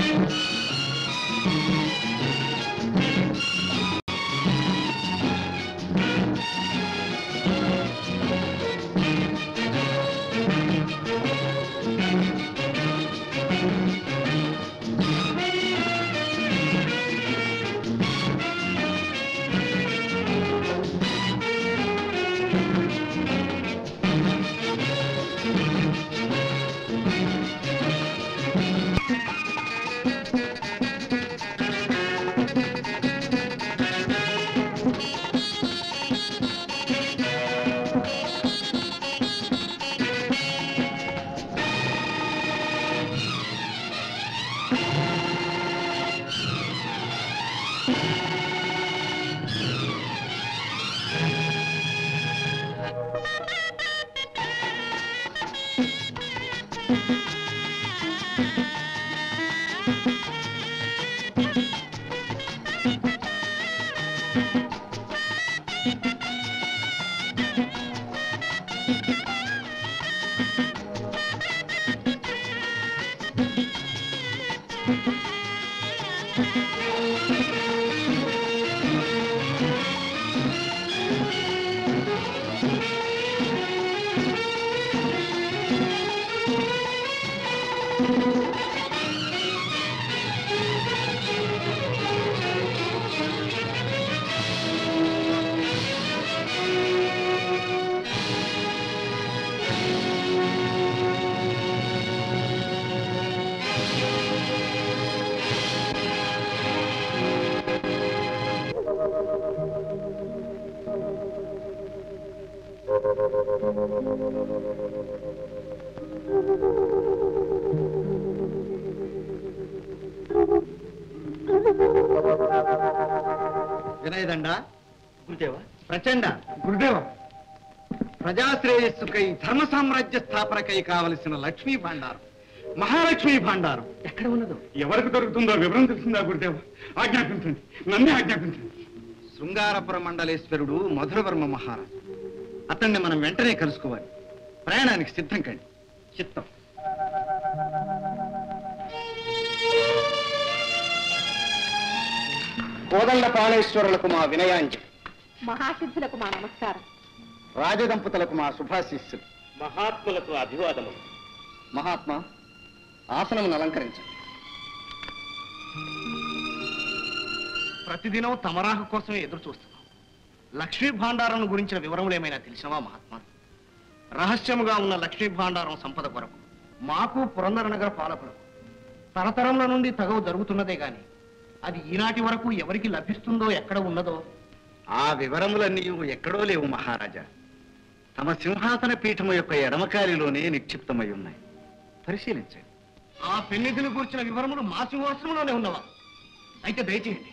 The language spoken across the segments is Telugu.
వినయదండ గురుదేవా ప్రచండ గురుదేవ ప్రజాశ్రేయస్సుకై ధర్మ సామ్రాజ్య స్థాపనకై కావలసిన లక్ష్మీ భాండారం మహాలక్ష్మీ భాండారం ఎక్కడ ఉన్నదో ఎవరికి దొరుకుతుందో వివరం తెలిసిందా గురుదేవ ఆజ్ఞాపించండి నన్నే ఆజ్ఞాపించండి శృంగారపుర మండలేశ్వరుడు మధురవర్మ మహారాజు అతన్ని మనం వెంటనే కలుసుకోవాలి ప్రయాణానికి సిద్ధం కండి చిత్తం కోదండ పాలేశ్వరులకు మా వినయాంజలి మహాసిద్ధులకు మా నమస్కారం రాజదంపతులకు మా శుభాశీస్సులు మహాత్ములకు అభివాదము మహాత్మా ఆసనమును అలంకరించండి ప్రతిదినం తమరాహ కోసమే ఎదురు చూస్తున్నాం లక్ష్మీ భాండారం గురించిన వివరములు ఏమైనా తెలిసినవా మహాత్మా రహస్యముగా ఉన్న లక్ష్మీ భాండారం సంపద కొరకు మాకు పురందర నగర పాలకులకు తరతరముల నుండి తగవు జరుగుతున్నదే గాని అది ఈనాటి వరకు ఎవరికి లభిస్తుందో ఎక్కడ ఉన్నదో ఆ వివరములన్నీ ఎక్కడో లేవు మహారాజా తమ సింహాసన పీఠము యొక్క ఎడమకాలిలోనే నిక్షిప్తమై ఉన్నాయి పరిశీలించండి ఆ పెన్నిధిని కూర్చిన వివరములు మా సింహాసనంలోనే ఉన్నవా అయితే దయచేయండి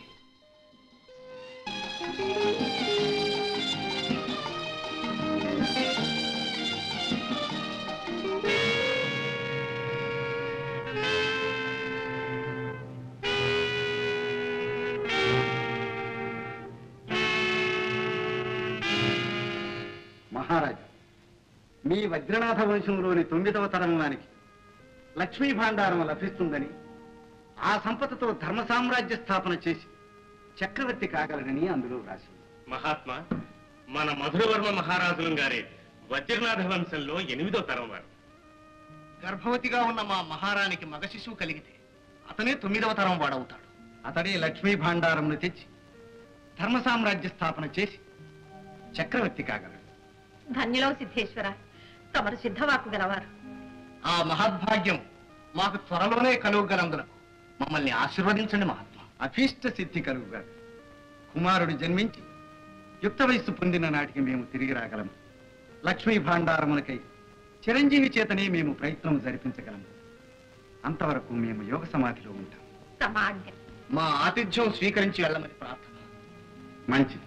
మహారాజు మీ వజ్రనాథ వంశంలోని తొమ్మిదవ తరం వానికి లక్ష్మీ భాండారం లభిస్తుందని ఆ సంపదతో ధర్మ సామ్రాజ్య స్థాపన చేసి చక్రవర్తి కాగలనని అందులో రాసి మహాత్మా మన మధురవర్మ మహారాజులం గారే వజ్రనాథ వంశంలో ఎనిమిదో తరం వారు గర్భవతిగా ఉన్న మా మహారానికి మగ శిశువు కలిగితే అతనే తొమ్మిదవ తరం వాడవుతాడు అతడే లక్ష్మీ భాండారంను తెచ్చి ధర్మ సామ్రాజ్య స్థాపన చేసి చక్రవర్తి కాగలడు ధన్యులో సిద్ధేశ్వర తమరు సిద్ధవాకు గలవారు ఆ మహద్భాగ్యం మాకు త్వరలోనే కలుగుగలందులకు మమ్మల్ని ఆశీర్వదించండి మహాత్మా అభీష్ట సిద్ధి కలుగుగా కుమారుడు జన్మించి యుక్త వయస్సు పొందిన నాటికి మేము తిరిగి రాగలము లక్ష్మీ భాండారములకై చిరంజీవి చేతనే మేము ప్రయత్నం జరిపించగలము అంతవరకు మేము యోగ సమాధిలో ఉంటాం తమ ఆజ్ఞ మా ఆతిథ్యం స్వీకరించి వెళ్ళమని ప్రార్థన మంచిది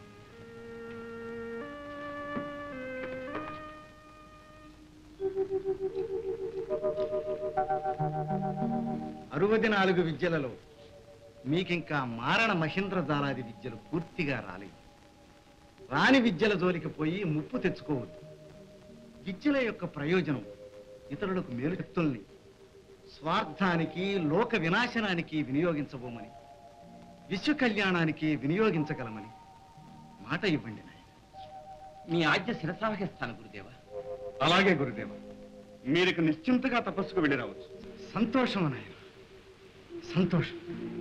అరవది నాలుగు విద్యలలో మీకింకా మారణ మహేంద్ర జాలాది విద్యలు పూర్తిగా రాలేదు రాని విద్యల జోలికి పోయి ముప్పు తెచ్చుకోవద్దు విద్యల యొక్క ప్రయోజనం ఇతరులకు మేలుశక్తుల్ని స్వార్థానికి లోక వినాశనానికి వినియోగించబోమని విశ్వ కళ్యాణానికి వినియోగించగలమని మాట ఇవ్వండి నాయన మీ ఆజ్ఞ శిరసావహిస్తాను గురుదేవ అలాగే గురుదేవ మీరిక నిశ్చింతగా తపస్సుకు వెళ్ళి రావచ్చు సంతోషం నాయన సంతోషం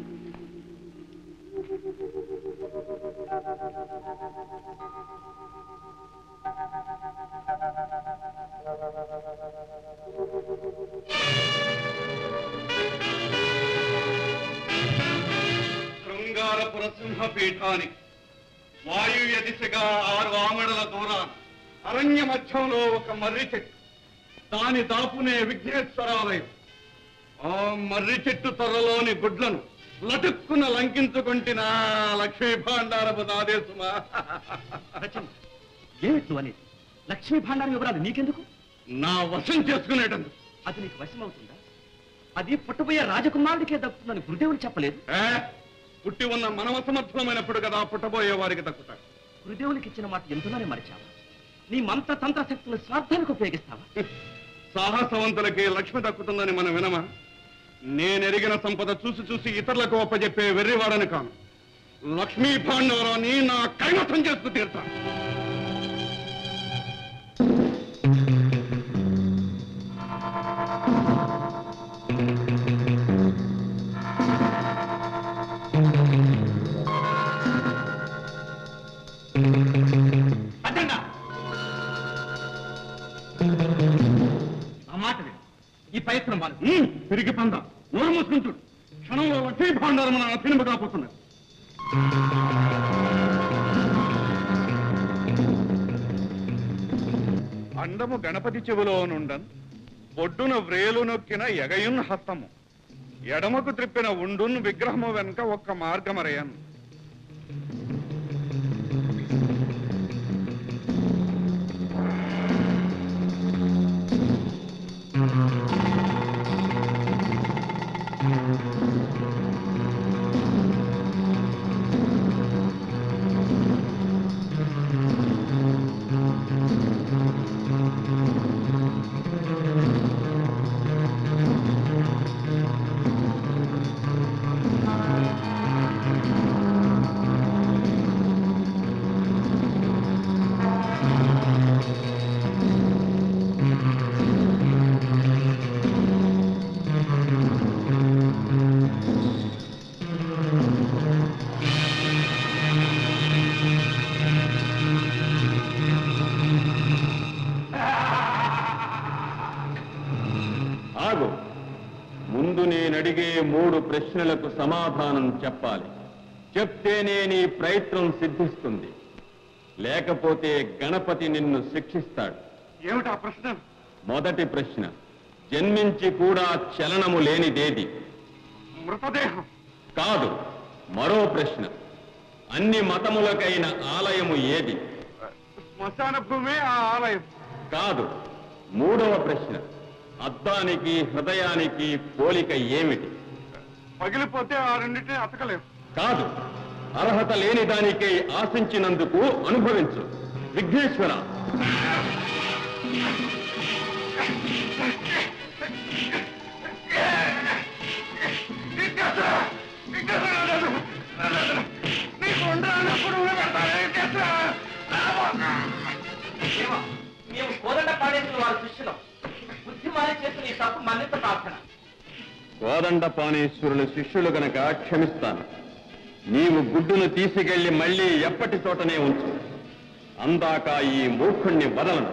శృంగారపుర సింహపీఠానికి వాయువ్య దిశగా ఆరు ఆమడల దూరాన అరణ్య మధ్యంలో ఒక మర్రి చెట్టు దాని దాపునే విఘ్నేశ్వరాలయం ఆ మర్రి చెట్టు త్వరలోని గుడ్లను లటుక్కున లంకించుకుంటున్న లక్ష్మీ భాండారపు నాదేశమా ఏమిటి నువ్వు అనేది లక్ష్మీ భాండారం వివరాలు నీకెందుకు నా వశం చేసుకునేటందుకు అది నీకు వశమవుతుందా అది పుట్టబోయే రాజకుమారుడికే దక్కుతుందని గురుదేవుడు చెప్పలేదు ఏ? పుట్టి ఉన్న మనవసమర్థమైనప్పుడు కదా పుట్టబోయే వారికి దక్కుతాడు గురుదేవునికి ఇచ్చిన మాట ఎంతలోనే మరిచావా నీ మంత్ర తంత్ర శక్తులు స్వార్థానికి ఉపయోగిస్తావా సాహసవంతులకి లక్ష్మి దక్కుతుందని మనం వినమా నేనెరిగిన సంపద చూసి చూసి ఇతరులకు ఒప్పజెప్పే వెర్రివాడని కాను లక్ష్మీ భాండవరాన్ని నా కైవసం చేసుకు తీరుతా అడ్డంగా ఆ మాట విను ఈ ప్రయత్నం వాళ్ళు ఉమ్, తిరిగి పంద నోరు మూసుకుంటుడు క్షణంలో లక్ష్మీ భాండారం నా తినుముగా పోతున్నది అండము గణపతి చెవులో నుండన్ బొడ్డున వ్రేలు నొక్కిన ఎగయున్ హస్తము ఎడమకు త్రిప్పిన ఉండున్ విగ్రహము వెనుక ఒక్క మార్గమరయన్ ఆగు ముందు నేనడిగే మూడు ప్రశ్నలకు సమాధానం చెప్పాలి చెప్తేనే నీ ప్రయత్నం సిద్ధిస్తుంది లేకపోతే గణపతి నిన్ను శిక్షిస్తాడు ఏమిటా ప్రశ్న మొదటి ప్రశ్న జన్మించి కూడా చలనము లేనిదేది మృతదేహం కాదు మరో ప్రశ్న అన్ని మతములకైన ఆలయము ఏది శ్మశాన భూమే ఆ ఆలయం కాదు మూడవ ప్రశ్న అద్దానికి హృదయానికి పోలిక ఏమిటి పగిలిపోతే ఆ రెండింటిని అతకలేం కాదు అర్హత లేని దానికై ఆశించినందుకు అనుభవించు విఘ్నేశ్వర మేము కోదండ పాడేసిన వారి శిష్యులం బుద్ధిమాని చేసిన ఈ తప్పు మన్నిత ప్రార్థన కోదండ పానేశ్వరుల శిష్యులు గనక క్షమిస్తాను నీవు గుడ్డును తీసుకెళ్లి మళ్ళీ ఎప్పటి చోటనే ఉంచు అందాక ఈ మూర్ఖుణ్ణి వదలను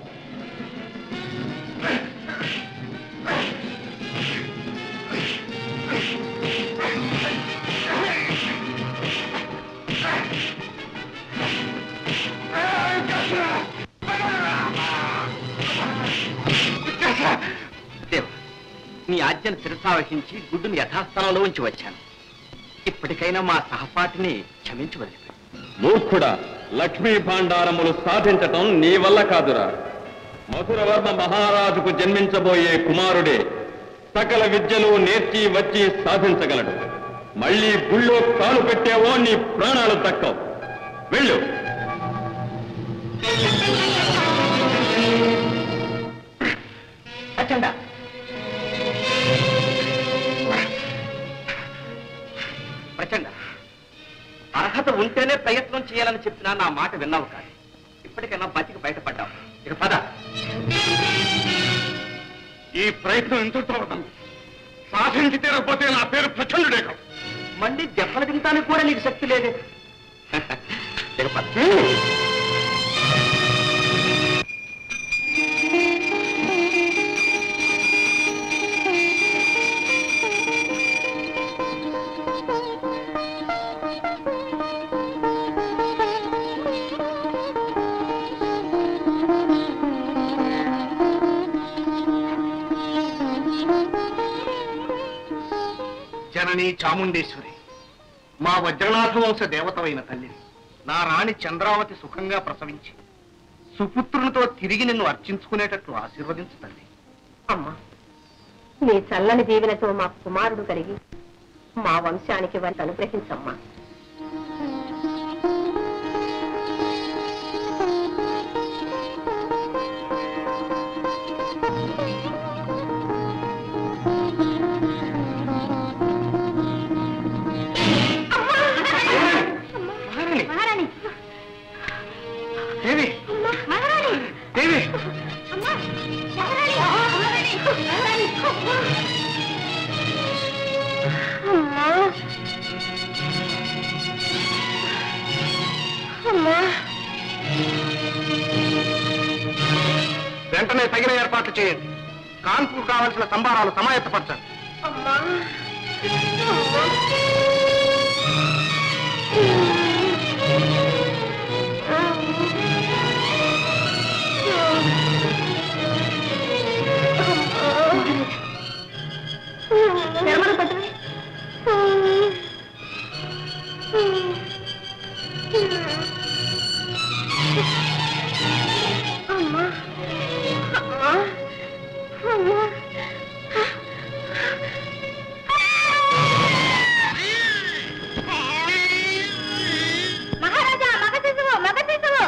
దేవ నీ ఆజ్ఞను శిరసావహించి గుడ్డును యథాస్థానంలో ఉంచి వచ్చాను ఇప్పటికైనా మా సహపాఠిని క్షమించి వదిలిపెట్టు మూర్ఖుడా లక్ష్మీ భాండారములు సాధించటం నీ వల్ల కాదురా మధురవర్మ మహారాజుకు జన్మించబోయే కుమారుడే సకల విద్యలు నేర్చి వచ్చి సాధించగలడు మళ్ళీ గుళ్ళో కాలు పెట్టావో నీ ప్రాణాలు దక్కవు వెళ్ళు అచ్చండా అర్హత ఉంటేనే ప్రయత్నం చేయాలని చెప్పినా నా మాట విన్నావు కాదు ఇప్పటికైనా బతికి బయటపడ్డావు ఇక పద ఈ ప్రయత్నం ఎంతటితో అవుతుంది సాధించి తీరకపోతే నా పేరు ప్రచండుడే కాదు మళ్ళీ దెబ్బలు తింటానికి కూడా నీకు శక్తి లేదే ఇక పద జనని చాముండేశ్వరి మా వజ్రనాథ వంశ దేవతవైన తల్లిని నా రాణి చంద్రావతి సుఖంగా ప్రసవించి సుపుత్రునితో తిరిగి నిన్ను అర్చించుకునేటట్లు ఆశీర్వదించు తల్లి అమ్మా నీ చల్లని దీవెనతో మా కుమారుడు కలిగి మా వంశానికి వారిని అనుగ్రహించమ్మా మహారాణి దేవి దేవి వెంటనే తగిన ఏర్పాట్లు చేయండి కాన్పూర్ కావాల్సిన సంబారాలు సమాయత్తపరచండి మహారాజా మగ శిశువు మగ శిశువు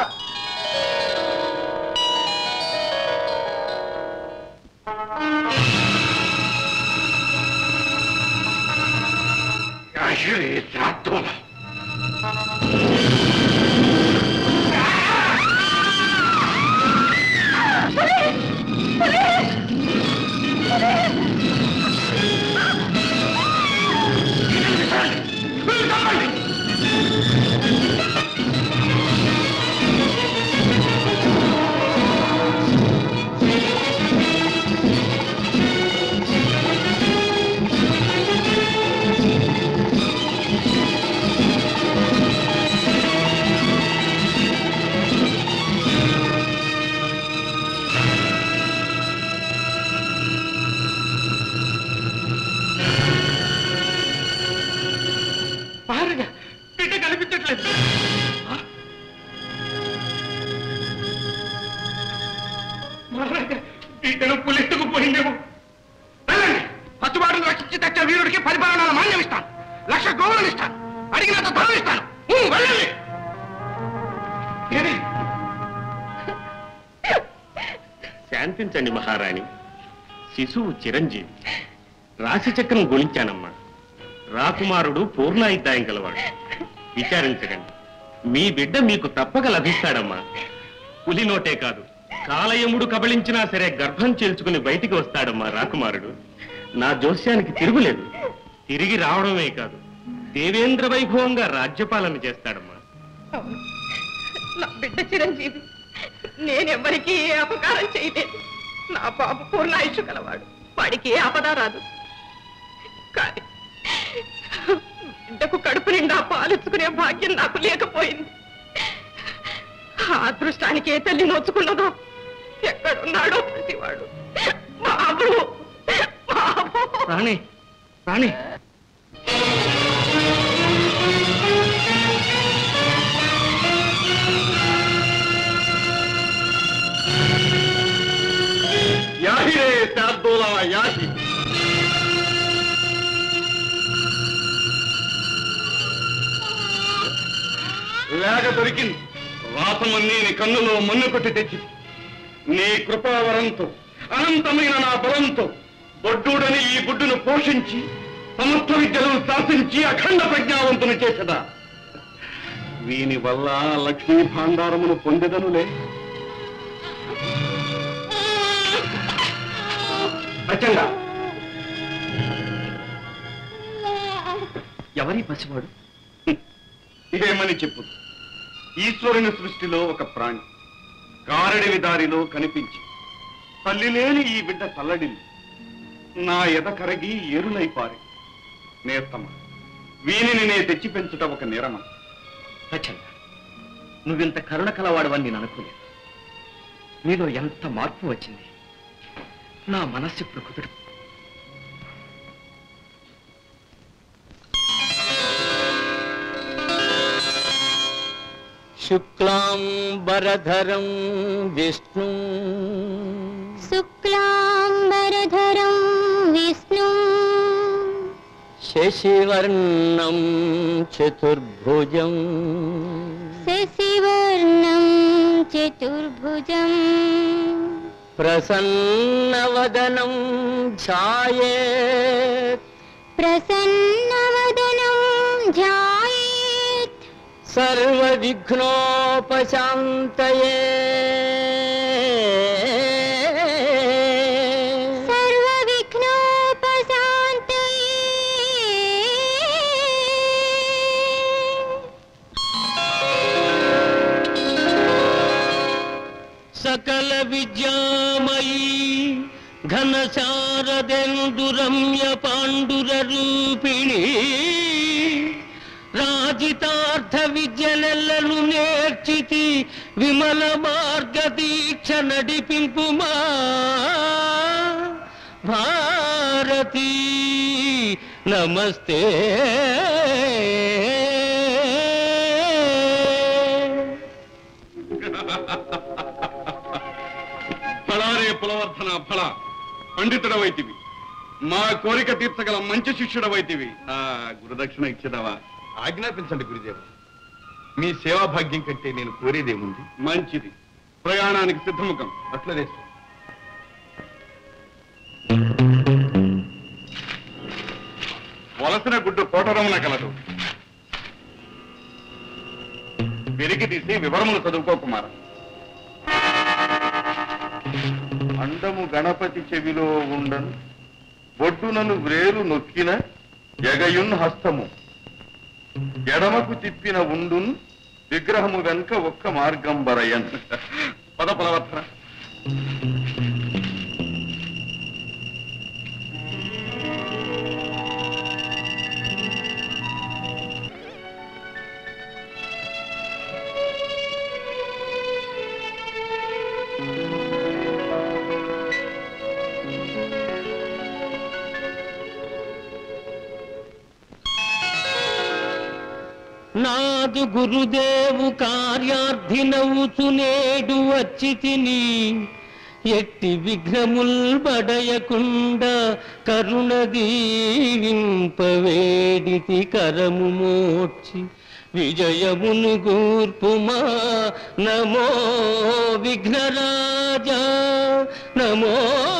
మహారాజా బిడ్డ కనిపించట్లేదు మహారాజా బిడ్డను పులెత్తుకు పోయిందేమో వెళ్ళండి పచ్చుబాటును రక్షించి తెచ్చే వీరుడికి పరిపాలన మాన్యం ఇస్తాను లక్ష గోవులను ఇస్తాను అడిగినంత ధనం ఇస్తాను ఊ, వెళ్ళండి ఏది? శాంతించండి మహారాణి శిశువు చిరంజీవి రాశి చక్రం గుణించానమ్మా రాకుమారుడు పూర్ణాయుద్ధాయం గలవాడు విచారించకండి మీ బిడ్డ మీకు తప్పక లభిస్తాడమ్మా పులి నోటే కాదు కాలయముడు కబళించినా సరే గర్భం చేల్చుకుని బయటికి వస్తాడమ్మా రాకుమారుడు నా జోస్యానికి తిరుగులేదు తిరిగి రావడమే కాదు దేవేంద్ర వైభవంగా రాజ్యపాలన చేస్తాడమ్మా అవును నా బిడ్డ చిరంజీవి నేనెవ్వరికీ ఏ అపకారం చేయలేదు నా బాబు పూర్ణాయుషు గలవాడు వాడికి ఏ ఆపద రాదు కానీ బిడ్డకు కడుపు నిండా పాలించుకునే భాగ్యం నాకు లేకపోయింది ఆ అదృష్టానికి ఏ తల్లి నోచుకున్నదో ఎక్కడున్నాడో ప్రతివాడు బాబు బాబు రాణి రాణి యాహి రే శార్దూలా యాహి లేక దొరికింది రాసమన్నీ నీ కన్నులో మన్ను కొట్టి తెచ్చి నీ కృపావరంతో అనంతమైన నా బలంతో బొడ్డూడని ఈ గుడ్డును పోషించి సమస్త విద్యలను శాసించి అఖండ ప్రజ్ఞావంతుని చేసదా వీని వల్ల లక్ష్మీ భాండారమును పొందెదనులే ప్రచండ ఎవరి పసివాడు ఇదేమని చెప్పు ఈశ్వరుని సృష్టిలో ఒక ప్రాణి కారడివి దారిలో కనిపించి తల్లి లేని ఈ బిడ్డ తల్లడిల్లి నా ఎద కరగి ఏరులైపారి నేస్తమ వీనిని నే తెచ్చి పెంచుట ఒక నిరమ ప్రచండ నువ్వింత కరుణ కలవాడవని నేను అనుకోలేదు నీలో ఎంత మార్పు వచ్చింది నా మనస్సు ఇప్పుడు కుదురు శుక్లాంబరధరం విష్ణు శుక్లాంబరధరం విష్ణు శశివర్ణం చతుర్భుజం శశివర్ణం చతుర్భుజం ప్రసన్నవదనం ఛాయేత్ ప్రసన్నవదనం ధ్యాయేత్ సర్వవిఘ్నోపశాంతయే సకల విద్యామయీ ఘన శారదెందురమ్య పాండుర రూపిణి రాజితార్థ విద్యలెల్లను నేర్చితి విమల మార్గ దీక్ష నడిపింపుమా భారతీ నమస్తే ఫలారే పులవర్ధన ఫల పండితుడవైతివి మా కోరిక తీర్చగల మంచి శిష్యుడవైతివి ఆ గురుదక్షిణ ఇచ్చినవా ఆజ్ఞాపించండి గురుదేవ మీ సేవా భాగ్యం కంటే నేను కోరేదేముంది మంచిది ప్రయాణానికి సిద్ధముఖం అట్లనే వలసిన గుడ్డు కోటరమున కలదు పెరిగి తీసి వివరములు చదువుకో కుమార అండము గణపతి చెవిలో ఉండను బొడ్డునను వ్రేలు నొక్కిన ఎగయున్ హస్తము ఎడమకు తిప్పిన ఉండున్ విగ్రహము వెనుక ఒక్క మార్గం బరయన్ పద ఫలవర్ధన నాదు గురుదేవు కార్యార్థినవుచు నేడు వచ్చి తిని ఎట్టి విఘ్నముల్ బడయకుండ కరుణ దీవింపవేడితి కరము మోర్చి విజయమును గూర్పుమా నమో విఘ్నరాజా నమో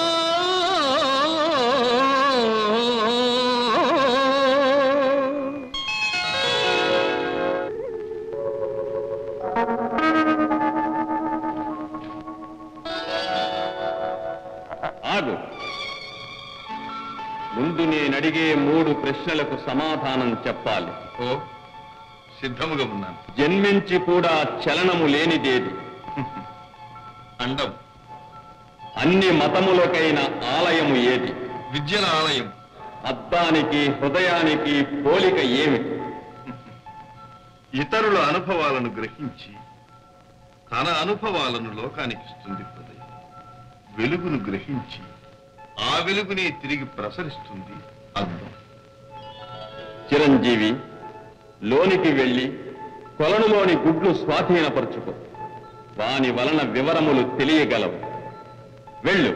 ఆగు ముందు నేనడిగే మూడు ప్రశ్నలకు సమాధానం చెప్పాలి ఓ సిద్ధముగా ఉన్నాను జన్మించి కూడా చలనము లేనిదేది అండం అన్ని మతములకైన ఆలయము ఏది విద్యల ఆలయం అద్దానికి హృదయానికి పోలిక ఏమిటి ఇతరుల అనుభవాలను గ్రహించి తన అనుభవాలను లోకానికి ఇస్తుంది హృదయం వెలుగును గ్రహించి ఆ వెలుగునే తిరిగి ప్రసరిస్తుంది అర్థం చిరంజీవి లోనికి వెళ్ళి కొలనులోని గుడ్లు స్వాధీనపరుచుకో వాని వలన వివరములు తెలియగలవు వెళ్ళు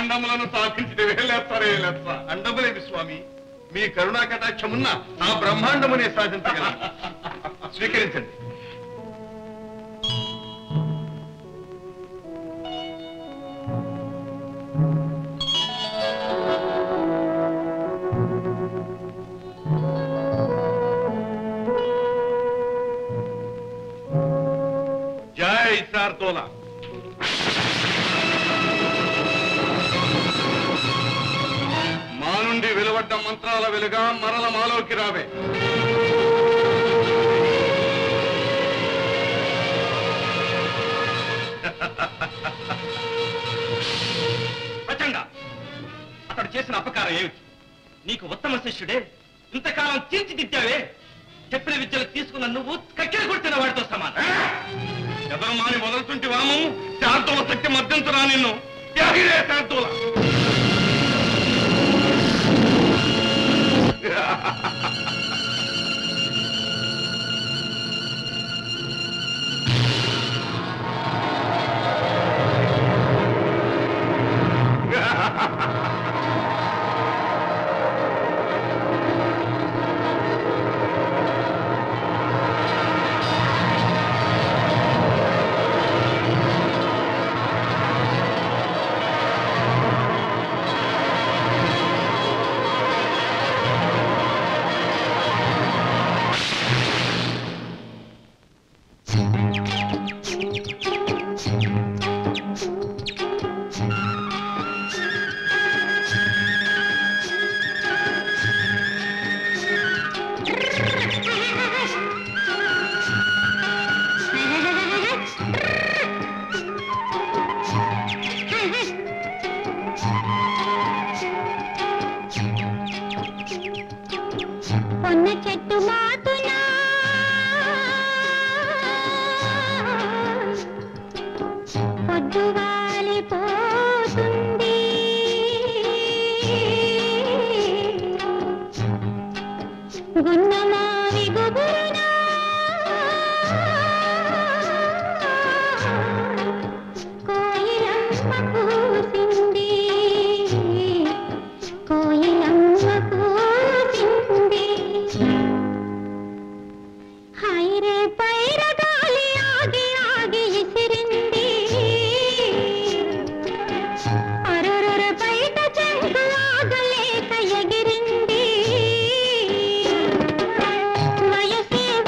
బ్రహ్మాండములను సాధించిన వేలేస్తారే లెస్స అండములేదు స్వామి మీ కరుణా కటాక్షమున్న ఆ బ్రహ్మాండమునే సాధించగల స్వీకరించండి జై శార్దోల మా నుండి వెలువడ్డ మంత్రాల వెలుగా మరల మాలోకి రావే ప్రచండ అతడు చేసిన అపకారం ఏమిటి నీకు ఉత్తమ శిష్యుడే ఇంతకాలం తీర్చిదిద్దావే చెప్పిన విద్యలు తీసుకున్న నువ్వు కక్కెలు కొడుతున్న వాడితో సమానం ఎదరు మాని మొదలుతుంటి వామము శార్దోల శక్తి మధ్యంతురా నిన్ను యాగిరే శార్దోల పొన్న చెట్టు మాతునా పొద్దుగాలి పోతుంది గున్నమావి గుబురునా కోయిలమ్మ కూసింది కోయిలమ్మ కూసింది హైరే పైర గాలి ఆగి ఆగి ఇసిరింది అరరర బయట చెంగు ఆగలేక ఎగిరింది వయసే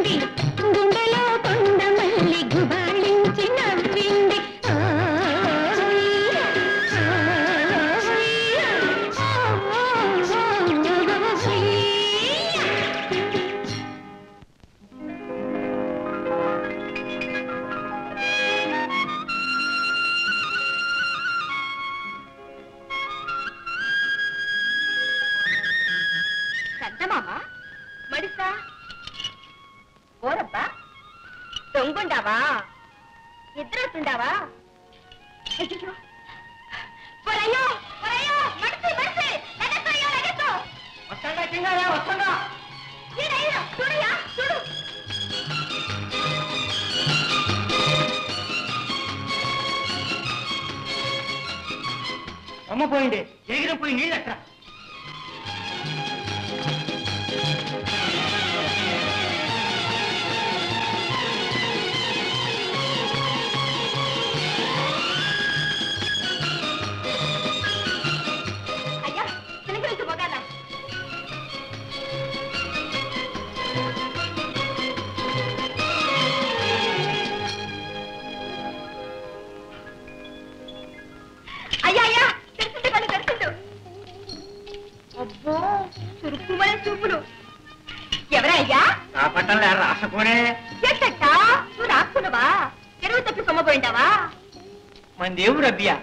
నవ్వింది గుండెలో కొండ మల్లి గుబాళించి నవ్వింది పెద్దమామ మడిసా ఓరబ్బా దొంగుండావా నిద్రస్తుండావా అయ్యో ఒరయ్యో ఒరయ్యో మడిసి మడిసి లగెత్తయ్యో లగెత్తు వస్తాడా కింగారా వస్తాడా ఈడయ్యో చూడయ్యా చూడు అమ్మ పోయింది ఎగిరి పోయి నీళ్ళు ఎక్కడ అయ్యా చిలకరించి మొగాల అయ్యా అయ్యా తెలిసింది కళ్ళు తెలిసిండు అబ్బో చురుక్కుమనే చూపులు ఎవరయ్యా ఆ పట్టణంలో రాసపోనే ఎట్టట నువ్వు రాసుకున్నావా చెరువు తప్పి సొమ్మపోయింటావా మన దేవుడు అబ్బియా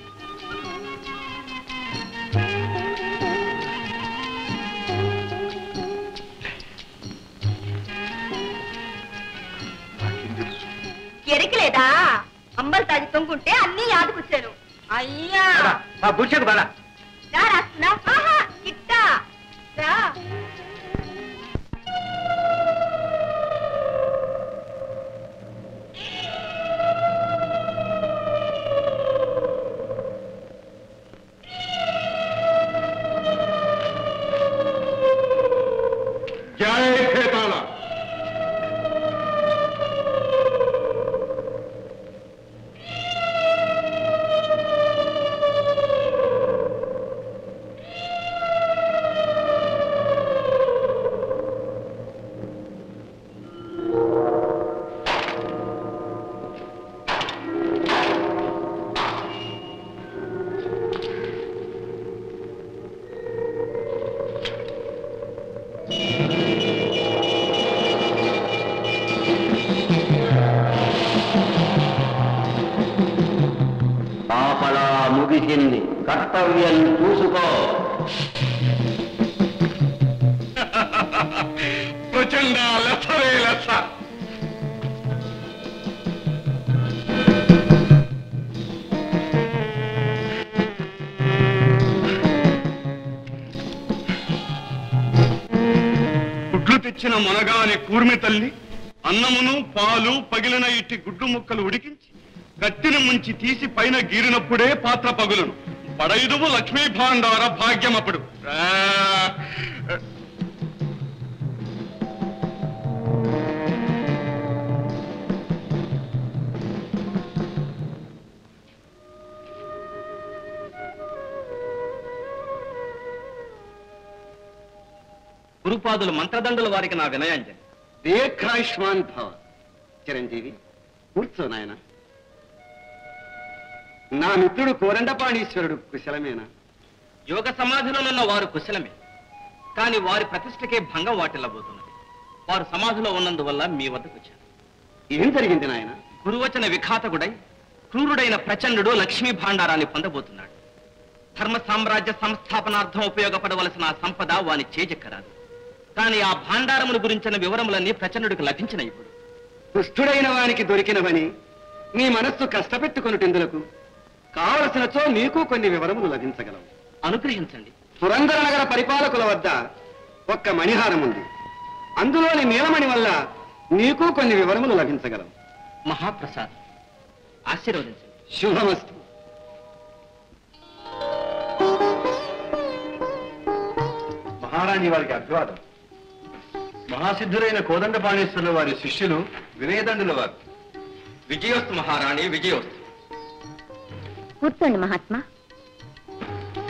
ఎరికలేదా అంబల్ తాగి తొంగుంటే అన్ని యాదకొచ్చాను అయ్యా మా బుర్చకు బల రా రాస్తున్నా ఆహా ఇట్టా రా జై ఖేతాళ పాపలా ముగిసింది కర్తవ్యం చూసుకో ప్రచండ లెసరే లెస గుడ్లు తెచ్చిన మునగాని కూర్మి తల్లి అన్నమును పాలు పగిలిన ఇట్టి గుడ్డు ముక్కలు ఉడికించి కత్తిని ముంచి తీసి పైన గీరినప్పుడే పాత్ర పగులును పడైదువు లక్ష్మీ భాండార భాగ్యమప్పుడు రా. గురుపాదులు మంత్రదండుల వారికి నా వినయాంజలి దీర్ఘాయుష్మాన్ భవ చిరంజీవి కూర్చో నాయన నా మిత్రుడు కోరండపాణీశ్వరుడు కుశలమేనా యోగ సమాధిలోనున్న వారు కుశలమే కానీ వారి ప్రతిష్టకే భంగం వాటిల్లబోతున్నది వారు సమాధిలో ఉన్నందువల్ల మీ వద్దకు వచ్చాను ఏం జరిగింది నాయన గురువచన విఘాతకుడై క్రూరుడైన ప్రచండు లక్ష్మీ భాండారాన్ని పొందబోతున్నాడు ధర్మ సామ్రాజ్య సంస్థాపనార్థం ఉపయోగపడవలసిన ఆ సంపద వాని చేజెక్కరాదు కానీ ఆ భాండారమును గురించిన వివరములన్నీ ప్రచండుడికి లభించిన ఇప్పుడు దుష్టుడైన వానికి దొరికినవని నీ మనస్సు కష్టపెట్టుకొనుటెందులకు కావలసినచో నీకు కొన్ని వివరములు లభించగలవు అనుగ్రహించండి పురందర నగర పరిపాలకుల వద్ద ఒక్క మణిహారం ఉంది అందులోని నీలమణి వల్ల నీకు కొన్ని వివరములు లభించగలవు మహాప్రసాద్ ఆశీర్వదించండి శుభమస్తు మహారాణి వారికి అభివాదం మహాసిద్ధులైన కోదండపాణేశ్వరుల వారి శిష్యులు వినయదండుల వారు విజయోస్తు మహారాణి విజయోస్తు కూర్చోండి మహాత్మా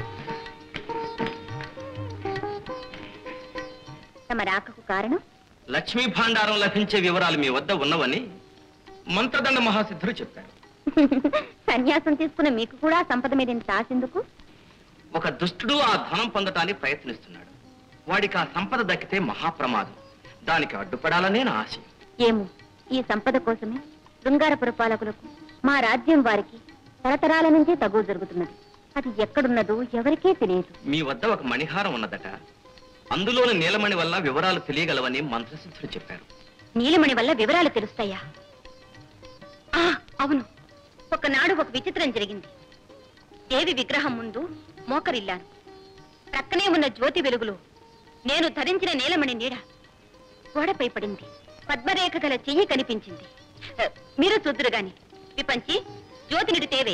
తమ రాకకు కారణం లక్ష్మీ భాండారం లభించే వివరాలు మీ వద్ద ఉన్నవని మంత్రదండ మహాసిద్ధులు చెప్పారు సన్యాసం తీసుకున్న మీకు కూడా సంపద మీద ఇంత ఆశెందుకు ఒక దుష్టుడు ఆ ధనం పొందటానికి ప్రయత్నిస్తున్నాడు వాడికి ఆ సంపద దక్కితే మహాప్రమాదం దానికి అడ్డుపడాలనే నా ఆశ ఏమో ఈ సంపద కోసమే శృంగారపుర పాలకులకు మా రాజ్యం వారికి తరతరాల నుంచి తగువ జరుగుతున్నది అది ఎక్కడున్నదో ఎవరికీ తెలియదు మీ వద్ద ఒక మణిహారం ఉన్నదట అందులోని నీలమణి వల్ల వివరాలు తెలియగలవని మంత్రసిద్ధులు చెప్పారు నీలమణి వల్ల వివరాలు తెలుస్తాయా ఆ, అవును ఒకనాడు ఒక విచిత్రం జరిగింది దేవి విగ్రహం ముందు మోకరిల్లాను ప్రక్కనే ఉన్న జ్యోతి వెలుగులో నేను ధరించిన నీలమణి నీడ గోడపై పడింది పద్మరేఖ గల చెయ్యి కనిపించింది ఆ, మీరు చూద్దురు గాని విపంచి జ్యోతినిడి తేవే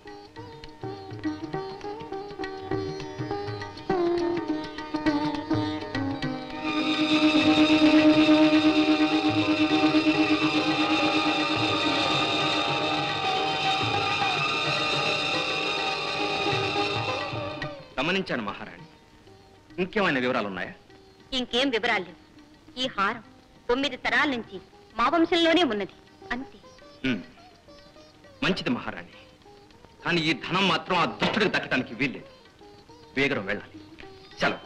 గమనించాను మహారాణి ఇంకేమైనా వివరాలు ఉన్నాయా ఇంకేం వివరాలు లేవు ఈ హారం తొమ్మిది తరాల నుంచి మా వంశంలోనే ఉన్నది అంతే ఉమ్. మంచిది మహారాణి కానీ ఈ ధనం మాత్రం ఆ దుష్టుడికి దక్కడానికి వీల్లేదు వేగరం వెళ్ళాలి సెలవు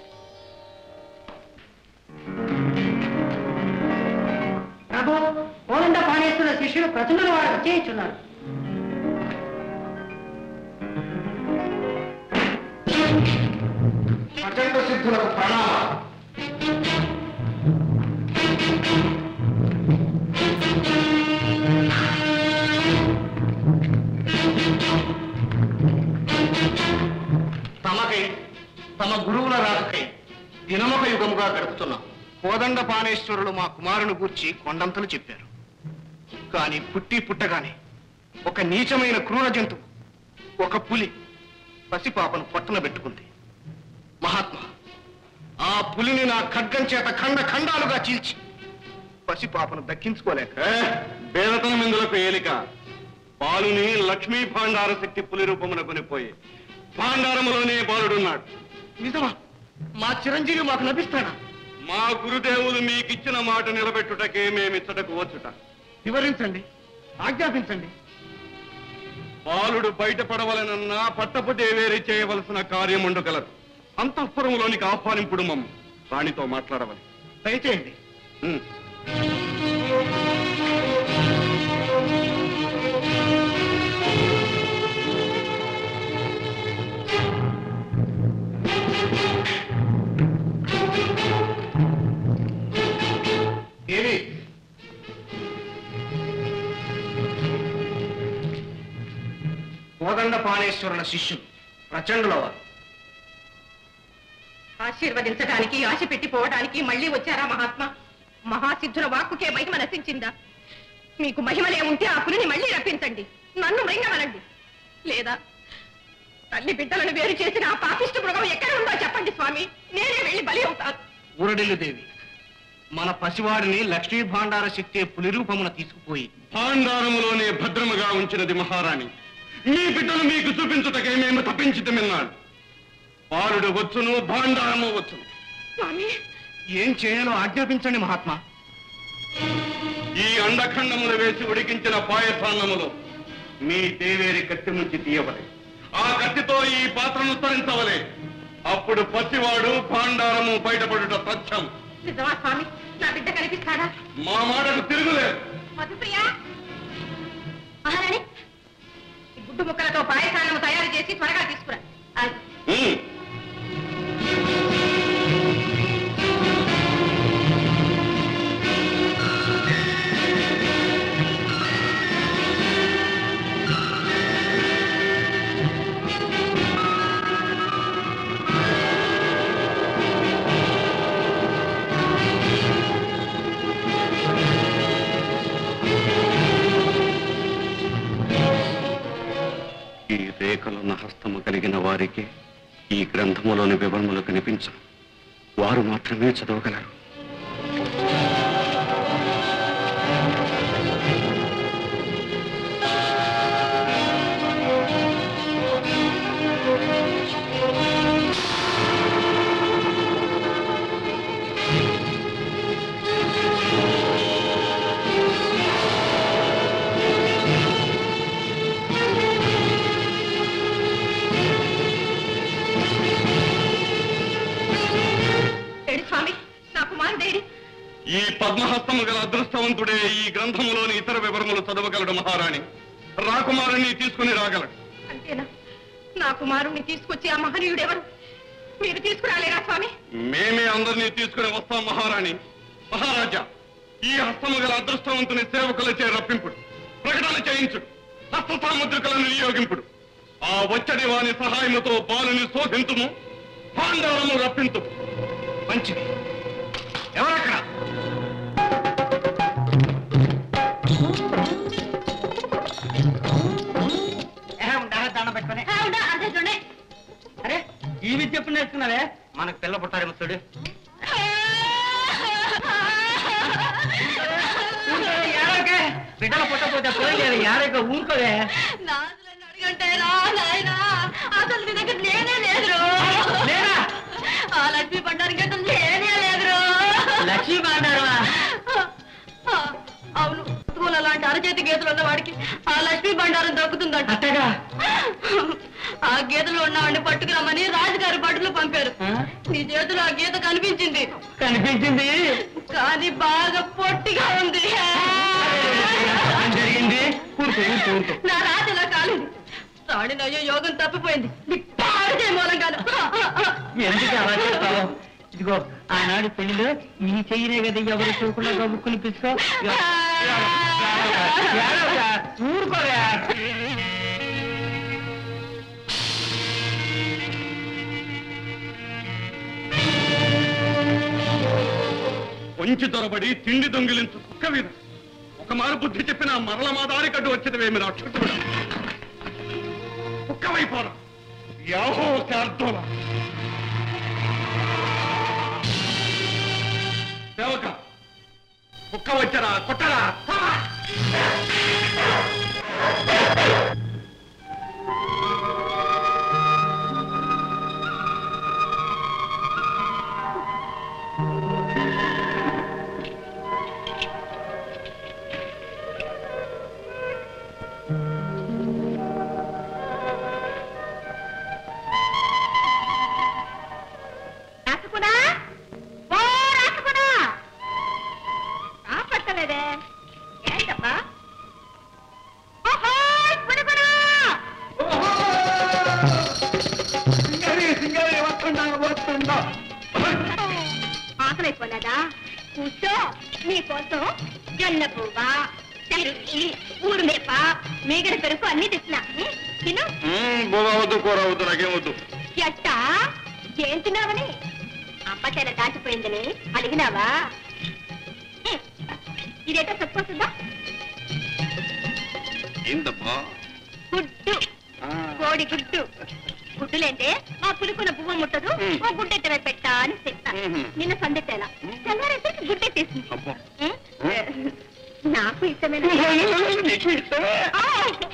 ప్రభు కోదండ పాణేశ్వర శిష్యులు ప్రచురణ వారు చేయించున్నారు ప్రచండ సిద్ధులకు ప్రణామాలు తమకై తమ గురువుల రాకకై దినమొక యుగముగా గడుపుతున్నాం కోదండ పానేశ్వరులు మా కుమారుని గూర్చి కొండంతలు చెప్పారు కానీ పుట్టి పుట్టగానే ఒక నీచమైన క్రూర జంతువు ఒక పులి పసిపాపను పట్టున పెట్టుకుంది మహాత్మా ఆ పులిని నా ఖడ్గం చేత ఖండ ఖండాలుగా చీల్చి పసిపాపను దక్కించుకోలేక బేదతనం ఇందులకు ఏలిక బాలుని లక్ష్మీ భాండార శక్తి పులి రూపమున కొనిపోయి భాండారములోనే బాలుడున్నాడు నిజమా మా చిరంజీవి మాకు లభిస్తాడా మా గురుదేవులు మీకిచ్చిన మాట నిలబెట్టుటకే మేమిచ్చటకు వచ్చుట వివరించండి ఆజ్ఞాపించండి బాలుడు బయటపడవలనన్నా పట్టపు దేవేరి చేయవలసిన కార్యముండు కలరు అంతఃపురములోనికి ఆహ్వానింపుడు మమ్మ రాణితో మాట్లాడవలి దయచేయండి ఉమ్. ఏమి కోదండ పాణేశ్వరుల శిష్యులు ప్రచండుల వారు ఆశీర్వదించడానికి ఆశ పెట్టిపోవడానికి మళ్ళీ వచ్చారా మహాత్మా మహాసిద్ధుల వాక్కుకే మహిమ నశించిందా మీకు మహిమలే ఉంటే ఆ పులిని మళ్ళీ రప్పించండి నన్ను మృంగమనండి లేదా తల్లి బిడ్డలను వేరు చేసిన ఆ పాపిష్ట మృగం ఎక్కడ ఉందో చెప్పండి స్వామి నేనే వెళ్ళి బలి అవుతాను ఊరడిల్లు దేవి మన పసివాడిని లక్ష్మీ భాండార శక్తి పులి రూపమున తీసుకుపోయి భాండారములోనే భద్రముగా ఉంచినది మహారాణి మీ బిడ్డలు మీకు చూపించుటకే మేము తప్పించుతమిన్నాడు బాలుడు వచ్చును భాండారము వచ్చును స్వామి ఏం చేయాలో ఆజ్ఞాపించండి మహాత్మా ఈ అండఖండములు వేసి ఉడికించిన పాయసాన్నములో మీ దేవేరి కత్తి నుంచి తీయవలే ఆ కత్తితో ఈ పాత్రను తరించవలే అప్పుడు పసివాడు భాండారము బయటపడుట తథ్యం నిజమా స్వామి నా బిడ్డ కనిపిస్తాడా మా మాటకు తిరుగులేదు మధుప్రియ మహారాణి ఈ గుడ్డు ముక్కలతో పాయసాన్నము తయారు చేసి త్వరగా తీసుకురా ఆ, ఉమ్. ఈ రేఖలున్న హస్తము కలిగిన వారికి ఈ గ్రంథములోని వివరములు కనిపించవు వారు మాత్రమే చదవగలరు పద్మహస్తము గల అదృష్టవంతుడే ఈ గ్రంథములోని ఇతర వివరములు చదవగలడు మహారాణి రాకుమారుని తీసుకుని రాగలడు అంతేనా నా కుమారుణ్ణి తీసుకొచ్చి ఆ మహనీయుడెవరు మీరు తీసుకురాలేరా స్వామి మేమే అందరినీ తీసుకుని వస్తాం మహారాణి మహారాజా ఈ హస్తము గల అదృష్టవంతుని సేవకులచే రప్పింపుడు ప్రకటన చేయించుడు హస్త సాముద్రికలను వినియోగింపుడు ఆ వచ్చడి వాని సహాయముతో బాలుని శోధింతుము పాండవరము రప్పింతు మంచిది ఎవరక్కడ దండ పెట్టుకుని అరే ఈ విద్య ఎప్పుడు నేర్చుకున్నావే మనకు పిల్ల పుట్టారేమో చూడు బిడ్డలు పుట్టకపోతే పోయలేదు యారక ఊరుకోవే నాదులను అడిగంటే రా నాయనా అసలు నీ దగ్గర లేనే లేదురు లేరా? ఆ లక్ష్మీ బండారికి అసలు లేనే లేదురు లక్ష్మీ బండారమా ఆ, అవును స్కూల్ అలాంటి అరచేతి గీతలు ఉన్న వాడికి ఆ లక్ష్మీ బండారం దక్కుతుందంట అట్టగా ఆ గీతలో ఉన్నవాడిని పట్టుకురమ్మని రాజుగారి బట్టలు పంపారు ఆ? నీ చేతిలో ఆ గీత కనిపించింది కనిపించింది కానీ బాగా పొట్టిగా ఉంది ఏం జరిగింది ఊరుకో ఊరుకో ఊరుకో నా రాజులా కాలేదు రాణినయ్యో యోగం తప్పిపోయింది నీ పాడితే మూలంగాను ఎందుకు అలా చెప్తావు ఇదిగో ఆనాడు పెళ్లిలో ఈ చెయ్యనే కదా ఎవరు చూడకుండా గబుక్కుని పిసుకో ఊరుకోరా కొంచెం దొరబడి తిండి దొంగిలించు కుక్క మీద ఒక మారు బుద్ధి చెప్పిన మరల మా దారి కట్టు వచ్చేదివేమి రాక్షసుడు కుక్కవైపోరా యాహో శార్దోల సేవక కుక్క వచ్చరా కొట్టరా రాసుకున్నా ఓ రాసుకున్నా రాపట్టలేదే ఏంటమ్మా ఓహో పుడుకునా ఆకలైపోలేదా కూర్చో నీకోసం జొన్న పువ్వ చెరుకి ఊరు మేప మీగడ పెరుగు అన్ని తెచ్చినా ఉం? తిను వద్దు కూర వద్దు నాకేమొద్దు ఎట్టా ఏం తిన్నావని అమ్మ తెర దాటిపోయిందని అడిగినావా ఉం. ఇదేటో చెప్పొస్తుందా ఏందబ్బా గుడ్డు కోడి గుడ్డు గుడ్డులేంటే మా పులుకున్న పువ్వ ముట్టదు ఓ గుడ్డెట్టవే పెట్టా అని చెప్పా మ్మ్. నిన్న సందెట్టేలా తెల్లారైతే గుడ్డెట్టేసి అబ్బా నాకు ఇష్టమైన నీకు ఇష్టమే ఆ!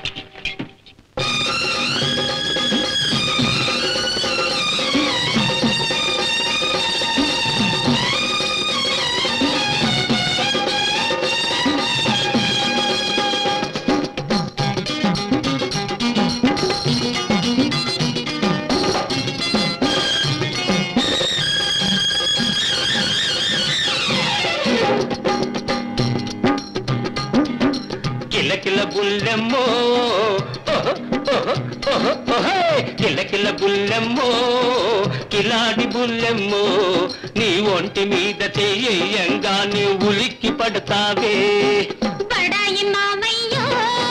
కిల్ల కిల్ల బుల్లెమ్మో ఓహో, ఓహో, ఓహో, ఓహే. కిల్ల కిల్ల బుల్లెమ్మో కిలాడి బుల్లెమ్మో నీ ఒంటి మీద చెయ్యంగా నీ ఉలిక్కి పడతావే బడాయి మామయ్యో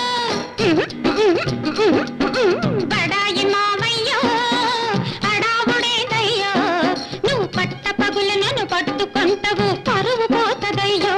బడాయి మామయ్యో అడావుడేదయ్యో నువ్వు పట్ట పగులు నన్ను పట్టుకుంటవు పరువు పోతదయ్యో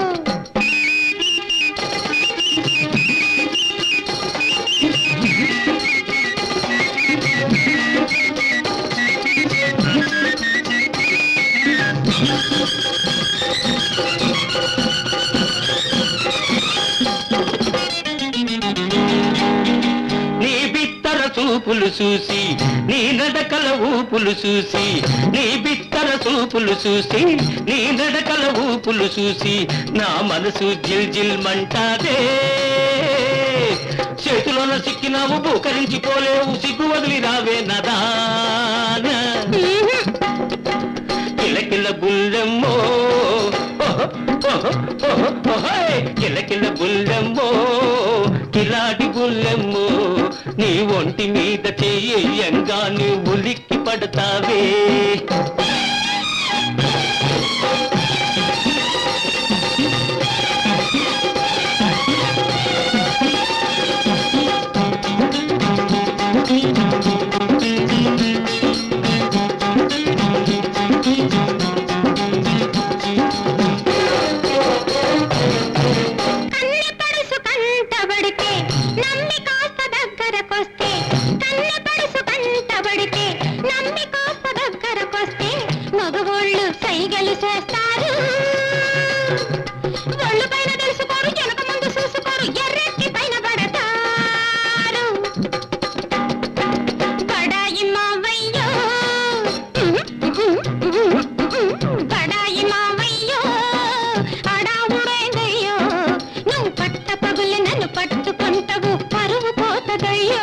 నీ బిత్తర చూపులు చూసి నీ నడకల ఊపులు చూసి నీ బిత్తర చూపులు చూసి నీ నడకల ఊపులు చూసి నా మనసు జిల్ జిల్ మంటాదే చేతిలోన సిక్కినావు బూకరించిపోలేవు సిగ్గు వదిలి రావే నదాన కిల కిల బుల్లెమ్మో ఓహో, కిలకిల బుల్లెమ్మో కిలాడి బుల్లెమ్మో నీ ఒంటి మీద చెయ్యంగా నీ ఉలిక్కి పడతావే కన్నె పడుసు కంటబడితే నమ్మి కాస్త దగ్గరకొస్తే కన్నె పడుసు కంటబడితే నమ్మి కాస్త దగ్గరకొస్తే మగవాళ్ళు సైగలు చేస్తారు ఒళ్ళు పైన తెలుసుకోరు వెనక ముందు చూసుకోరు ఎర్రెక్కి పైన పడతారు బడాయి మావయ్యో బడాయి మావయ్యో అడావుడేదయ్యో నువ్వు పట్ట పగులు నన్ను పట్టుకుంటావు పరువు పోతదయ్యో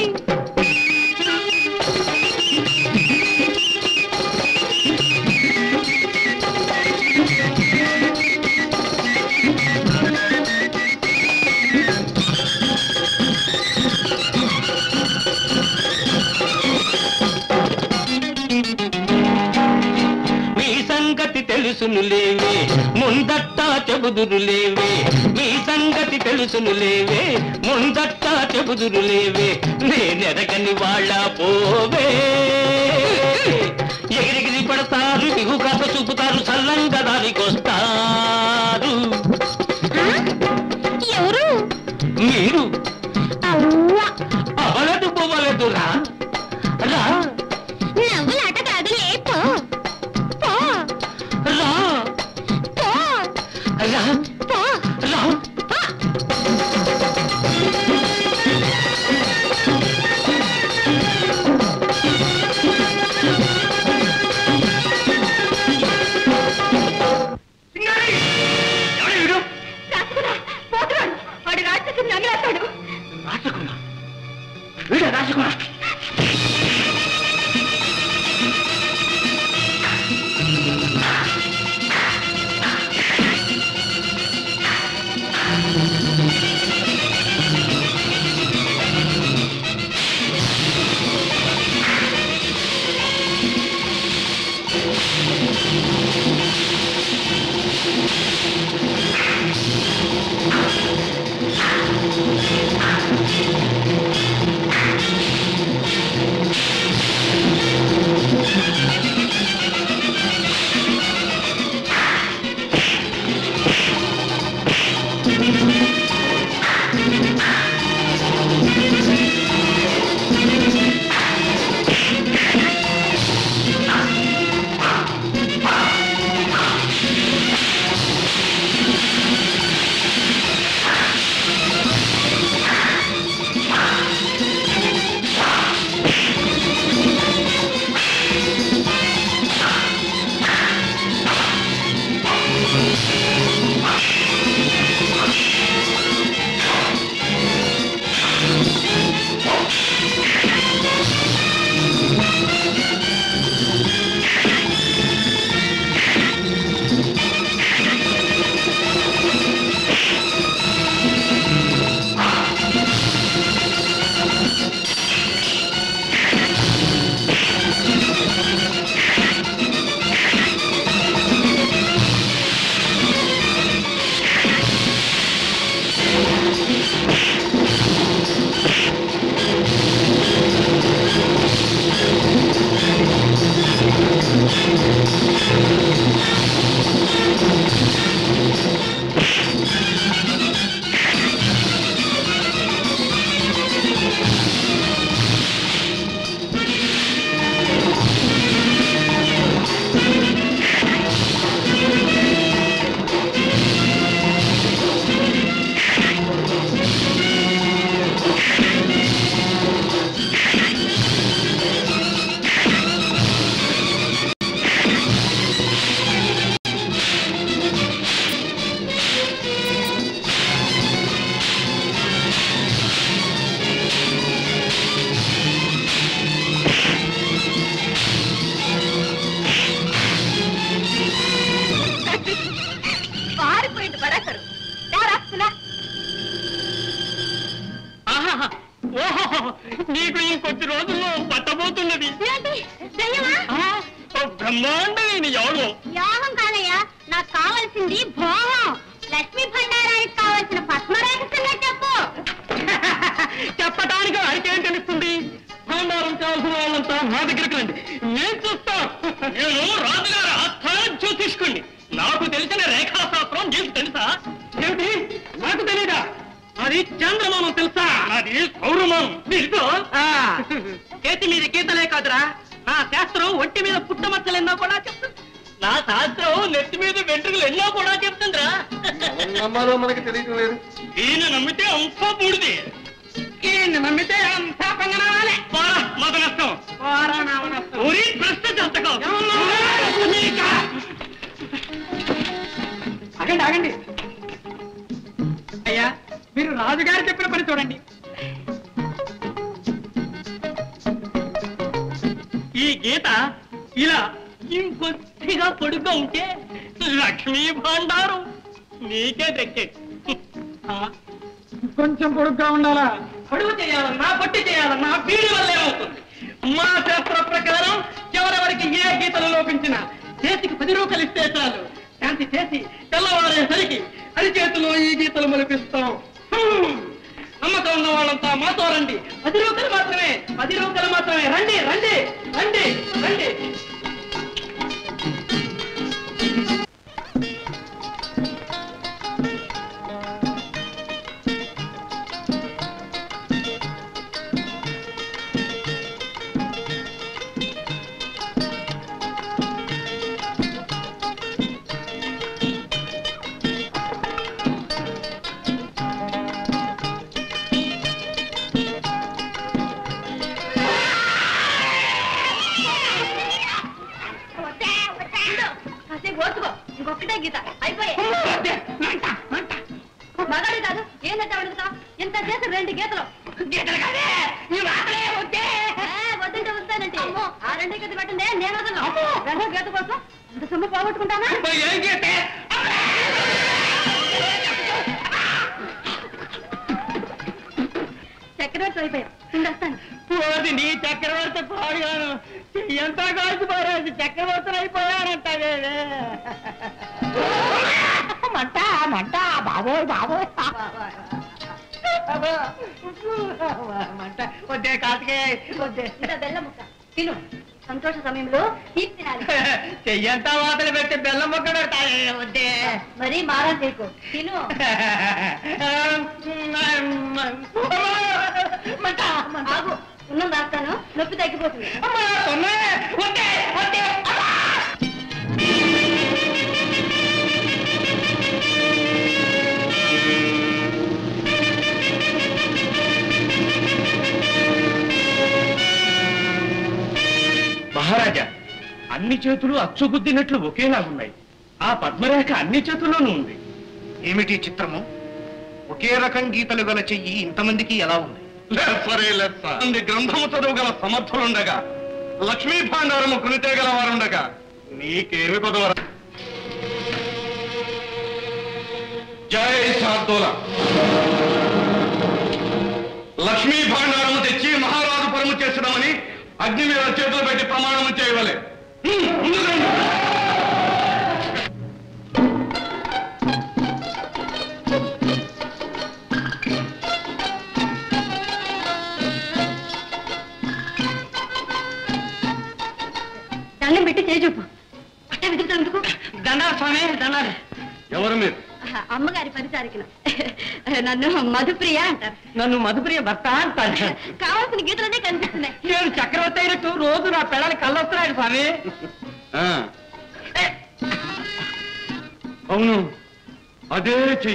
మీ సంగతి తెలుసును లేవే ముందట్టా చెబుదురు లేవే మీ సంగతి తెలుసును లేవే ముందట్టా చెబుదురు లేవే నేనెరగని వాళ్ళ పోవే ఎగిరిగిరి పడతారు దిగు కథ చూపుతారు చల్లంగా దానికొస్తారు ఎవరు మీరు అవ్వ అవలదు పోవలదు రా రా నవ్వులాట కాదు లేపో పో రా పో రా పో రా రాసుకున్నా పోతున్నాడు వాడు రాక్షసుని నగిలేస్తాడు రాజకుమార్ వీడ రాజకుమార్ ఆ ఓహో నీకు ఇంకొద్ది రోజుల్లో పట్టబోతున్నది ఆ, ఓ బ్రహ్మాండమైన యోగం యోగం కాదయ్యా నాకు కావాల్సింది భోగం లక్ష్మీ భండారానికి కావాల్సిన పద్మరేఖ సంగతి చెప్పు చెప్పటానికి వాడికేం తెలుస్తుంది భాండారం కావాల్సిన వాళ్ళంతా నా దగ్గరికి రండి నేను చూస్తా నేను రాజుగారు ఆస్థానం చూసుకోండి నాకు తెలిసిన రేఖాశాస్త్రం నీకు తెలుసా ఏమిటి నాకు తెలీదా అది చంద్రమానం తెలుసా అది సౌరమానం తెలుసు చేతి మీద గీతలే కాదురా నా శాస్త్రం ఒంటి మీద పుట్టమచ్చలెన్నో కూడా చెప్తుంది నా శాస్త్రం నెత్తి మీద వెంట్రుకలు ఎన్నో కూడా చెప్తుందిరా నమ్మాలో మనకి తెలియటం లేదు ఈయన నమ్మితే అంతా బూడిది ఈయన నమ్మితే అంతా పంగనాలే మత నష్టం ఊరి ప్రశ్న చేస్తకం ఆగండి ఆగండి అయ్యా మీరు రాజుగారు చెప్పిన పని చూడండి ఈ గీత ఇలా ఇంకొద్దిగా పొడుగ్గా ఉంటే లక్ష్మీ భాండారం నీకే దక్కే కొంచెం పొడుగ్గా ఉండాలా పొడుగు చేయాలన్నా పొట్టి చేయాలన్నా వీడి వల్లే అవుతుంది మా శాస్త్ర ప్రకారం ఎవరెవరికి ఏ గీతలు లోపించినా చేతికి పది రూపాయలు ఇస్తే చాలు శాంతి చేసి తెల్లవారేసరికి అరిచేతిలో ఈ గీతలు మొలిపిస్తాం హ్మ్. నమ్మకం ఉన్న వాళ్ళంతా మాతో రండి పది రూపాయలు మాత్రమే పది రూపాయలు మాత్రమే రండి రండి రండి రండి కాసేపు ఓర్చుకో ఇంకొకటే గీత అయిపోయి మగాడి కాదు ఏంటంటే అడుగుతా ఇంత చేసి రెండు గీతలు గీతలు కాదే వద్దంటే వస్తానంటే ఆ రెండు గీత పెట్టండి నేను వదలను రెండో గీత కోసం ఇంత సొమ్ము పోగొట్టుకుంటానా ఏం చేస్తే చక్రవర్తి అయిపోయావు ఉండొస్తాను పోది నీ చక్రవర్తి పాడుగాను ఎంత కాల్చి పోరాది చక్రవర్తులు అయిపోయానంటే మంట మంట బాబోయ్ బాబోయ్ మంట వద్దే కాటికే వద్దే ఇంత బెల్లం ముక్క తిను సంతోష సమయంలో తీపి తినాలి చెయ్యంత వాతలు పెట్టి బెల్లం మొక్క పెడతాయే వద్దే మరి మారం చేయకు తిను మంట ఆగు ఉన్నం రాస్తాను నొప్పి తగ్గిపోతుంది వద్దే వద్దే మహారాజా అన్ని చేతులు అచ్చుగుద్దినట్లు ఒకేలాగున్నాయి ఆ పద్మరేఖ అన్ని చేతుల్లోనూ ఉంది ఏమిటి చిత్రము ఒకే రకం గీతలు గల చెయ్యి ఇంతమందికి ఎలా ఉంది లెస్సరే లెస్స మంది గ్రంథము చదువుగల సమర్థులుండగా లక్ష్మీ భాండారము కొనితేగల వారుండగా నీకేమి కొదవర జై శార్దూల లక్ష్మీ భాండారము తెచ్చి మహారాజు పరము చేసినామని అగ్ని మీద చేతులు పెట్టి ప్రమాణం చేయవలే హ్మ్, ముందుకు రండి. దండం పెట్టి చేజూపు పట్ట వెతుకుతాందుకు దండాలు స్వామి దండాలు ఎవరు మీరు అమ్మగారి పరిచారికను నన్ను మధుప్రియ అంటారు నన్ను మధుప్రియ భర్త అంటాను కావాల్సిన గీతలనే కనిపిస్తున్నాయి నేను చక్రవర్తి అయినట్టు రోజు నా పిల్లలు కళ్ళొస్తున్నాడు స్వామి ఆ. అవును అదే చెయ్యి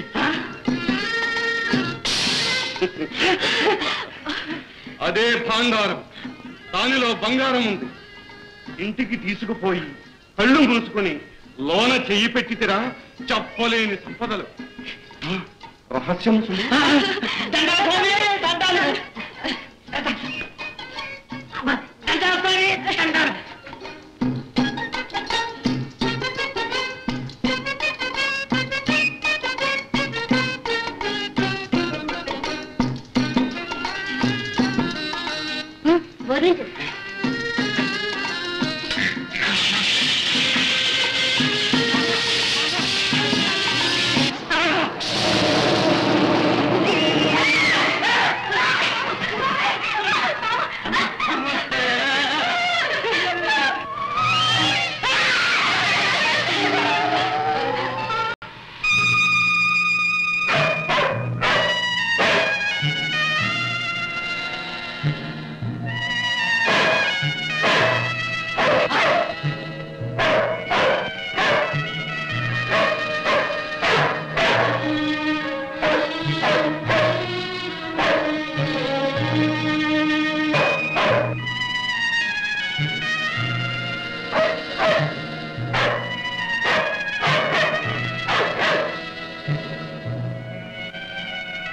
అదే భాండారం దానిలో బంగారం ఉంది ఇంటికి తీసుకుపోయి కళ్ళు మూసుకొని లోన చెయ్యి పెట్టితిరా చెప్పలేని సంపదలు ఆ, రహస్యం సుమి. దండాలు స్వామి దండాలు దండాలు స్వామి దండాలు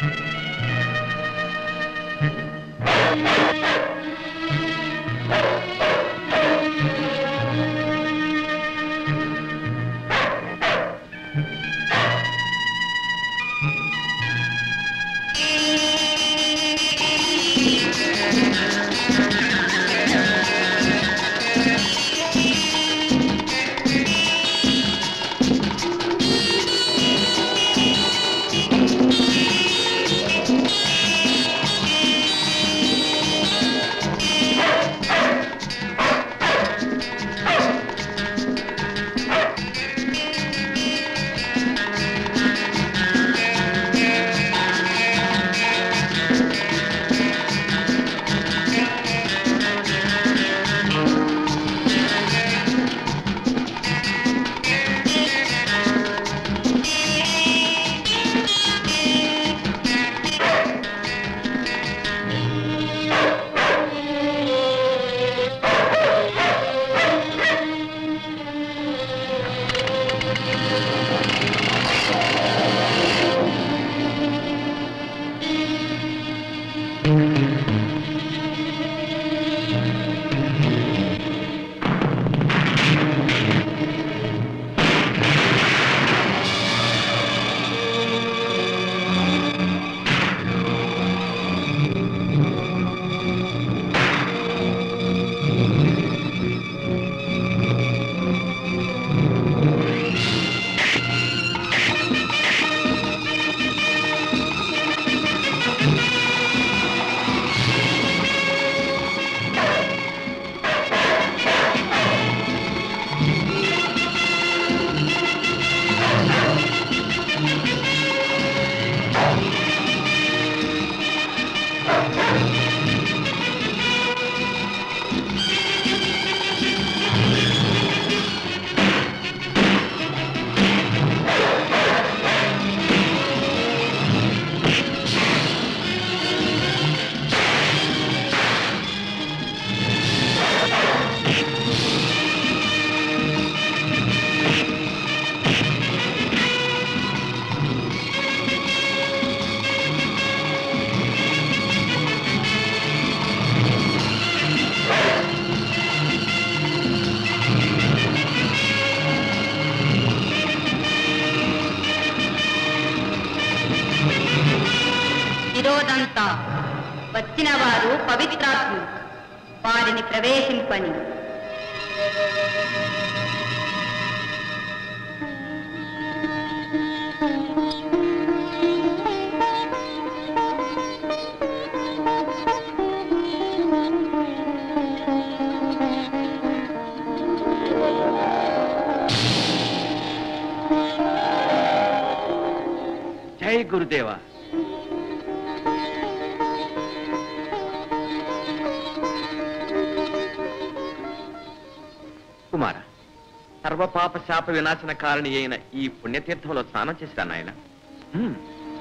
విరోధంతా వచ్చిన వారు పవిత్రాత్ములు వారిని ప్రవేశింపని జై గురుదేవ కుమార సర్వపాప శాప వినాశన కారణి అయిన ఈ పుణ్యతీర్థంలో స్నానం చేసిరా నాయన హ్మ్.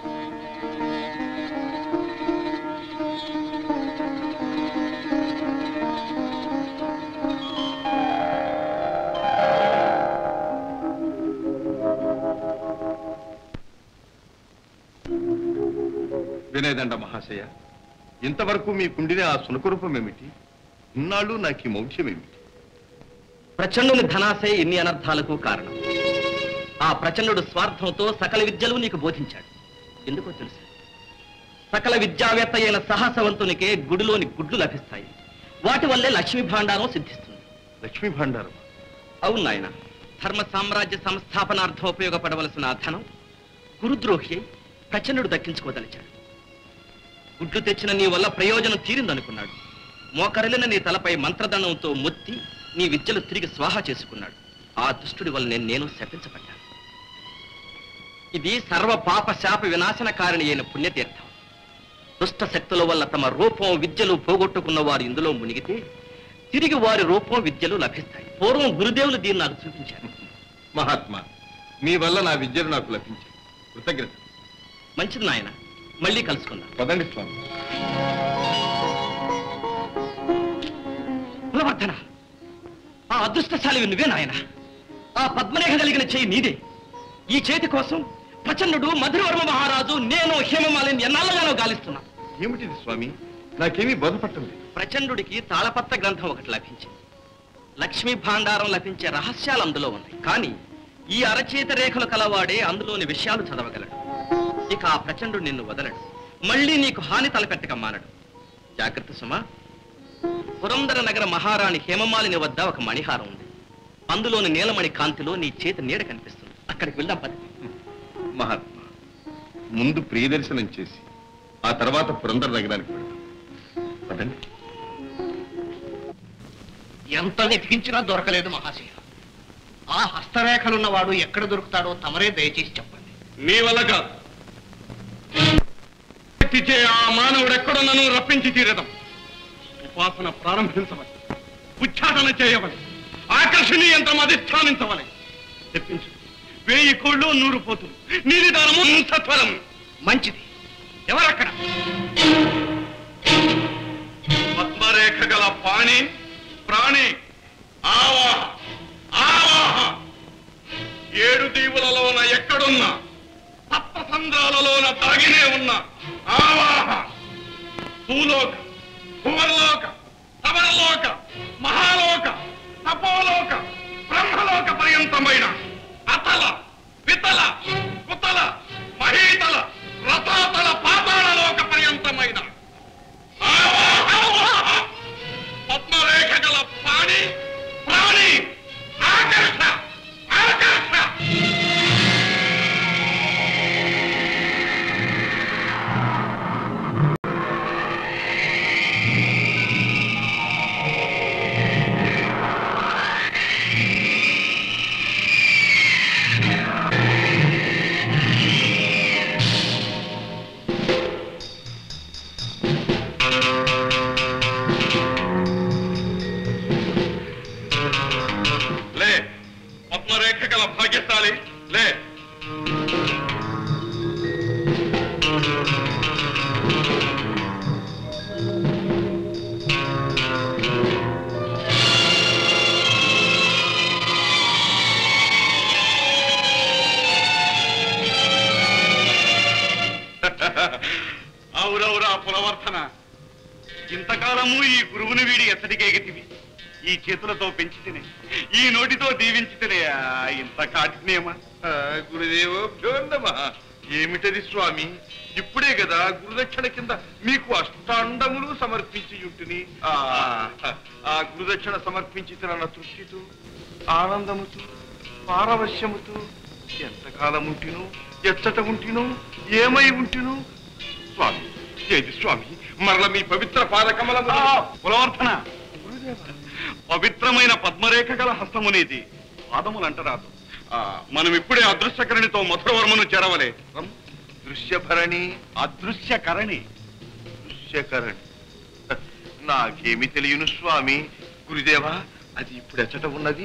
వినయదండ మహాశయ ఇంతవరకు మీకుండిన ఆ సునకరూపం ఏమిటి ఇన్నాళ్ళు నాకు ఈ మౌఢ్యం ఏమిటి ప్రచండుని ధనాశయ ఇన్ని అనర్థాలకు కారణం ఆ ప్రచండుడు స్వార్థంతో సకల విద్యలు నీకు బోధించాడు ఎందుకో తెలుసు సకల విద్యావేత్త అయిన సాహసవంతునికే గుడిలోని గుడ్లు లభిస్తాయి వాటి వల్లే లక్ష్మీ భాండారం సిద్ధిస్తుంది లక్ష్మీ భాండారం అవును నాయన ధర్మ సామ్రాజ్య సంస్థాపనార్థం ఉపయోగపడవలసిన ఆ ధనం గురుద్రోహి అయి ప్రచండుడు దక్కించుకోదలిచాడు గుడ్లు తెచ్చిన నీ వల్ల ప్రయోజనం తీరిందనుకున్నాడు మోకరిలిన నీ తలపై మంత్రదండంతో మొత్తి నీ విద్యలు తిరిగి స్వాహా చేసుకున్నాడు ఆ దుష్టుడి వల్ల నేను నేను శపించబడ్డాను ఇది సర్వ పాప శాప వినాశన కారణి అయిన పుణ్యతీర్థం దుష్ట శక్తుల వల్ల తమ రూపం విద్యలు పోగొట్టుకున్న వారు ఇందులో మునిగితే తిరిగి వారి రూపం విద్యలు లభిస్తాయి పూర్వం గురుదేవులు దీన్ని నాకు చూపించారు మహాత్మా మీ వల్ల నా విద్యలు నాకు లభించాయి కృతజ్ఞత మంచిది నాయన మళ్ళీ కలుసుకుందాం పదండి స్వామి కులవర్ధన ఆ అదృష్టశాలి నువ్వే నాయన ఆ పద్మరేఖ కలిగిన చేయి నీదే ఈ చేతి కోసం ప్రచండుడు మధురవర్మ మహారాజు నేను హేమమాలిని ఎన్నాళ్ళు పాలిస్తున్నాను ఏమిటిది స్వామి నాకేమీ బోధపట్టం లేదు ప్రచండుడికి తాళపత్ర గ్రంథం ఒకటి లభించింది లక్ష్మీ భాండారం లభించే రహస్యాలు అందులో ఉన్నాయి కానీ ఈ అరచేత రేఖలు కలవాడే అందులోని విషయాలు చదవగలడు ఇక ఆ ప్రచండుడు నిన్ను వదలడు మళ్ళీ నీకు హాని తలపెట్టక మానడు జాగ్రత్త సుమా పురందర నగర మహారాణి హేమమాలిని వద్ద ఒక మణిహారం ఉంది అందులోని నీలమణి కాంతిలో నీ చేతి నీడ కనిపిస్తుంది అక్కడికి వెళ్దాం పది మహాత్మా ముందు ప్రియదర్శనం చేసి ఆ తర్వాత పురందర నగరానికి వెళ్దాం పదండి ఎంత వెతికించినా దొరకలేదు మహాశయ ఆ హస్తరేఖలున్నవాడు ఎక్కడ దొరుకుతాడో తమరే దయచేసి చెప్పండి నీ వల్ల కాదు ఎత్తిచే ఆ మానవుడు ఎక్కడున్నను రప్పించి తీరదం ఉపాసన ప్రారంభించవని ఉచ్చాటన చేయవని ఆకర్షణీయ యంత్రం అధిష్టానించవని తెప్పించు వేయి కోళ్ళు నూరు పోతులు నీలి దానము సత్వరం మంచిది ఎవరక్కడ పద్మరేఖ గల పాణి ప్రాణి ఆవాహ ఆవాహ ఏడు దీవులలోన ఎక్కడున్నా సప్త సంద్రాలలోన తాగినే ఉన్న ఆవాహ భూలోక భువర్లోక సవరలోక మహాలోక తపోలోక బ్రహ్మలోక పర్యంతమైన అతల వితల కుతల మహీతల రసాతల పాతాళలోక పర్యంతమైన ఆవాహ! పద్మరేఖ గల పాణి ప్రాణి ఆకర్ష ఆకర్ష లే పద్మరేఖ గల భాగ్యశాలి లే అవురవురా పులవర్ధన ఇంతకాలము ఈ గురువుని వీడి ఎత్తడికేగతివి ఈ చేతులతో పెంచితేనే ఈ నోటితో దీవించితేనే ఆ, ఇంత కాఠిన్యమా గురుదేవో భ్యోన్నమ ఏమిటది స్వామి ఇప్పుడే కదా గురుదక్షిణ కింద మీకు అష్టాండములు సమర్పించి యుంటిని ఆ, ఆ గురుదక్షిణ సమర్పించి తిన తృప్తితో ఆనందముతో పారవశ్యముతో ఎంతకాలం ఉంటినో ఎచ్చట ఉంటినో ఏమై ఉంటినో స్వామి ఏది స్వామి మరల మీ పవిత్ర పాదకమలము పులవర్ధన పవిత్రమైన పద్మరేఖ గల హస్తమునేది పాదములు అంటరాదు ఆ, మనం ఇప్పుడే అదృశ్యకరణితో మధురవర్మను చేరవలే రమ్. దృశ్యభరణి అదృశ్యకరణి దృశ్యకరణి హ, నాకేమి తెలియను స్వామి గురుదేవా అది ఇప్పుడు ఎచ్చట ఉన్నది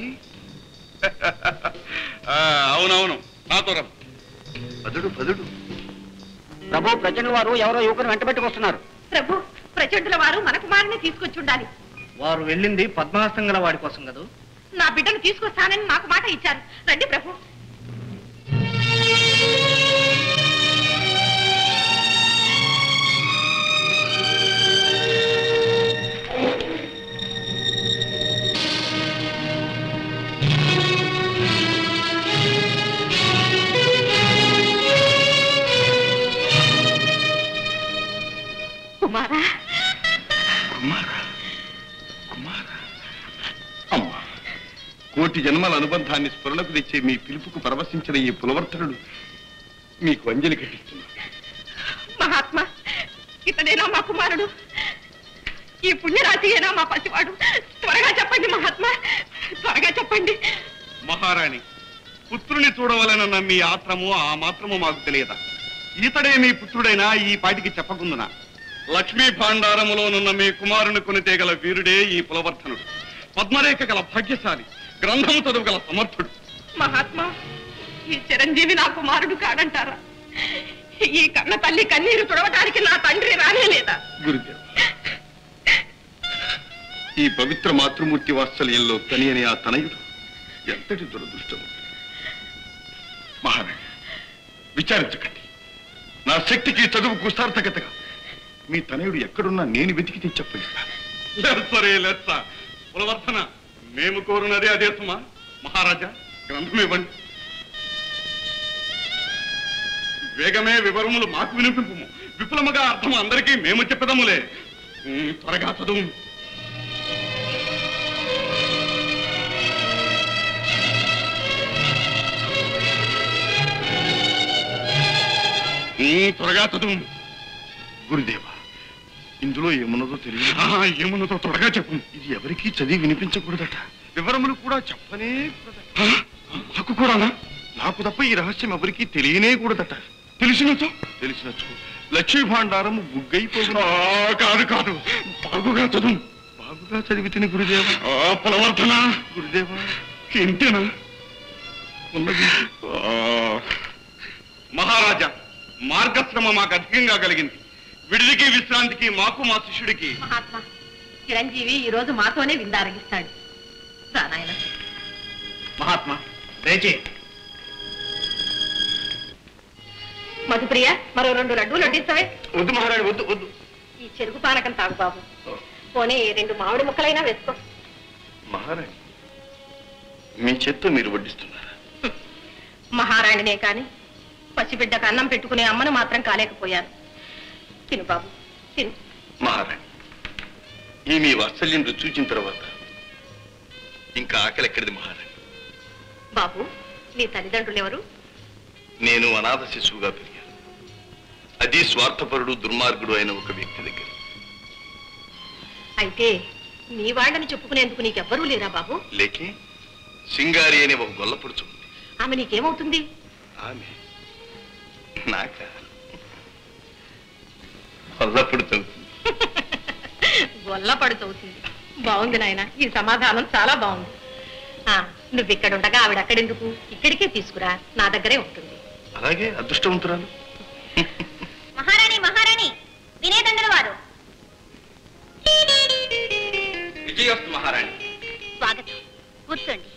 ఆ, అవునవును నాతో రమ్ పదుడు పదుడు ప్రభు ప్రజల వారు ఎవరో యువకుని వెంటబెట్టుకొస్తున్నారు ప్రభు ప్రచండుల వారు మన కుమారుని తీసుకొచ్చి ఉండాలి వారు వెళ్ళింది పద్మహస్తం గల వాడి కోసం కదా నా బిడ్డను తీసుకొస్తానని నాకు మాట ఇచ్చారు రండి ప్రభు కుమారా కుమార కుమార అమ్మా కోటి జన్మల అనుబంధాన్ని స్ఫురణకు తెచ్చే మీ పిలుపుకు పరవశించిన ఈ పులవర్తనుడు మీకు అంజలి కట్టిస్తున్నారు మహాత్మా ఇతడేనా మా కుమారుడు ఈ పుణ్యరాశి ఏనా మా పసివాడు త్వరగా చెప్పండి మహాత్మా త్వరగా చెప్పండి మహారాణి పుత్రుని చూడవలనన్న మీ ఆత్రము ఆ మాత్రము మాకు తెలియదా ఈతడే మీ పుత్రుడైనా ఈ పాటికి చెప్పకుందునా లక్ష్మీ భాండారములోనున్న మీ కుమారుని కొనితేగల వీరుడే ఈ పులవర్ధనుడు పద్మరేఖ గల భాగ్యశాలి గ్రంథము చదువు గల సమర్థుడు మహాత్మా ఈ చిరంజీవి నా కుమారుడు కాడంటారా ఈ కన్న తల్లి కన్నీరు తుడవటానికి నా తండ్రి రానేలేదా గురుదేవ్ ఈ పవిత్ర మాతృమూర్తి వాత్సల్యంలో కనియని ఆ తనయుడు ఎంతటి దురదృష్టం మహారాణి విచారించకండి నా శక్తికి చదువుకు సార్థకతగా మీ తనయుడు ఎక్కడున్నా నేను వెతికి తెచ్చి చెప్పిస్తాను లెస్సరే లెస్స పులవర్ధన మేము కోరునది అదే సుమా మహారాజా గ్రంథం ఇవ్వండి వేగమే వివరములు మాకు వినిపింపు విపులముగా అర్థం అందరికీ మేము చెప్పదములే ఉమ్, త్వరగా చదువు ఉమ్, త్వరగా చదువు గురుదేవా ఇందులో ఏమున్నదో తెలియదు ఆ, ఏమున్నదో త్వరగా చెప్పు ఇది ఎవరికీ చదివి వినిపించకూడదట వివరములు కూడా చెప్పనే ఆ, నాకు కూడానా నాకు తప్ప ఈ రహస్యం ఎవరికీ తెలియనే కూడదట తెలిసినచో తెలిసినచ్చు లక్ష్మీ భాండారము బుగ్గైపోగును ఆ, కాదు కాదు బాగుగా చదువు బాగుగా చదివి తిని గురుదేవా ఆ, పులవర్ధన గురుదేవా ఇంతేనా ఉన్నది ఆ, మహారాజా మార్గశ్రమ మాకు అధికంగా కలిగింది విడిదికి విశ్రాంతికి మాకు మా శిష్యుడికి మహాత్మా చిరంజీవి ఈ రోజు మాతోనే విందారగిస్తాడు రా నాయనా మహాత్మా దయచే మధుప్రియ మరో రెండు లడ్డూలు వడ్డిస్తావే వద్దు మహారాణి వద్దు వద్దు ఈ చెరుకు పానకం తాగు బాబు పోనీ రెండు మామిడి ముక్కలైనా వేసుకో మహారాణి మీ చేత్తో మీరు వడ్డిస్తున్నారా మహారాణినే కాని పసిబిడ్డకు అన్నం పెట్టుకునే అమ్మను మాత్రం కాలేకపోయాను తిను బాబు తిను మహారాణి ఈ మీ వాత్సల్యం రుచి చూచిన తర్వాత ఇంకా ఆకలి ఎక్కడిది మహారాణి బాబు నీ తల్లిదండ్రులు ఎవరు నేను అనాథ శిశువుగా పెరిగాను అది స్వార్థపరుడు దుర్మార్గుడు అయిన ఒక వ్యక్తి దగ్గర అయితే నీ వాళ్ళని చెప్పుకునేందుకు నీకెవ్వరూ లేరా బాబు లేకే సింగారి అనే ఒక గొల్లపడుచు ఉంది ఆమె నీకేమవుతుంది ఆమె నాక గొల్లపడుతుంది గొల్ల పడుతవుతుంది బాగుంది నాయన ఈ సమాధానం చాలా బాగుంది ఆ, నువ్వు ఇక్కడ ఉండగా ఆవిడ అక్కడెందుకు ఇక్కడికే తీసుకురా నా దగ్గరే ఉంటుంది అలాగే అదృష్టవంతురాలు మహారాణి మహారాణి వినేదండల వారు విజయోస్తు మహారాణి స్వాగతం కూర్చోండి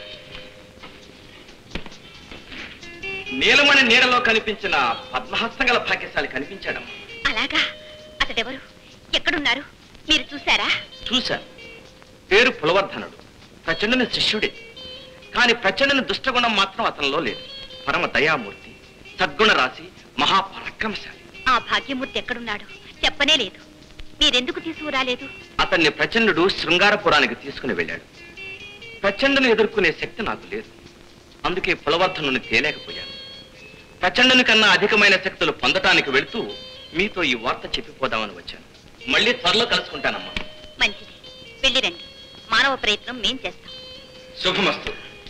నీలమణి నీడలో కనిపించిన పద్మహస్తం గల భాగ్యశాలి కనిపించాడమ్మా అలాగా అతడెవరు ఎక్కడున్నారు మీరు చూశారా చూశాను పేరు పులవర్ధనుడు ప్రచండుని శిష్యుడే కాని ప్రచండుని దుష్టగుణం మాత్రం అతనిలో లేదు పరమ దయామూర్తి సద్గుణ రాశి మహాపరాక్రమశాలి ఆ భాగ్యమూర్తి ఎక్కడున్నాడు చెప్పనే లేదు మీరెందుకు తీసుకురాలేదు అతన్ని ప్రచండుడు శృంగారపురానికి తీసుకుని వెళ్ళాడు ప్రచండుని ఎదుర్కొనే శక్తి నాకు లేదు అందుకే పులవర్ధనుని తేలేకపోయాను ప్రచండుని కన్నా అధికమైన శక్తులు పొందటానికి వెళ్తూ మీతో ఈ వార్త చెప్పిపోదామని వచ్చాను మళ్ళీ త్వరలో కలుసుకుంటానమ్మా మంచిది వెళ్ళిరండి మానవ ప్రయత్నం మేం చేస్తాం శుభమస్తు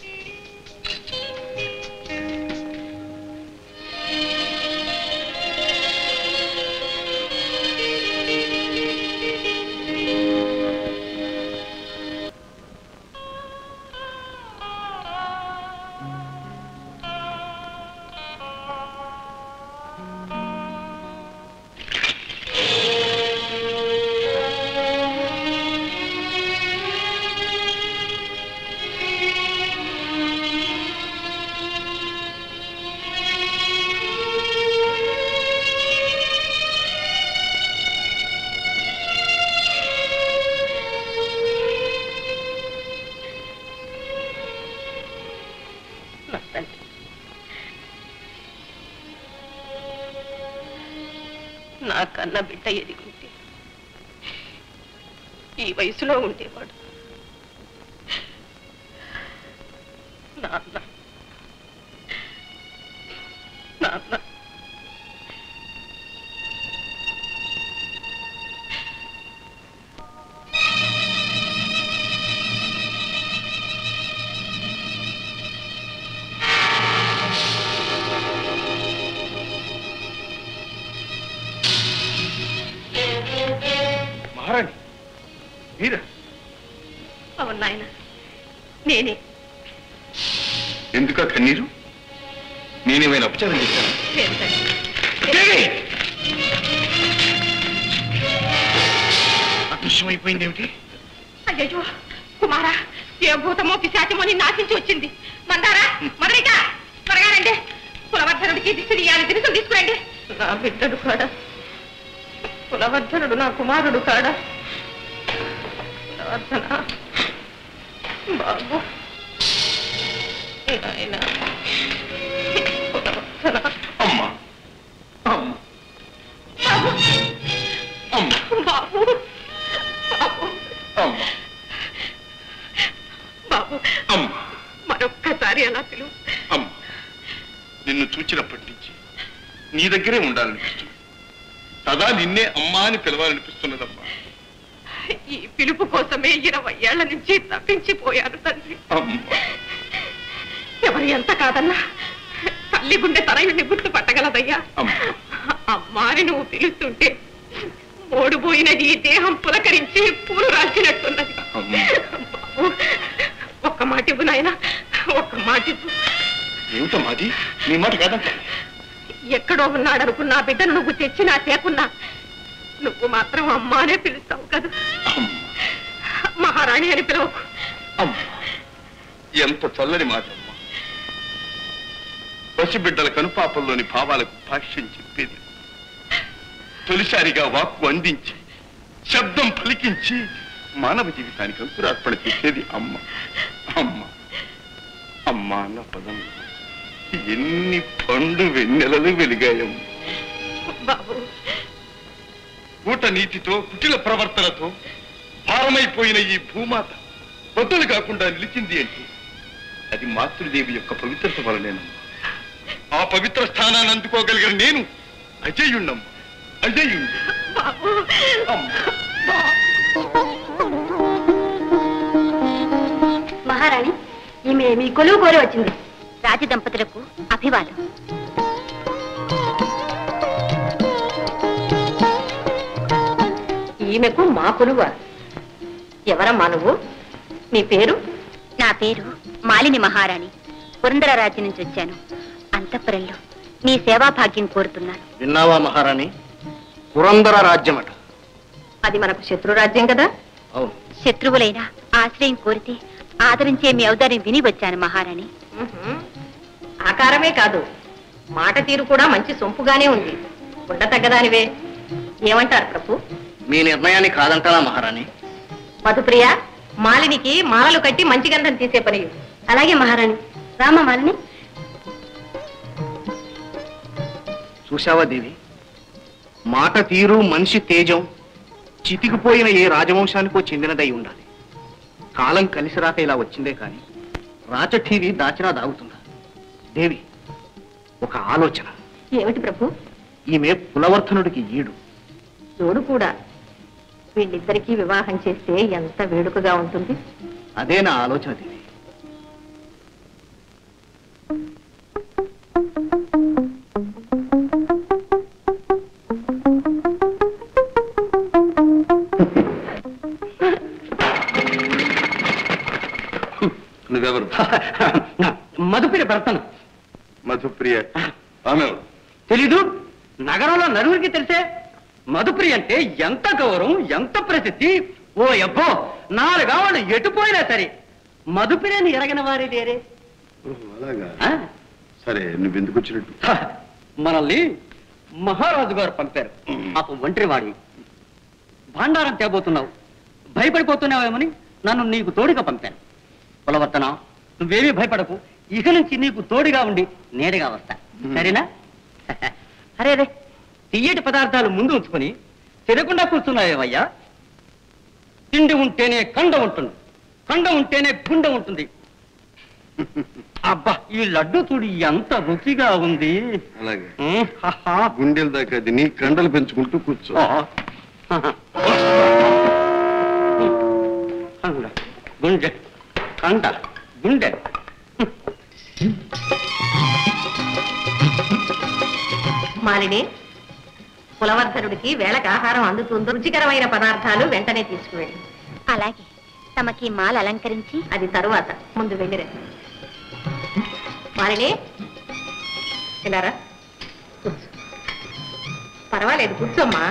నా తండ్రి నా కన్న బిడ్డ ఎదిగుంటే ఈ వయసులో ఉండేవాడు నాన్న నాన్న మహారాణి మీరా అవును నాయన నేనే ఎందుక కన్నీరు నేనేమైనా అపచారం చేశాను లేదు తండ్రి అదృశ్యమైపోయింది ఏమిటి అయ్యో కుమారా ఏ భూతమో పిశాచమో నీ నాశించి వచ్చింది మందారా మదరిక త్వరగా రండి కులవర్ధనుడికి దిశ ఇయ్యాలి దినుసులు తీసుకురండి నా బిడ్డడు కూడా కులవర్ధనుడు నా కుమారుడు కాడా కులవర్ధన బాబు నాయనా కులవర్ధన అమ్మా అమ్మా బాబు అమ్మా బాబు బాబు అమ్మా బాబు అమ్మా మరొక్కసారి అలా పిలువు అమ్మా నిన్ను చూచినప్పటి నుంచి నీ దగ్గరే ఉండాలనిపిస్తుంది సదా నిన్నే అమ్మా అని పిలవాలనిపిస్తున్నదమ్మా ఈ పిలుపు కోసమే ఇరవై ఏళ్ల నుంచి తప్పించిపోయారు తండ్రి అమ్మా ఎవరు ఎంత కాదన్నా తల్లి గుండె తనయుడిని గుర్తు పట్టగలదయ్యా అమ్మా అమ్మాని నువ్వు పిలుస్తుంటే ఓడిపోయినది ఈ దేహం పులకరించి పూలు రాల్చినట్టున్నది అమ్మా. బాబు, ఒక్క మాట ఇవ్వు నాయన ఒక్క మాట ఇవ్వు ఏమిటమ్మా అది నీ మాట కాదంట ఎక్కడో ఉన్నాడనుకున్న ఆ బిడ్డను నువ్వు తెచ్చినా తేకున్నా నువ్వు మాత్రం అమ్మానే పిలుస్తావు కదా అమ్మా మహారాణి అని పిలవకు అమ్మా ఎంత చల్లని మాట అమ్మా పసిబిడ్డల కనుపాపల్లోని భావాలకు భాష్యం చెప్పేది తొలిసారిగా వాక్కు అందించి శబ్దం పలికించి మానవ జీవితానికి అంకురార్పణ చేసేది అమ్మ అమ్మ అమ్మ అన్న పదం ఎన్ని పండు వెన్నెలలు వెలిగాయమ్మ బాబు కూట నీతితో కుటిల ప్రవర్తనతో భారమైపోయిన ఈ భూమాత బొద్దులు కాకుండా నిలిచింది అంటే అది మాతృదేవి యొక్క పవిత్రత వలనేనమ్మా ఆ పవిత్ర స్థానాన్ని అందుకోగలిగిన నేను అజయుణ్ణమ్మా అజయుణ్ణి బాబు మహారాణి ఈమె మీ కొలువు కోరి వచ్చింది రాజదంపతులకు అభివాదం ఈమెకు మా కొలువ ఎవరమ్మా నువ్వు నీ పేరు నా పేరు మాలిని మహారాణి పురందర రాజ్యం నుంచి వచ్చాను అంతఃపురంలో నీ సేవా భాగ్యం కోరుతున్నాను విన్నావా మహారాణి పురందర రాజ్యమట అది మనకు శత్రురాజ్యం కదా అవును శత్రువులైన ఆశ్రయం కోరితే ఆదరించే మీ ఔదార్యం విని వచ్చాను మహారాణి ఉహుం. ఆకారమే కాదు మాట తీరు కూడా మంచి సొంపుగానే ఉంది ఉండ తగ్గదానివే ఏమంటారు ప్రభు మీ నిర్ణయాన్ని కాదంటారా మహారాణి మధుప్రియ మాలినికి మాలలు కట్టి మంచి గంధం తీసే పని ఇవ్వు. అలాగే మహారాణి రామ మాలిని చూశావా దేవి మాట తీరు మనిషి తేజం చితికిపోయిన ఏ రాజవంశానికో చెందినదై ఉండాలి కాలం కలిసి రాక ఇలా వచ్చిందే కాని రాచఠీవి దాచినా దాగుతుందా దేవి ఒక ఆలోచన ఏమిటి ప్రభు ఈమె పులవర్ధనుడికి ఈడు చూడు కూడా వీళ్ళిద్దరికీ వివాహం చేస్తే ఎంత వేడుకగా ఉంటుంది అదే నా ఆలోచన దేవి నువ్వెవరు మధుపిరి భర్తను మధుప్రియ ఆమె ఎవరు? తెలీదు నగరంలో నలుగురికి తెలిసే మధుప్రియ అంటే ఎంత గౌరవం ఎంత ప్రసిద్ధి ఓ అబ్బో నాలుగావాళ్ళు ఎటుపోయినా సరే మధుప్రియని ఎరగని వారే లేరే అలాగా ఆ? సరే నువ్వెందుకు వచ్చినట్టు హ, మనల్ని మహారాజు గారు పంపారు పాపం ఒంటరి వాడి భాండారం తేబోతున్నావు భయపడిపోతున్నావేమని నన్ను నీకు తోడుగా పంపాను కులవర్తన నువ్వేమీ భయపడకు ఇక నుంచి నీకు తోడుగా ఉండి నేరుగా వస్తా సరేనా అరే రే తీయటి పదార్థాలు ముందు ఉంచుకొని తినకుండా కూర్చున్నావేమయ్యా తిండి ఉంటేనే కండ ఉంటుంది కండ ఉంటేనే గుండె ఉంటుంది అబ్బా ఈ లడ్డు చూడు ఎంత రుచిగా ఉంది అలాగే ఉమ్, హహా. గుండెల దాకా అది నీ కండలు పెంచుకుంటూ కూర్చో ఆ, హహ. కండ గుండె కండ గుండె మాలిని కులవర్ధనుడికి వేళకు ఆహారం అందుతుందో రుచికరమైన పదార్థాలు వెంటనే తీసుకువెళ్ళి అలాగే తమకి మాల అలంకరించి అది తరువాత ముందు వెళ్ళిరే మాలిని ఇలారా కూర్చో పర్వాలేదు కూర్చోమ్మా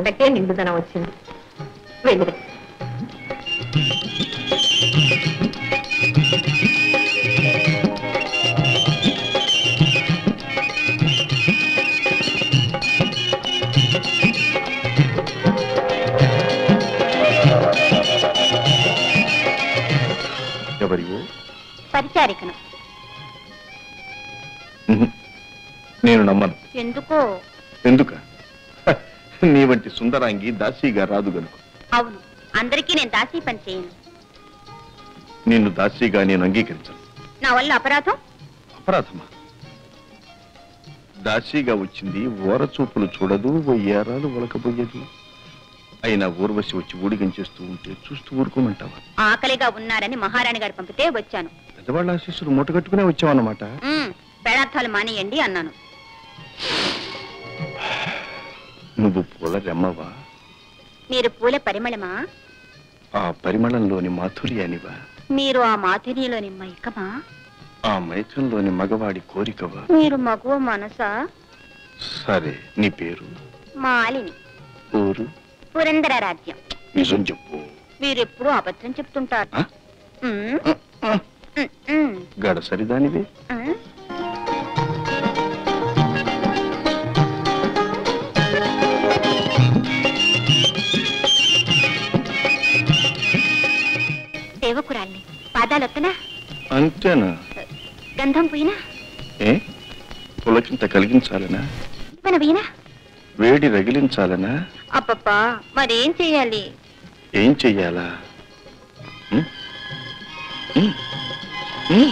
కుండకే నిండుదనం వచ్చింది వెళ్ళి ఎవరివో పరిచారికను నేను నమ్మను ఎందుకో ఎందుక హ, నీ వంటి సుందరాంగి దాసీగా రాదు గనుక అవును అందరికీ నేను దాసీ పని చేయను నిన్ను దాసీగా నేను అంగీకరించను నా వల్ల అపరాధం అపరాధమా దాసీగా వచ్చింది ఓరచూపులు చూడదు వయ్యారాలు ఒలకబోయేదు అయినా ఊర్వశి వచ్చి ఊడిగం చేస్తూ ఉంటే చూస్తూ ఊరుకోమంటావా ఆకలిగా ఉన్నారని మహారాణి గారు పంపితే వచ్చాను పెద్దవాళ్ళ ఆశీస్సులు మూటగట్టుకునే వచ్చావన్నమాట ఉమ్, పెడార్థాలు మానేయండి అన్నాను నువ్వు పూల రెమ్మవా మీరు పూల పరిమళమా ఆ పరిమళంలోని మాధుర్యానివా మీరు ఆ మాధుర్యంలోని మైకమా ఆ మైత్రంలోని మగవాడి కోరికవా మీరు మగువ మనసా సరే నీ పేరు మాలిని ఊరు పురందర రాజ్యం నిజం చెప్పు మీరెప్పుడు అబద్ధం చెప్తుంటారు ఆ? ఉమ్, ఉమ్, ఉమ్, గడసరిదానివే ఉమ్. సేవకురాల్ని పాదాలొత్తనా అంతేనా గంధం పోయినా ఏ పులకింత కలిగించాలనా మన వీణా వేడి రగిలించాలనా అబ్బబ్బా మరేం చెయ్యాలి ఏం చెయ్యాలా ఉం? ఉం? ఉం?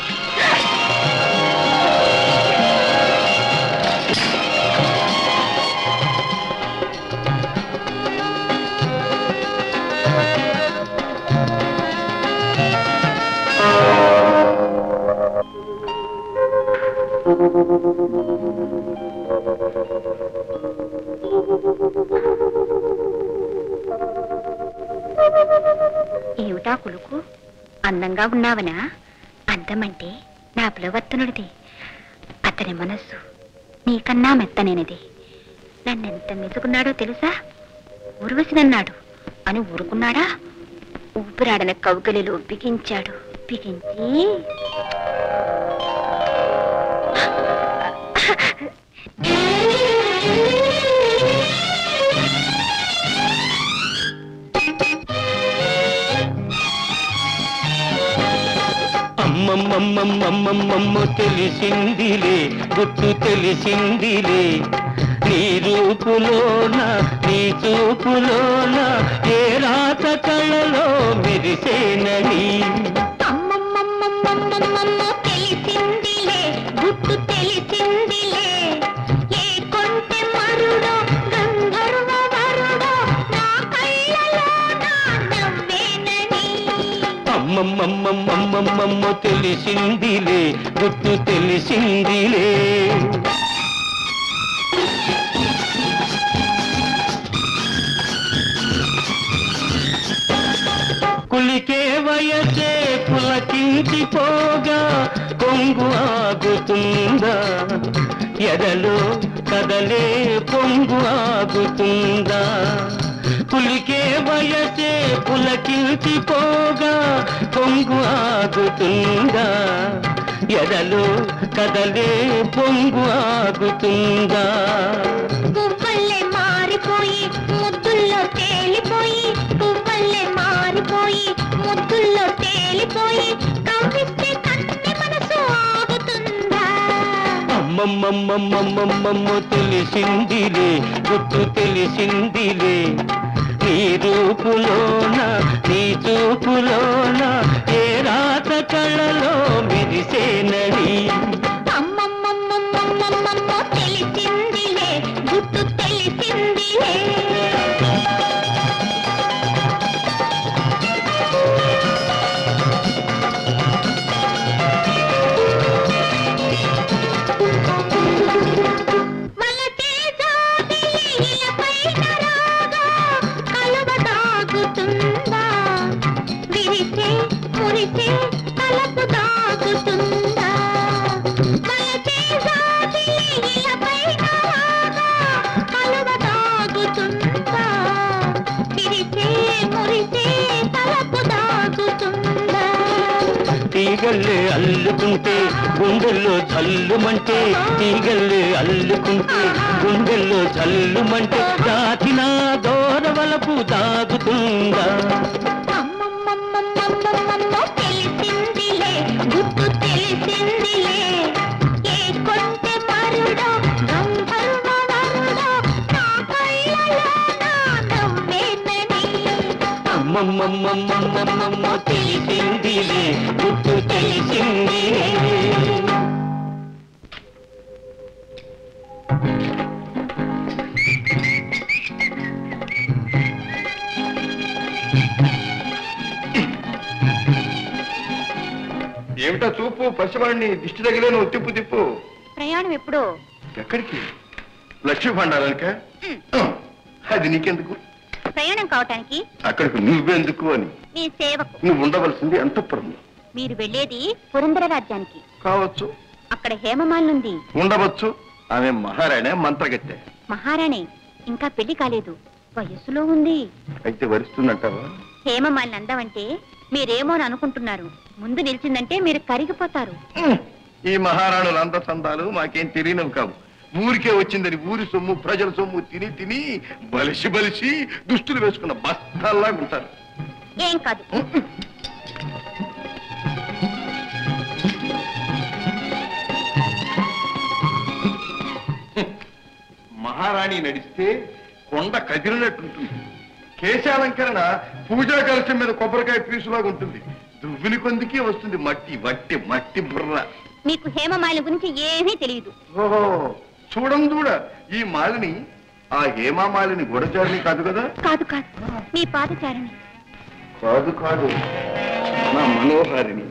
ఏమిటా కులుకు అందంగా ఉన్నావనా అందమంటే నా పిలవర్తనుడిది అతని మనస్సు నీకన్నా మెత్తనేనిది నన్నెంత మెచ్చుకున్నాడో తెలుసా ఊర్వశినన్నాడు అని ఊరుకున్నాడా ఊపిరాడన కౌకలిలో బిగించాడు బిగించి అమ్మమ్మమ్మమ్మమ్మమ్మ తెలిసిందిలే గుట్టు తెలిసిందిలే నీ రూపులోన నీ చూపులోన ఏ రాత కళలో మెరిసేనని అమ్మమ్మమ్మమ్మమ్మమ్మమ్మ తెలిసిందిలే గుట్టు తెలిసిందిలే ఏ కొంటె మరుడో గంధర్వ వరుడో నా కళ్ళలో నా నవ్వేనని అమ్మమ్మమ్మమ్మమ్మమ్మ తెలిసిందిలే గుట్టు తెలిసిందిలే కులికే వయసే పులకించిపోగా కొంగు ఆగుతుందా ఎదలో కదలే పొంగు ఆగుతుందా కులికే వయసే పులకించిపోగా కొంగు ఆగుతుందా ఎదలో కదలే పొంగు ఆగుతుందా పువ్వల్లే మారిపోయి ముద్దుల్లో తేలిపోయి పువ్వల్లే మారిపోయి ముద్దుల్లో తేలిపోయి కవ్విస్తే కన్నె మనసు ఆగుతుందా అమ్మమ్మమ్మమ్మమ్మమ్మ తెలిసిందిలే గుట్టు తెలిసిందిలే నీ రూపులోన నీ చూపులోన ఏ రాత కళలో మెరిసేనని అమ్మమ్మమ్మమ్మమ్మమ్మమ్మ తెలిసిందిలే గుట్టు తెలిసిందిలే వలచే జాబిలి ఇలపైన రాగా కలువ దాగుతుందా విరిసే మురిసే తలపు దాగుతుందా తీగల్లే అల్లుకుంటే గుండెల్లో జల్లుమంటే తీగల్లే అల్లుకుంటే గుండెల్లో జల్లుమంటే దాచిన దోరవలపు దాగుతుందా అమ్మమ్మమ్మమ్మమ్మమ్మమ్మ తెలిసిందిలే గుర్తు తెలిసిందిలే ఏ కొంటె పరుడో గంధర్వ వరుడో నా కళ్ళలో నా నవ్వేనని అమ్మమ్మమ్మమ్మమ్మమ్మ తెలిసిందిలే గుర్తు తెలిసిందిలే ఏమిటా చూపు పసివాడిని దిష్టి తగిలేను తిప్పు తిప్పు ప్రయాణం ఎప్పుడో ఎక్కడికి లక్ష్మీ భండారానిక అది నీకెందుకు ప్రయాణం కావటానికి అక్కడికి నువ్వెందుకు అని మీ సేవకు నువ్వు ఉండవలసింది అంతఃపురంలో మీరు వెళ్ళేది పురంధర రాజ్యానికి కావచ్చు అక్కడ హేమమాలినుంది ఉండవచ్చు ఆమె మహారాణే మంత్రగత్తె మహారాణి ఇంకా పెళ్లి కాలేదు వయస్సులో ఉంది అయితే వరిస్తుందంటావా హేమమాలిని అందమంటే మీరేమో అని అనుకుంటున్నారు ముందు నిలిచిందంటే మీరు కరిగిపోతారు ఈ మహారాణుల అందచందాలు మాకేం తెలియనివి కావు ఊరికే వచ్చిందని ఊరి సొమ్ము ప్రజల సొమ్ము తిని తిని బలిసి బలిసి దుస్తులు వేసుకున్న బస్తాల్లా ఉంటారు ఏం కాదు మహారాణి నడిస్తే కొండ కదిలినట్టుంటుంది కేశాలంకరణ పూజా కలశం మీద కొబ్బరికాయ పీసులాగా ఉంటుంది దువ్విని కొందికి వస్తుంది మట్టి మట్టి మట్టి బుర్ర మీకు హేమమాలిని గురించి ఏమీ తెలియదు ఓహో చూడం చూడ ఈ మాలిని ఆ హేమామాలిని గొడచారిని కాదు కదా కాదు కాదు మీ పాదచారిణి కాదు కాదు నా మనోహారిని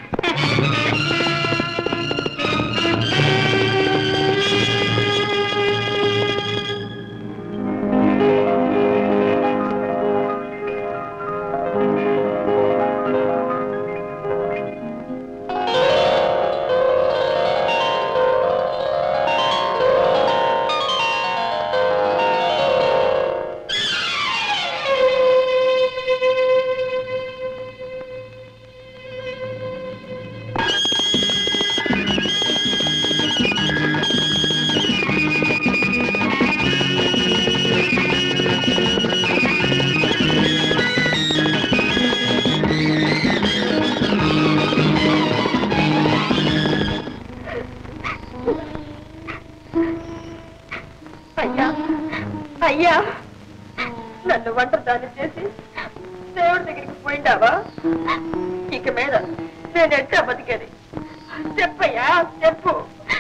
అయ్యా అయ్యా నన్ను ఒంటరిదాన్ని చేసి దేవుడి దగ్గరికి పోయిండావా ఇక మీద నేను ఎట్లా బతికేది చెప్పయ్యా చెప్పు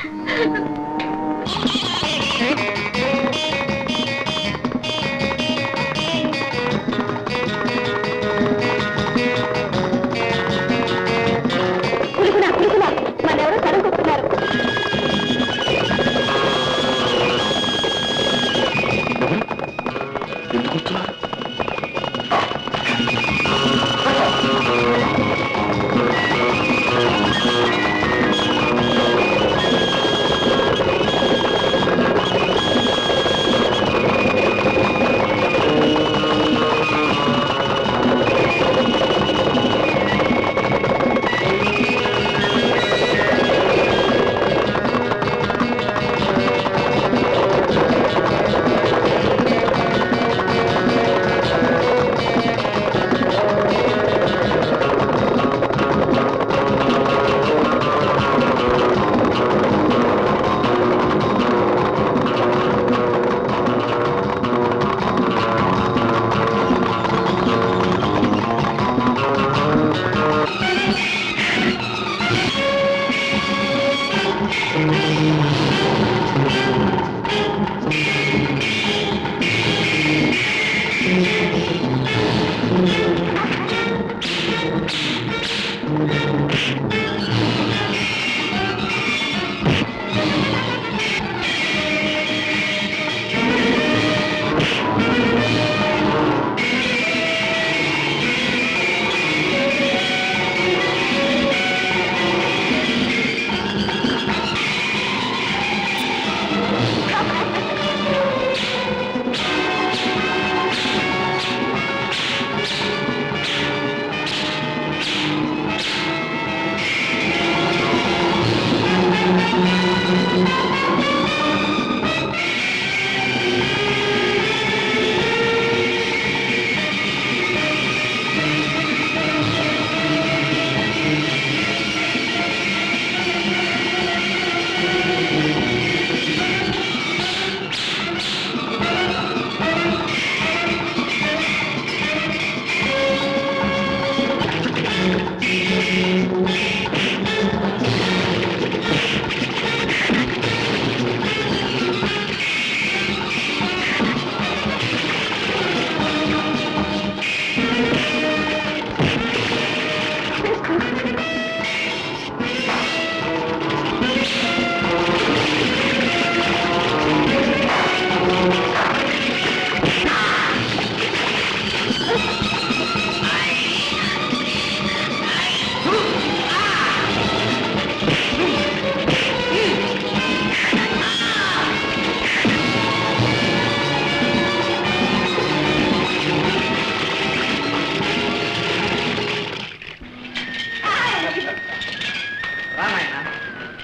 కులుకునా కులుకునా మనెవరో తరుముకొస్తున్నారు ఎందుకు వస్తున్నారు ఆ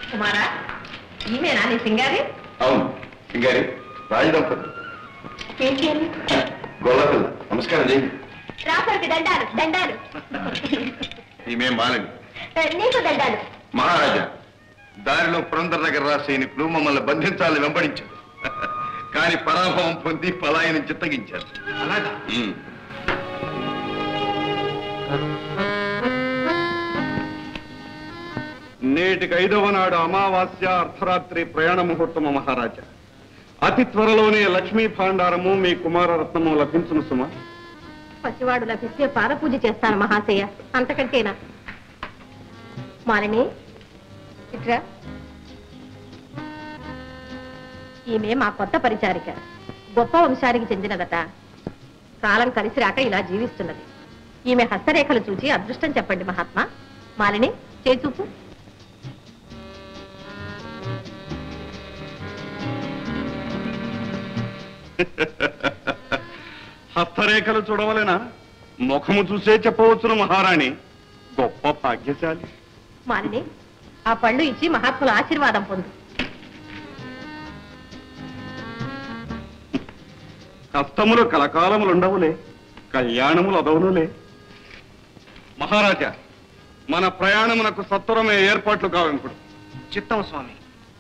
కుమారా ఈమెనా నీ సింగారి అవును సింగారి రాజదంపతి ఏంటి అని గోళపిల్ల నమస్కారం చేయండి రాపరికి దండాలు దండాలు ఈమె మాలని నీకు దండాలు మహారాజా దారిలో పురందర్ నగర్ రా సైనికులు మమ్మల్ని బంధించాలని వెంబడించారు కానీ పరాభవం పొంది పలాయనం చిత్తగించారు అలాగా ఉమ్. నేటికి ఐదవ నాడు అమావాస్య అర్ధరాత్రి ప్రయాణ ముహూర్తము మహారాజా అతి త్వరలోనే లక్ష్మీ భాండారము మీ కుమారరత్నము లభించును సుమా పసివాడు లభిస్తే పాదపూజ చేస్తాను మహాశయ అంతకంటేనా మాలిని ఇట్రా ఈమె మా కొత్త పరిచారిక గొప్ప వంశానికి చెందినదట కాలం కలిసి రాక ఇలా జీవిస్తున్నది ఈమె హస్తరేఖలు చూచి అదృష్టం చెప్పండి మహాత్మా మాలిని చేచూపు హస్తరేఖలు చూడవలేనా ముఖము చూసే చెప్పవచ్చును మహారాణి గొప్ప భాగ్యశాలి మాలిని ఆ పళ్ళు ఇచ్చి మహాత్ముల ఆశీర్వాదం పొందు కష్టములు కలకాలములుండవులే కళ్యాణములు అదవునులే మహారాజా మన ప్రయాణమునకు సత్వరమే ఏర్పాట్లు కావింపుడు చిత్తం స్వామి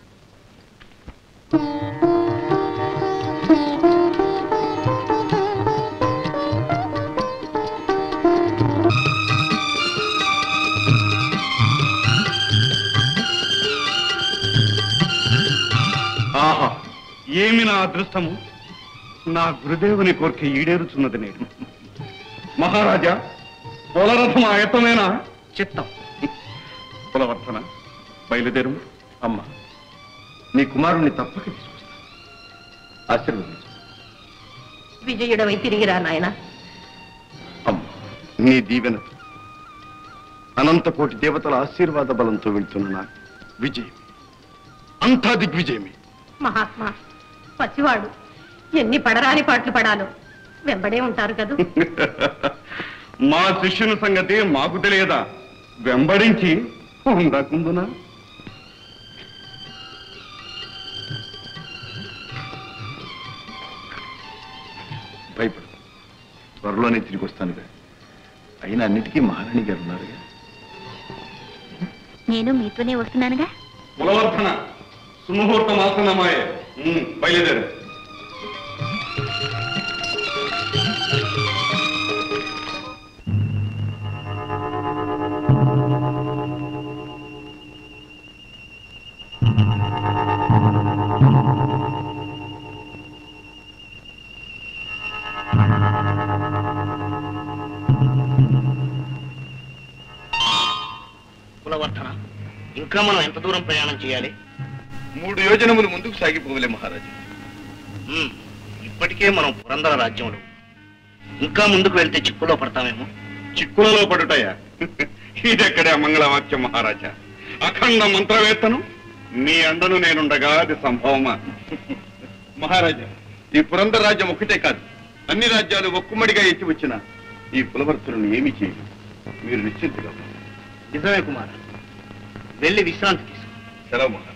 ఆహా ఏమి నా అదృష్టము నా గురుదేవుని కోరిక ఈడేరుచున్నది నేను మహారాజా పొలరథం ఆయతమేనా చిత్తం కులవర్ధన బయలుదేరు అమ్మ నీ కుమారుణ్ణి తప్పక తీసుకొస్తా ఆశీర్వదించు విజయుడవై తిరిగిరా నాయనా అమ్మ నీ దీవెనతో అనంత కోటి దేవతల ఆశీర్వాద బలంతో వెళ్తున్న నాకు విజయం అంతా దిగ్విజయమే మహాత్మా పసివాడు ఎన్ని పడరాని పాటలు పడాలో వెంబడే ఉంటారు కదూ మా శిష్యుని సంగతి మాకు తెలియదా వెంబడించి ఉండకుందునా భయపడు త్వరలోనే తిరిగి వస్తానుగా అయినా అన్నిటికీ మహారాణి గారు ఉన్నారుగా నేను మీతోనే వస్తున్నానుగా కులవర్ధన సుముహూర్తం ఆసన్నమాయే ఉమ్, బయలుదేరు కులవర్ధన ఇంకా మనం ఎంత దూరం ప్రయాణం చేయాలి మూడు యోజనములు ముందుకు సాగిపోవలే మహారాజా ఉమ్, ఇప్పటికే మనం పురందర రాజ్యంలో ఇంకా ముందుకు వెళ్తే చిక్కులో పడతామేమో చిక్కులలో పడుటయా ఇదెక్కడే మంగళవాక్యం మహారాజా అఖండ మంత్రవేత్తను నీ అండను నేనుండగా అది సంభవమా మహారాజా ఈ పురంధర రాజ్యం ఒక్కటే కాదు అన్ని రాజ్యాలు ఒక్కుమ్మడిగా ఎత్తి వచ్చిన ఈ కులవర్తులను ఏమీ చేయదు మీరు నిశ్చింతగా ఉండండి. నిజమే కుమార్ వెళ్ళి విశ్రాంతి తీసుకో సెలవు మహారాజా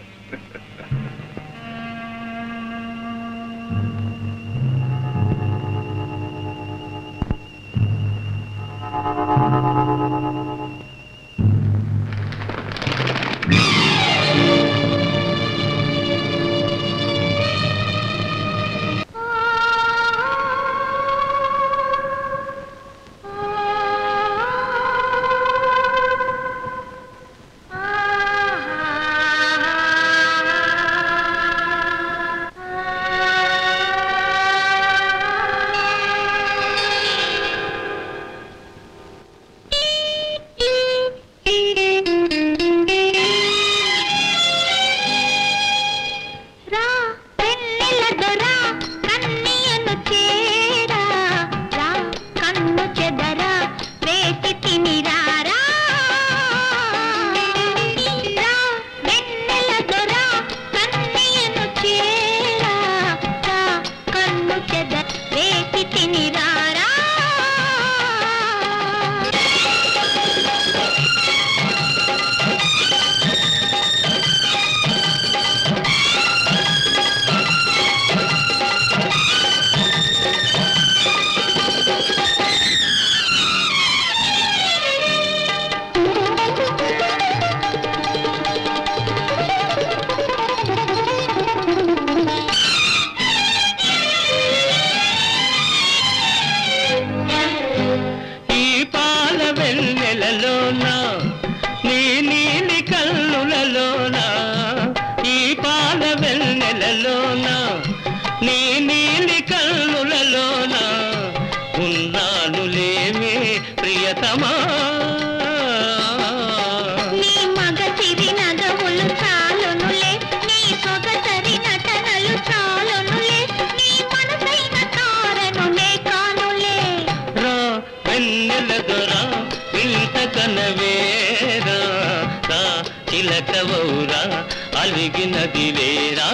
అలిగినది లేరా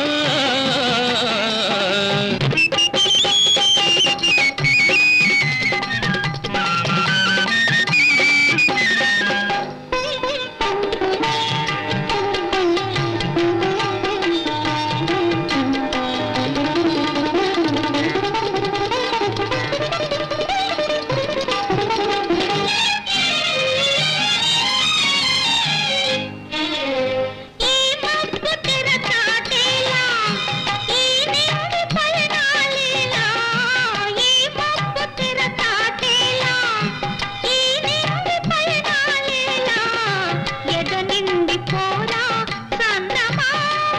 ఈ మబ్బు తెర చాటేలా ఈ నింగి పయనాలేలా ఈ మబ్బు తెర చాటేలా ఈ నింగి పయనాలేలా ఎద నిండి పోరా సందమా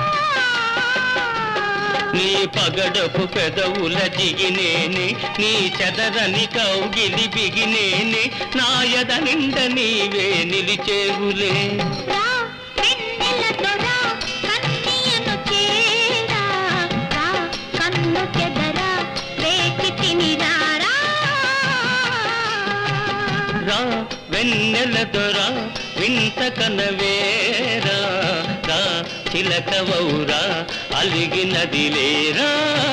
నీ పగడపు పెదవుల జిగినేని నీ చెదరని కౌగిలి బిగినేని నా ఎద నిండ నీవే నిలిచేవులే రా వెన్నెలతో రా కన్నీయను చేరా రా కన్ను చెదరా వేచి తినిరారా రా వెన్నెల దొర వింత కనవేరా రా చిలకవౌరా అలిగినది లేరా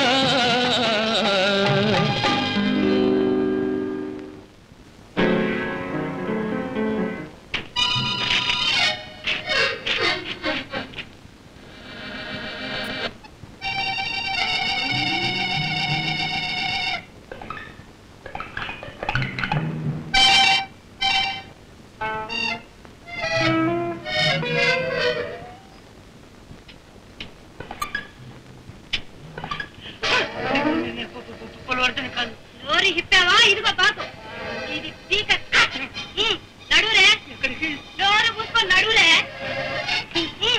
నోరు హిప్పావా ఇదిగో బాకు ఇది పీక ఉమ్, నడువురే నోరు మూసుకొని నడువురే ఉమ్.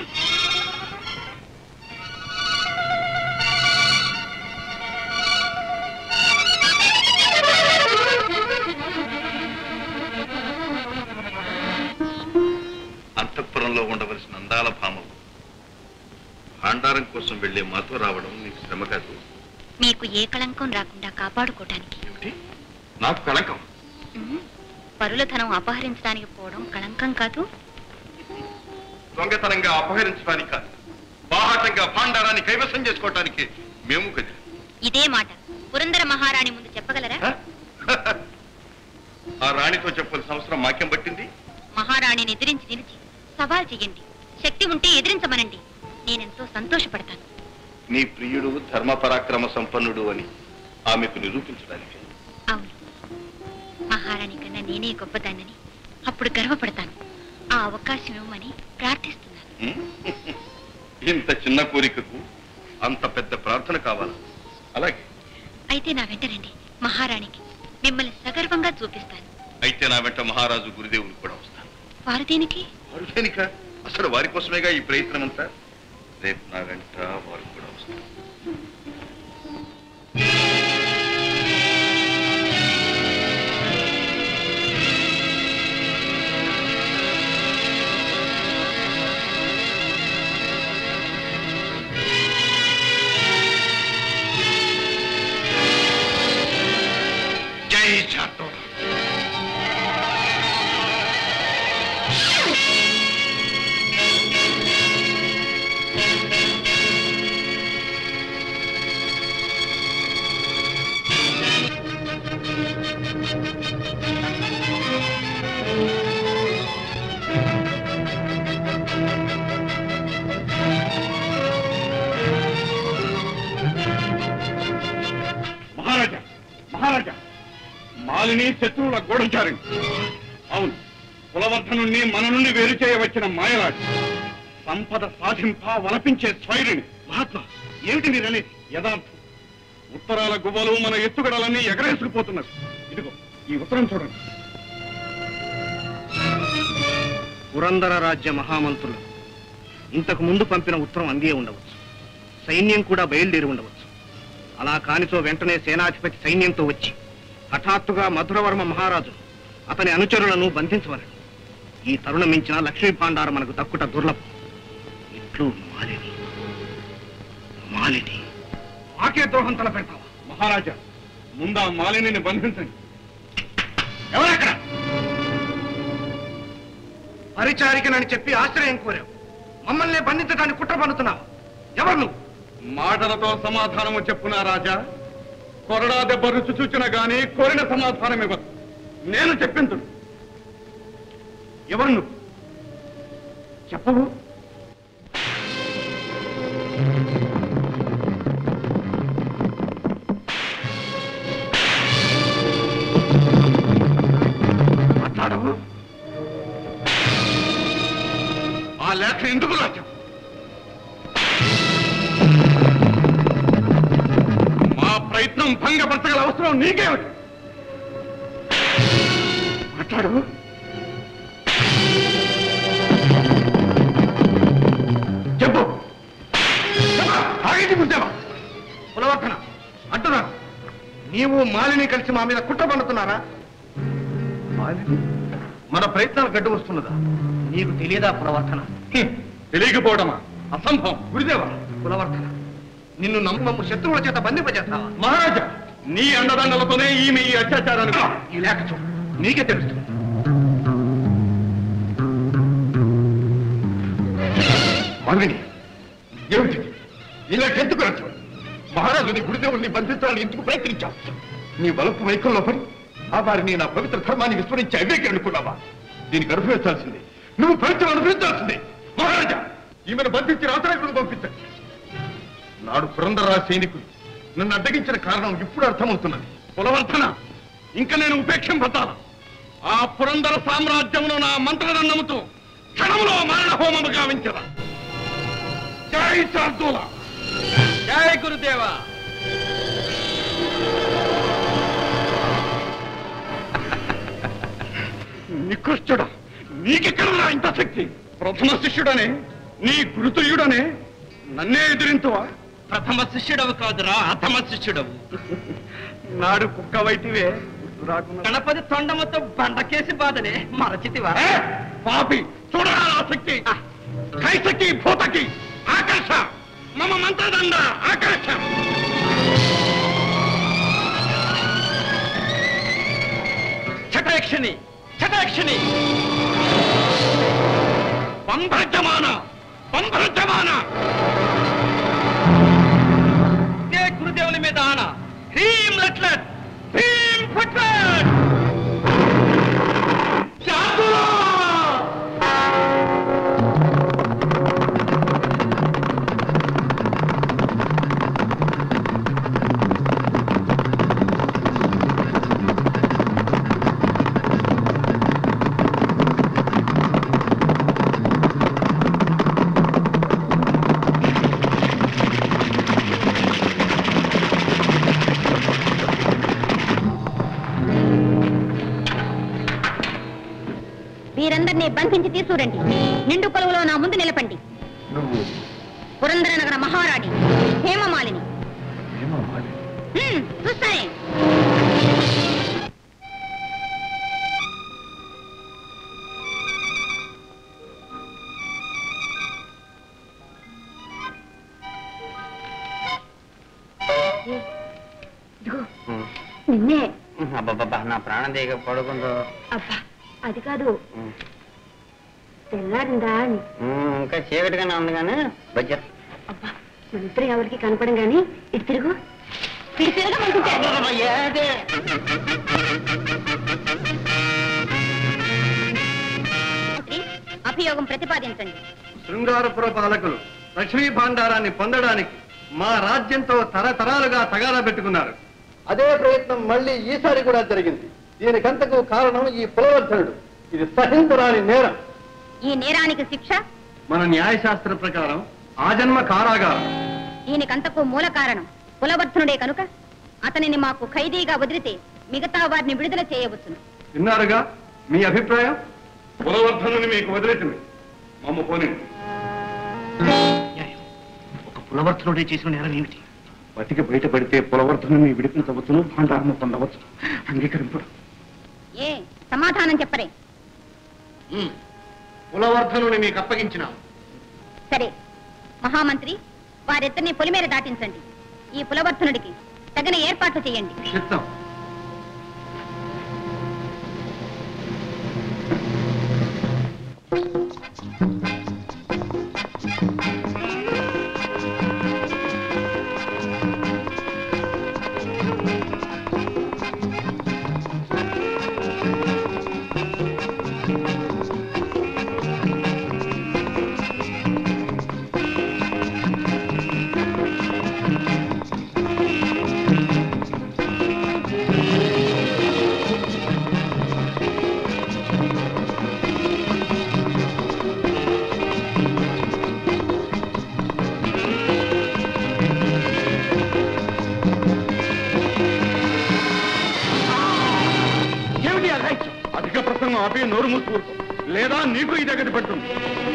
అంతఃపురంలో ఉండవలసిన అందాల భామలు భాండారం కోసం వెళ్లే మాతో రావడం నీకు శ్రమ కాదు మీకు ఏ కళంకం రాకుండా కాపాడుకోవటానికి ఏమిటి నాకు కళంకం ఉమ్, పరుల ధనం అపహరించడానికి పోవడం కళంకం కాదు దొంగతనంగా అపహరించడానికి కాదు బాహాటంగా భాండారాన్ని కైవసం చేసుకోవటానికి మేము కదా ఇదే మాట పురందర మహారాణి ముందు చెప్పగలరా ఆ రాణితో చెప్పాల్సిన అవసరం మాకేం పట్టింది మహారాణిని ఎదిరించి నిలిచి సవాల్ చెయ్యండి శక్తి ఉంటే ఎదిరించమనండి నేనెంతో సంతోషపడతాను నీ ప్రియుడు ధర్మ పరాక్రమ సంపన్నుడు అని ఆమెకు నిరూపించడానికి అవును మహారాణి కన్నా నేనే గొప్పదాన్నని అప్పుడు గర్వపడతాను ఆ అవకాశం ఇవ్వమని ప్రార్థిస్తున్నాను హ్మ్? ఇంత చిన్న కోరికకు అంత పెద్ద ప్రార్థన కావాలా అలాగే అయితే నా వెంట రండి మహారాణికి మిమ్మల్ని సగర్వంగా చూపిస్తాను అయితే నా వెంట మహారాజు గురుదేవులు కూడా వస్తాను వారు దేనికి వారు దేనిక అసలు వారి కోసమేగా ఈ ప్రయత్నం అంతా రేపు నా వెంట వారు కూడా వస్తారు జై చాతో మహారాజా మహారాజా మాలిని శత్రువుల గూఢచారిణి అవును కులవర్ధనుణ్ణి మన నుండి వేరు చేయవచ్చిన మాయరాజు సంపద సాధింప వలపించే స్వైరిణి మహాత్మా ఏమిటి మీరు అనేది యథార్థం ఉత్తరాల గువ్వలు మన ఎత్తుగడలన్నీ ఎగరేసుకుపోతున్నవి ఇదిగో ఈ ఉత్తరం చూడండి పురందర రాజ్య మహామంత్రులు ఇంతకు ముందు పంపిన ఉత్తరం అందే ఉండవచ్చు సైన్యం కూడా బయలుదేరి ఉండవచ్చు అలా కానిచో వెంటనే సేనాధిపతి సైన్యంతో వచ్చి హఠాత్తుగా మధురవర్మ మహారాజు అతని అనుచరులను బంధించవలెను ఈ తరుణం మించిన లక్ష్మీ భాండారం మనకు దక్కుట దుర్లభం ఇట్లు మాలిని మాలిని మాకే ద్రోహం తలపెడతావా మహారాజా ముందా మాలిని బంధించండి ఎవరక్కడ పరిచారికనని చెప్పి ఆశ్రయం కోరావు మమ్మల్ని బంధించడానికి కుట్ర పన్నుతున్నావు ఎవరు నువ్వు మాటలతో సమాధానము చెప్పునా రాజా కొరడా దెబ్బ రుచి చూచిన గాని కోరిన సమాధానం ఇవ్వదు నేను చెప్పింది ఎవరు నువ్వు చెప్పవు మాట్లాడవు ఆ లేఖ ఎందుకు రాజ్యం మా ప్రయత్నం భంగపరచగల అవసరం నీకేమిటి మాట్లాడవు చెప్పు ఆగింది గుర్తేవా పులవర్తన అంటున్నాను నీవు మాలిని కలిసి మా మీద కుట్ర పన్నుతున్నారా మాలిని మన ప్రయత్నాలు గడ్డు వస్తున్నదా నీకు తెలియదా పులవర్తన హ్మ్, తెలియకపోవడమా అసంభవం గురుదేవా పులవర్తన నిన్ను నమ్ము మమ్ము శత్రువుల చేత బంధింపజేస్తావా మహారాజా నీ అండదండలతోనే ఈమె ఈ అత్యాచారానికి ఈ లేఖ చూడు నీకే తెలుస్తుంది మాలిని ఏమిటిది ఇలా ఎందుకు రచు మహారాజుని గురుదేవుల్ని బంధించాలని ఎందుకు ప్రయత్నించావు నీ వలపు వైఖంలో పడి ఆ వారిని నా పవిత్ర ధర్మాన్ని విస్మరించి అవేకి అనుకున్నావా దీనికి అనుభవించాల్సింది నువ్వు ఫలితం అనుభవించాల్సిందే మహారాజా ఈమెను బంధించి రాత్రాకుడు పంపించండి నాడు పురంధర సైనికులు నన్ను అడ్డగించిన కారణం ఇప్పుడు అర్థమవుతున్నది కులవర్ధన ఇంకా నేను ఉపేక్షింపతాను ఆ పురందర సామ్రాజ్యమును నా మంత్రదండముతో క్షణములో మరణ హోమము గావించరా జై శార్దూల జై గురుదేవా నికృష్టుడా నీకెక్కడ ఇంత శక్తి ప్రథమ శిష్యుడనే నీ గురుతుల్యుడనే నన్నే ఎదిరింతువా ప్రథమ శిష్యుడవు కాదురా అథమ శిష్యుడవు నాడు కుక్క వైతివే రాకుండా గణపతి తొండముతో బండకేసి బాధనే మరచితివా ఏ, పాపి చూడరా నా శక్తి కైసకి భూతకి ఆకర్ష మమ మంత్రదండ ఆకర్ష చటయక్షిణి చటయక్షిణి పంభ్రజమాన పంభ్రజమాన ఇదే గురుదేవుని మీద ఆన హ్రీం లట్లట్ హ్రీం ఫట్లట్ వీరందరినీ బంధించి తీసుకురండి నిండు కొలువులో నా ముందు నిలపండి నువ్వు పురందర నగర మహారాణి హేమమాలిని హ్మ్, చూస్తానే ఇదిగో, నిన్నే అబ్బబ్బబ్బా నా ప్రాణం దిగ పడుకుందో అబ్బా అది కాదు తెల్లారిందా అని ఇంకా చీకటిగానే ఉంది కానీ బడ్జెట్ అబ్బా మన ఇద్దరు ఎవరికి కనపడం గాని ఇటు తిరుగు ఇటు తిరగమంటుంటే మంత్రి, అభియోగం ప్రతిపాదించండి శృంగారపుర పాలకులు లక్ష్మీ భాండారాన్ని పొందడానికి మా రాజ్యంతో తరతరాలుగా తగాదా పెట్టుకున్నారు అదే ప్రయత్నం మళ్ళీ ఈసారి కూడా జరిగింది దీనికంతకు కారణం ఈ పులవర్ధనుడు ఇది సహించరాని నేరం ఈ నేరానికి శిక్ష మన న్యాయశాస్త్ర ప్రకారం ఆజన్మ కారాగారం దీనికంతకు మూల కారణం కులవర్ధనుడే కనుక అతనిని మాకు ఖైదీగా వదిలితే మిగతా వారిని విడుదల చేయవచ్చును విన్నారుగా మీ అభిప్రాయం కులవర్ధనుని మీకు వదిలేసింది మమ్మ పోనీ ఒక పులవర్ధనుడే చేసిన నేరం ఏమిటి బతికి బయటపడితే పులవర్ధనుని విడిపించవచ్చును భాండారము పొందవచ్చు అంగీకరింపు ఏ సమాధానం చెప్పరే ఉమ్. పులవర్ధనుని మీకు అప్పగించినాం సరే మహామంత్రి వారిద్దరిని పొలిమేర దాటించండి ఈ పులవర్ధనుడికి తగిన ఏర్పాట్లు చేయండి చిత్తం ఆపి నోరు మూసి ఊరుకో లేదా నీకు ఇదే గతి పడుతుంది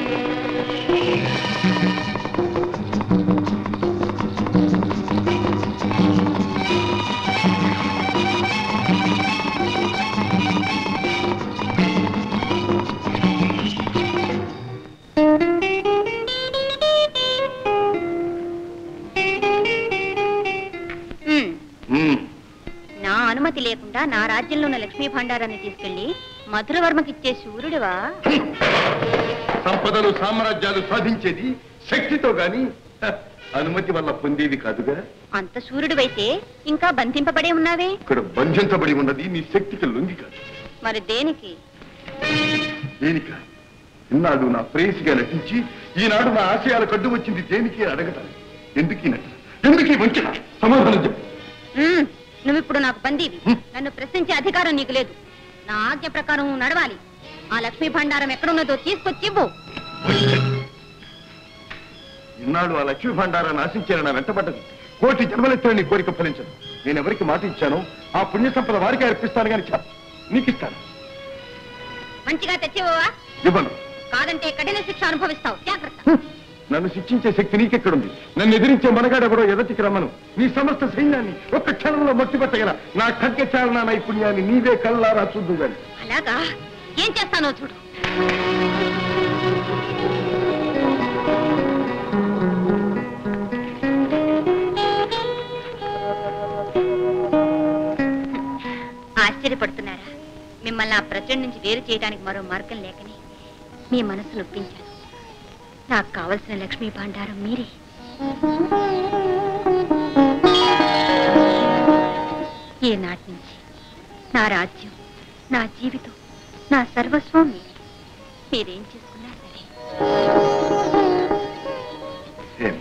ఉమ్, ఉమ్, నా అనుమతి లేకుండా నా రాజ్యంలో ఉన్న లక్ష్మీ భాండారాన్ని తీసుకెళ్లి మధురవర్మకిచ్చే సూర్యుడివా సంపదలు సామ్రాజ్యాలు సాధించేది శక్తితో గాని హ, అనుమతి వల్ల పొందేది కాదుగా అంత సూర్యుడివైతే ఇంకా బంధింపబడే ఉన్నావే ఇక్కడ బంధించబడి ఉన్నది నీ శక్తికి లొంగి కాదు మరి దేనికి దేనిక ఇన్నాడు నా ప్రేయసిగా నటించి ఈనాడు నా ఆశయాల కడ్డు వచ్చింది దేనికి అని అడగటానికి ఎందుకు ఈ నటన ఎందుకు ఈ వంచన సమాధానం చెప్పు ఉమ్, నువ్విప్పుడు నాకు బందీవి నన్ను ప్రశ్నించే అధికారం నీకు లేదు నా ఆజ్ఞ ప్రకారం నువ్వు నడవాలి ఆ లక్ష్మీ భండారం ఎక్కడున్నదో తీసుకొచ్చి ఇవ్వు ఇన్నాడు ఆ లక్ష్మీ భండారాన్ని ఆశించాను నా వెంటబడ్డది కోటి జన్మలెత్తిన నీ కోరిక ఫలించదు నేను ఎవరికి మాట ఇచ్చానో ఆ పుణ్య సంపద వారికి అర్పిస్తాను కానీ చెప్ప నీకు ఇస్తాను మంచిగా తెచ్చివ్వవా ఇవ్వను కాదంటే కఠిన శిక్ష అనుభవిస్తావు జాగ్రత్త హ్మ్. నన్ను శిక్షించే శక్తి నీకెక్కడుంది నన్ను ఎదిరించే మనగాడెవడో ఎదటికి రమ్మను నీ సమస్త సైన్యాన్ని ఒక్క క్షణంలో మట్టిపట్టగల నా ఖడ్గ చాలన నైపుణ్యాన్ని నీవే కల్లారా చూద్దు గాని అలాగా ఏం చేస్తానో చూడు ఆశ్చర్యపడుతున్నారా మిమ్మల్ని ఆ ప్రజెంట్ నుంచి వేరు చేయడానికి మరో మార్గం లేకని మీ మనసు నొప్పించాను నాకు కావలసిన లక్ష్మీ భాండారం మీరే ఈనాటి నుంచి నా రాజ్యం నా జీవితం నా సర్వస్వం మీరే మీరేం చేసుకున్నా సరే హేమ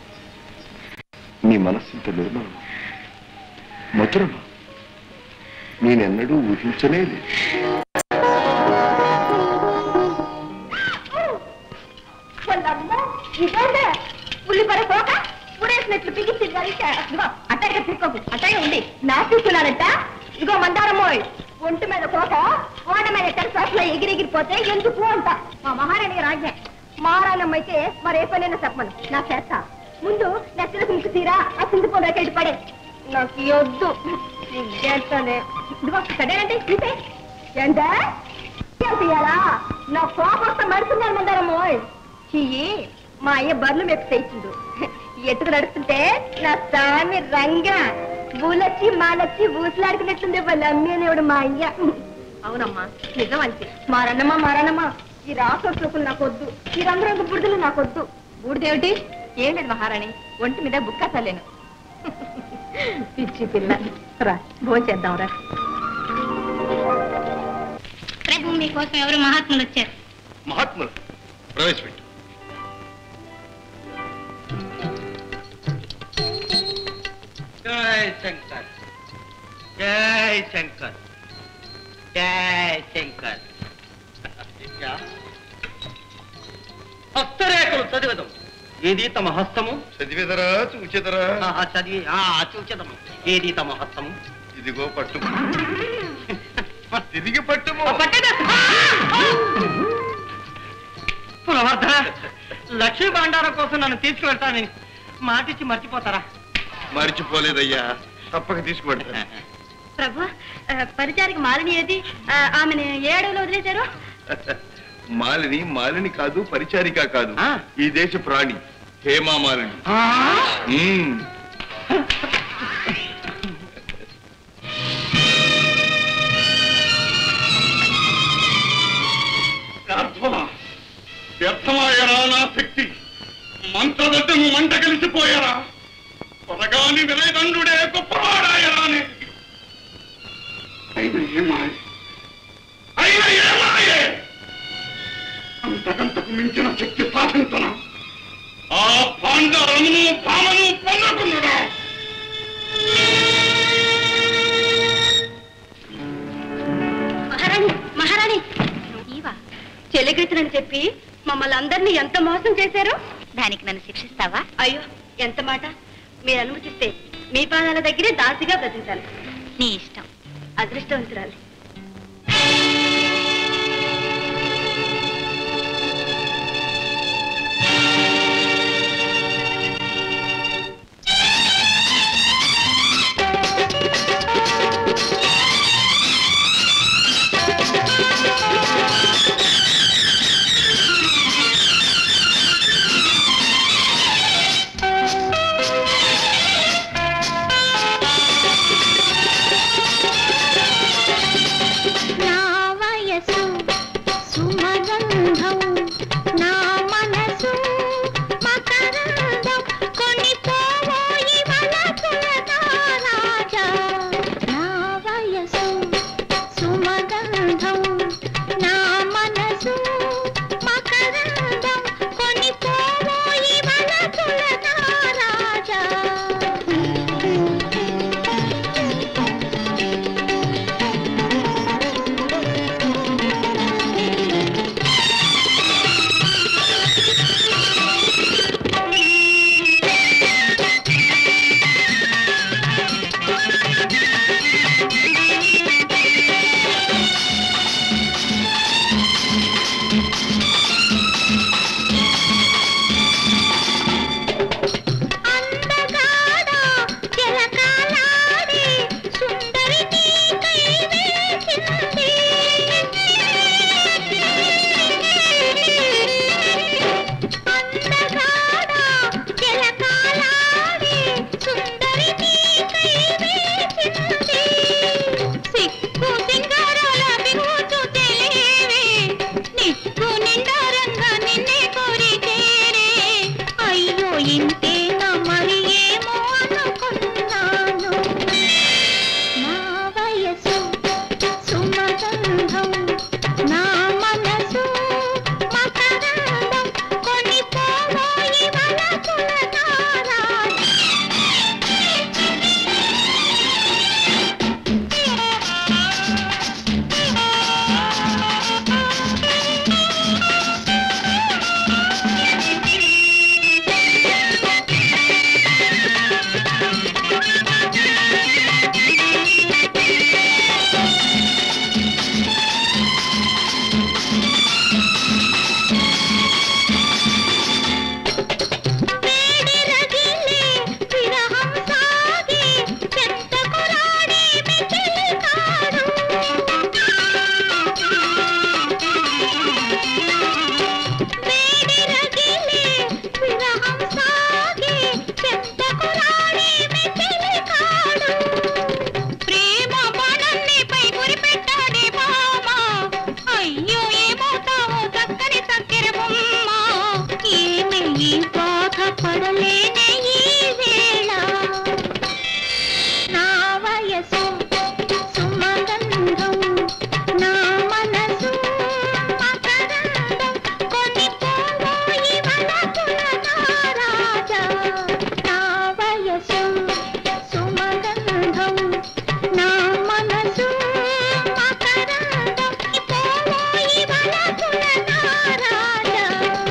నీ మనస్సింత నిర్మలం మధురమా నేనెన్నడూ ఊహించనే లేదు ఉల్లిపర పోక ఉడేసినట్లు పిగిచ్చి అట్టగా తిరుకోకు అట్టగా ఉంది నా చూస్తున్నానట ఇగో మందారమోయ్ ఒంటి మీద పోక ఓడ మీద టెన్సాస్లో ఎగిరెగిరిపోతే ఎందుకు అంట మా మహారాణి రాజ్యం మహారాణం అయితే మరే పనైనా చెప్పను నా చేస్తా ముందు నెత్తల సింకు తీరా ఆ సింకు పొందకెళ్ళి పడే నాకు ఈ వద్దు చేస్తానే ఇదిగో సడేనంటే చూసే ఏంటా ఏం తీయాలా నా కోపం వస్తే మడుతున్నాను మందారమోయ్ చెయ్యి మా అయ్య బర్లు మెప్పితే ఇచ్చిండు ఎట్టుకు నడుస్తుంటే నా స్వామి రంగా బూలొచ్చి మాలొచ్చి ఊసులాడుకున్నట్టుంది వాళ్ళ అమ్మేనేవాడు మా అయ్య అవునమ్మా నిజం అంతే మారన్నమ్మా మారన్నమ్మా ఈ రాసో చూపులు నాకొద్దు ఈ రంగురంగు బుడిదలు నాకొద్దు బూడిదేమిటి ఏం లేదు మహారాణి ఒంటి మీద బుక్క చల్లేను పిచ్చి పిల్ల రా భోంచేద్దాం రా ప్రభు మీకోసం ఎవరు మహాత్ములు వచ్చారు మహాత్ములు ప్రవేశపెట్టు జై శంకర్ జై శంకర్ జై శంకర్ హస్తరేఖలు చదివదం ఏది తమ హస్తము చదివేదరా చూచేదరా ఆ, ఆ, చదివి ఆ, చూచదము ఏది తమ హస్తము ఇదిగో పట్టుము తిరిగి పట్టుము పులవర్ధ లక్ష్మీ భాండారం కోసం నన్ను తీసుకువెళ్తానని మాటిచ్చి మర్చిపోతారా మరిచిపోలేదయ్యా తప్పక తీసుకుపడతా ప్రభు పరిచారికి మాలిని ఏది ఆమెను ఏ అడవిలో వదిలేశారు మాలిని మాలిని కాదు పరిచారిక కాదు ఆ. ఈ దేశ ప్రాణి హేమా మాలిని మ్మ్. వ్యర్థమా వ్యర్థమాయరా నా శక్తి మంత్రదద్దము మంట కలిసిపోయారా త్వరగాని విలయదండుడే గొప్పవాడాయరానే అయిన ఏమాయ అయిన ఏమాయే అంతకంతకు మించిన శక్తి సాధించన ఆ పాండరమును భామను పొందకున్నదా మహారాణి మహారాణి నీవా చెలికృతులని చెప్పి మమ్మల్ని అందరినీ ఎంత మోసం చేశారు దానికి నన్ను శిక్షిస్తావా అయ్యో ఎంత మాట మీరు అనుమతిస్తే మీ పాదాల దగ్గరే దాసిగా బ్రతుకుతాను నీ ఇష్టం అదృష్టవంతురాలి రాజా అందగాడా జలకాలాడే సుందరి నీకై వేచింది అందగాడా జలకాలాడే సుందరి నీకై వేచింది సిక్కు సింగారాల బిగుతు తెలివే నిక్కు నిండారంగా నిన్నే కోరి చేరే అయ్యో ఇంతేనా మరి ఏమో అనుకున్నాను నా వయసు సుమగంధం నా మనసు మకరందం కొని పోయి వలపుల నారాజ వేడి రగిలే విరహం సాగే చెంతకు రాడే మిగిలి కాడు వేడి రగిలే విరహం సాగే చెంతకు రాడే మిగిలి కాడు ప్రేమ బాణాన్ని పై గురిపెట్టాడే మామ అయ్యో ఏమవుతావో చక్కని చక్కెర బొమ్మ ఏమి ఈ బాధ పడలేనే ఈ వేళ నా వయసు సుమగంధం నా మనసు మకరందం కొని పోయి వలపుల నారాజా నా వయసు సుమగంధం నా మనసు మకరందం పోయి వలపుల నారాజా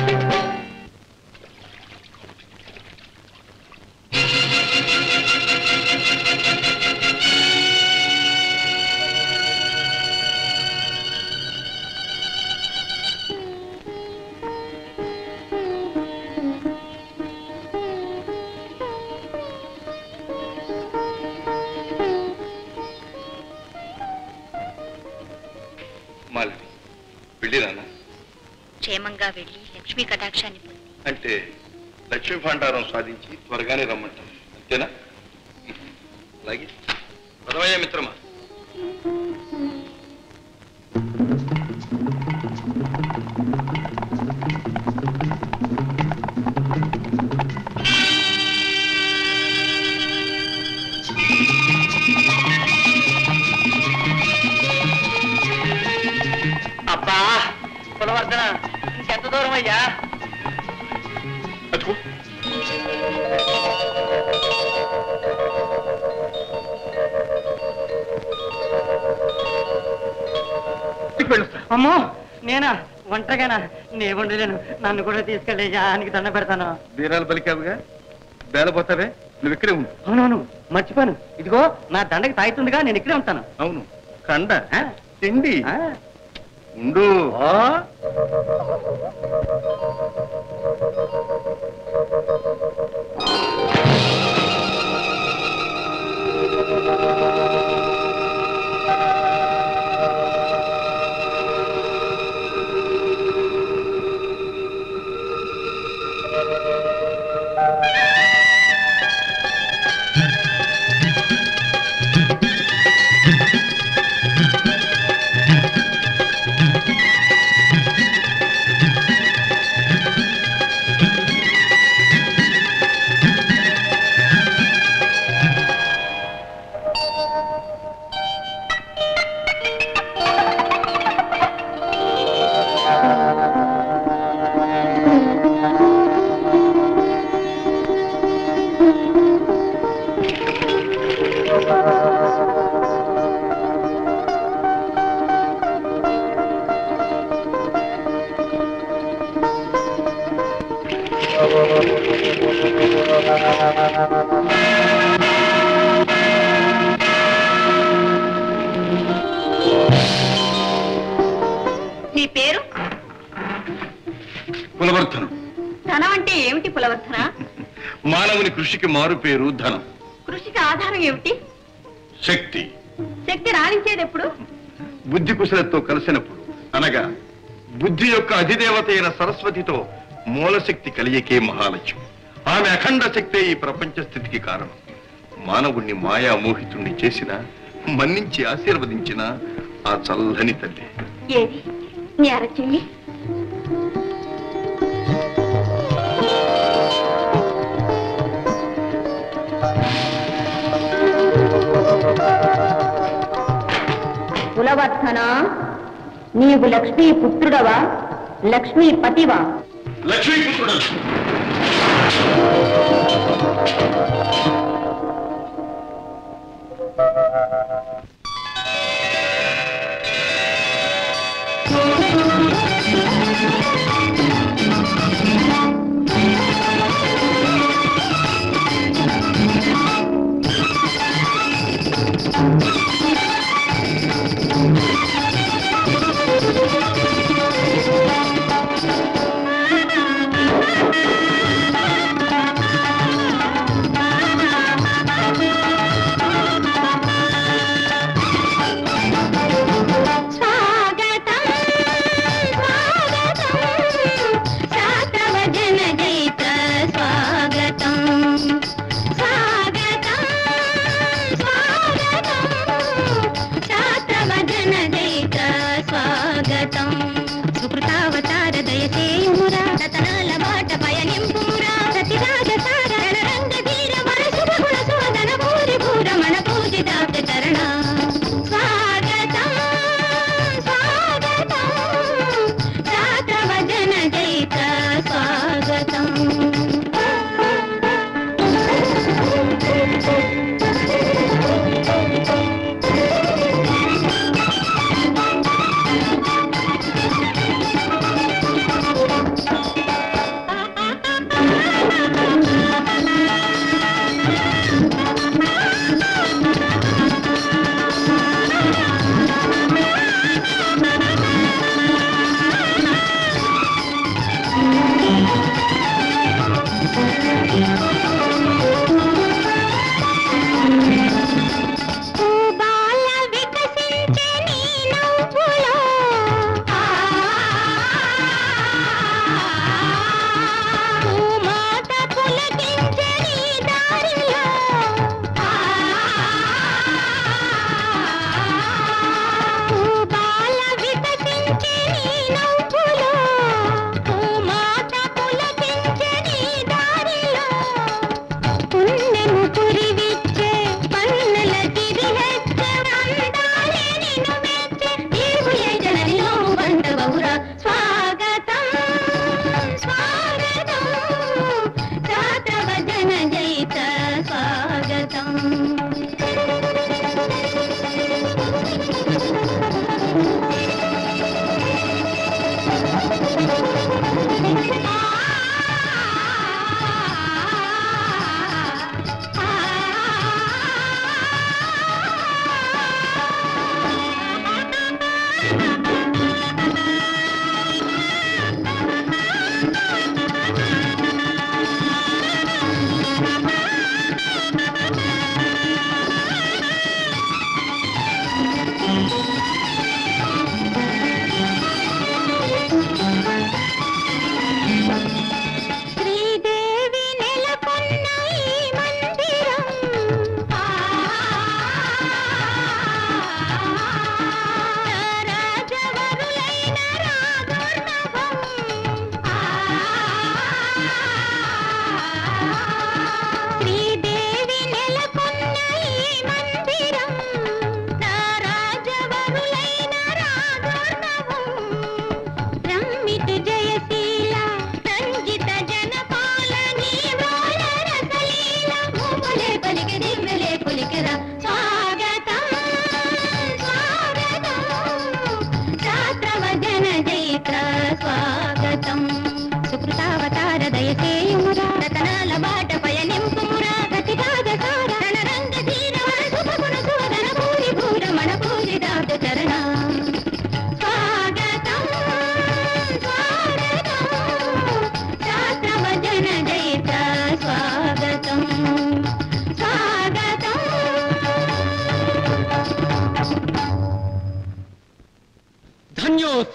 మాలిని వెళ్ళిరానా క్షేమంగా వెళ్ళి లక్ష్మీ కటాక్షాన్ని పొంది అంటే లక్ష్మీ భాండారం సాధించి త్వరగానే రమ్మంటాం అంతేనా అలాగే పదవయ్యా మిత్రమా అబ్బా కులవర్ధన ఇంకెంత దూరం అయ్యా అదిగో అమ్మో నేనా ఒంటరిగానా నే ఉండలేను నన్ను కూడా తీసుకెళ్ళి జానికి దండ పెడతాను బీరాలు పలికావుగా బేలపోతావే నువ్వు ఇక్కడే ఉండు అవునవును మర్చిపోయాను ఇదిగో నా దండకి తాగుతుందిగా నేను ఇక్కడే ఉంటాను అవును కండ ఆ? తిండి ఆ? ఉండు ఓ ఆ నీ పేరు కులవర్ధనం ధనం అంటే ఏమిటి పులవర్ధన మానవుని కృషికి మారు పేరు ధనం కృషికి ఆధారం ఏమిటి శక్తి శక్తి రాణించేది ఎప్పుడు బుద్ధి కుశలతో కలిసినప్పుడు అనగా బుద్ధి యొక్క అధిదేవత అయిన సరస్వతితో మూలశక్తి కలియకే మహాలక్ష్యం ఆమె అఖండ శక్తే ఈ ప్రపంచ స్థితికి కారణం మానవుణ్ణి మాయా మోహితుణ్ణి చేసిన మన్నించి ఆశీర్వదించిన ఆ చల్లని తల్లి ఏది నీ అరచెల్లి కులవర్ధన నీవు లక్ష్మీ పుత్రుడవా లక్ష్మీ పతివా లక్ష్మీపుత్రుడు ఆ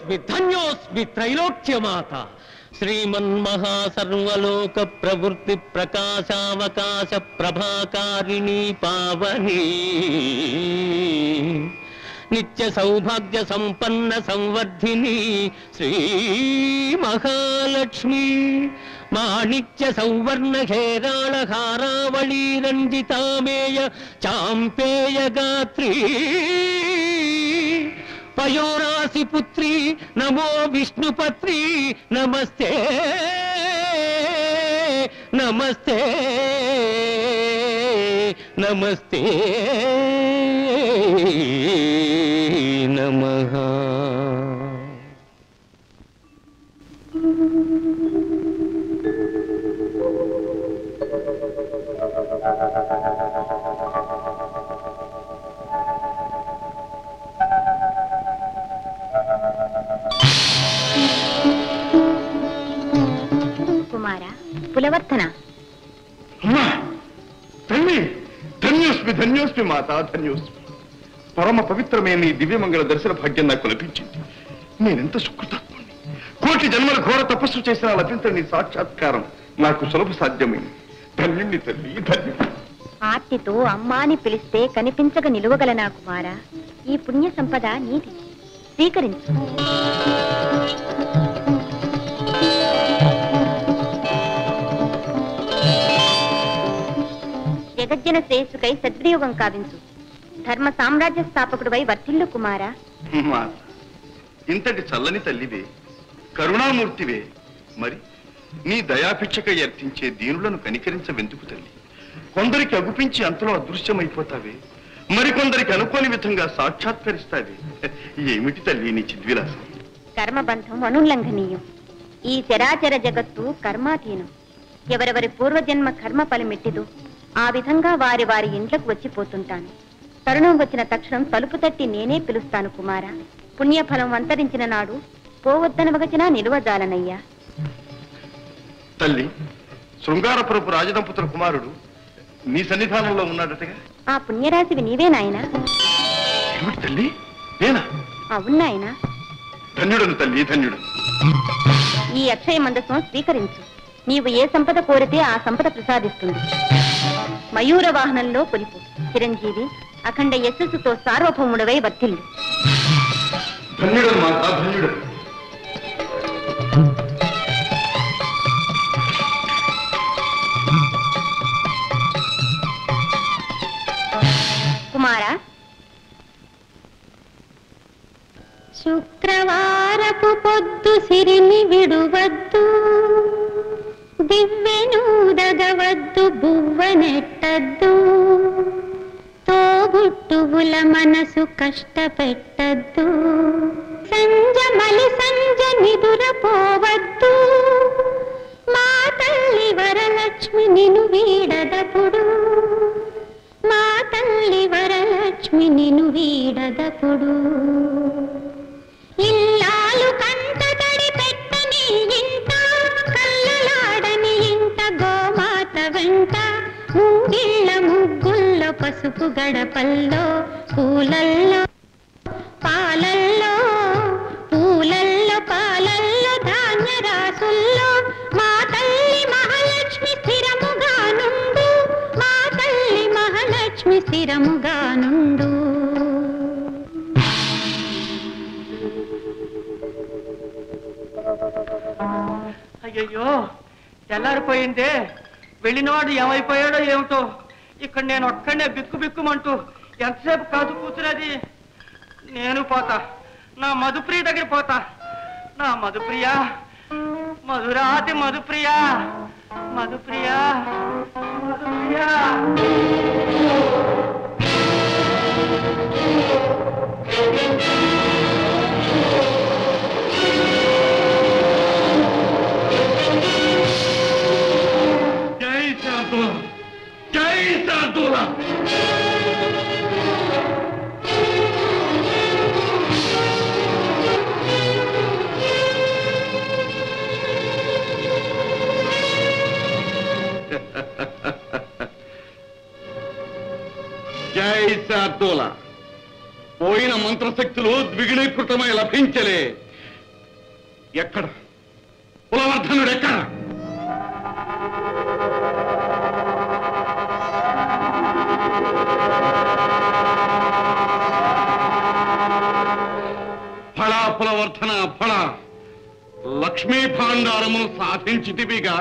ధన్యోస్మి ధన్యోస్మి త్రైలోక్యమాత శ్రీమన్మహాసర్వలోక ప్రవృత్తి ప్రకాశావకాశ ప్రభాకారిణీ పావని నిత్య సౌభాగ్య సంపన్న సంవర్ధిని శ్రీ మహాలక్ష్మి మాణిక్య సౌవర్ణ హేరాళ హారావళీ రంజితామేయ చాంపేయ గాత్రీ పయోరాసి పుత్రి నమో విష్ణుపత్రి నమస్తే నమస్తే నమస్తే నమః కుమార పులవర్తన అమ్మా తల్లి ధన్యోస్మి ధన్యోస్మి మాత ధన్యోస్మి పరమ పవిత్రమైన ఈ దివ్యమంగళ దర్శన భాగ్యం నాకు లభించింది నేనెంత సుకృతాత్ముని కోటి జన్మల ఘోర తపస్సు చేసిన లభించని సాక్షాత్కారం నాకు సులభ సాధ్యమైంది ధన్యుణ్ణి తల్లి ధన్యుణ్ణి ఆర్తితో అమ్మా అని పిలిస్తే కనిపించక నిలువగలనా కుమార ఈ పుణ్య సంపద నీది స్వీకరించు జగజ్జన శ్రేయస్సుకై సద్వినియోగం కావించు ధర్మ సామ్రాజ్య స్థాపకుడువై వర్ధిల్లు కుమారా మాత ఇంతటి చల్లని తల్లివే కరుణామూర్తివే మరి నీ దయాభిక్షక అర్థించే దీనులను కనికరించవెందుకు తల్లి కొందరికి అగుపించి అంతలో అదృశ్యమైపోతావే మరికొందరికి అనుకోని విధంగా సాక్షాత్కరిస్తావే ఏమిటి తల్లి నీ చిద్విలాసం కర్మబంధం అనుల్లంఘనీయం ఈ చరాచర జగత్తు కర్మాధీనం ఎవరెవరి పూర్వజన్మ కర్మ ఫలమెట్టిదో ఆ విధంగా వారి వారి ఇంట్లకు వచ్చిపోతుంటాను తరుణం వచ్చిన తక్షణం తలుపు తట్టి నేనే పిలుస్తాను కుమారా పుణ్యఫలం అంతరించిన నాడు పోవద్దనవగచినా నిలువజాలనయ్యా తల్లి శృంగారపురపు రాజదంపతుల కుమారుడు నీ సన్నిధానంలో ఉన్నాడటగా ఆ పుణ్యరాశివి నీవే నాయనా ఏమిటి తల్లి నేనా అవును నాయనా ధన్యుడను తల్లి ధన్యుడు ఈ అక్షయ మందసం స్వీకరించు నీవు ఏ సంపద కోరితే ఆ సంపద ప్రసాదిస్తుంది మయూర వాహనంలో కొలిపు చిరంజీవి అఖండ యశస్సుతో సార్వభౌముడవై వర్తిల్లు ధన్యుడు మాత ధన్యుడు కుమారా శుక్రవారపు పొద్దు సిరిని విడువద్దు దివ్వెనూదగవద్దు బువ్వనెట్టద్దు తోబుట్టువుల మనసు కష్టపెట్టద్దు సంజ మలి సంజ నిదురపోవద్దు మా తల్లి వరలక్ష్మి నిను వీడదపుడు మా తల్లి వరలక్ష్మి నిను వీడదపుడు ఇల్లాలు కంట తడి పెట్టని ఇంట కళ్ళలాడని ఇంట గోమాత వెంట ముంగిళ్ళ ముగ్గుల్లో పసుపు గడపల్లో పూలల్లో పాలల్లో పూలల్లో పాలల్లో ధాన్య రాసుల్లో మా తల్లి మహాలక్ష్మి స్థిరముగా నుండు మా తల్లి మహాలక్ష్మి స్థిరముగా నుండు అయ్యయ్యో తెల్లారిపోయిందే వెళ్ళినవాడు ఏమైపోయాడో ఏమిటో ఇక్కడ నేను ఒక్కడనే బిక్కు బిక్కుమంటూ ఎంతసేపు కాదు కూతురది నేను పోతా నా మధుప్రియ దగ్గర పోతా నా మధుప్రియ మధురాతి మధుప్రియ మధుప్రియ మధుప్రియ జై శాంతుల జై శాంతుల జై శార్దూల పోయిన మంత్రశక్తులు ద్విగుణీకృతమై లభించలే ఎక్కడ కులవర్ధనుడు ఎక్కడ ఫళా కులవర్ధన ఫళ లక్ష్మీ భాండారమును సాధించితివిగా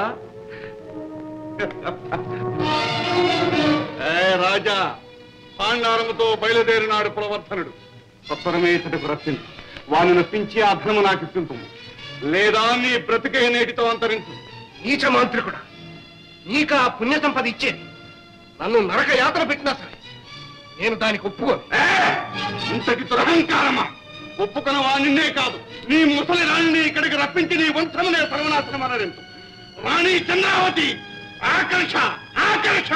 ఏ రాజా భాండారముతో బయలుదేరినాడు కులవర్ధనుడు సత్వరమే ఇతడికి రప్పించు వాని నొప్పించి ఆ ధనము నాకు ఇప్పింపు లేదా నీ బ్రతికే నేటితో అంతరించు నీచ మాంత్రికుడా నీక ఆ పుణ్య సంపద ఇచ్చేది నన్ను నరక యాత్ర పెట్టినా సరే నేను దానికి ఒప్పుకోను ఏ! ఇంతటి దురహంకారమా ఒప్పుకున్న వాణ్ణే కాదు నీ ముసలి రాణిని ఇక్కడికి రప్పించి నీ వంశమునే సర్వనాశనం అనరించు రాణి చంద్రావతి ఆకర్ష ఆకర్ష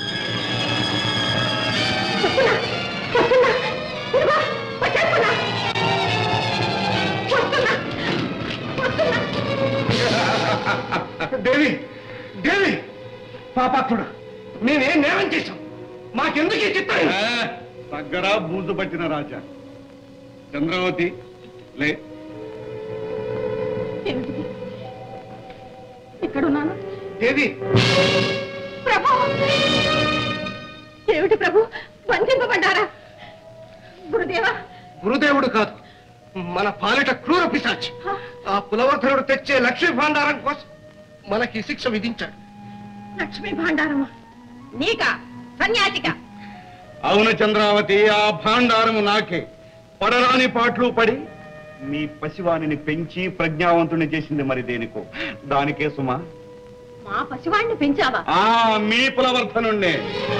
వస్తున్నా వస్తున్నా ఇదిగో, వచ్చేస్తున్నా వస్తున్నా వస్తున్నా దేవి దేవి పాపాత్ముడా మేమేం నేరం చేశాం మాకెందుకు ఈ చిత్రం ఏ, దగ్గర బూజు పట్టిన రాజా చంద్రావతి లే ఏమిటిది? ఇక్కడున్నాను దేవి ప్రభు ఏమిటి ప్రభు బంధింపబడ్డారా గురుదేవా గురుదేవుడు కాదు మన పాలిట క్రూర పిశాచి ఆ పులవర్ధనుడు తెచ్చే లక్ష్మీ భాండారం కోసం మనకి శిక్ష విధించాడు లక్ష్మీ భాండారమా నీకా సన్యాసిక అవును చంద్రావతి ఆ భాండారము నాకే పడరాని పాటలు పడి మీ పసివాణిని పెంచి ప్రజ్ఞావంతుని చేసింది మరి దేనికో దానికే సుమా మా పసివాణ్ణి పెంచావా ఆ మీ పులవర్ధనుండే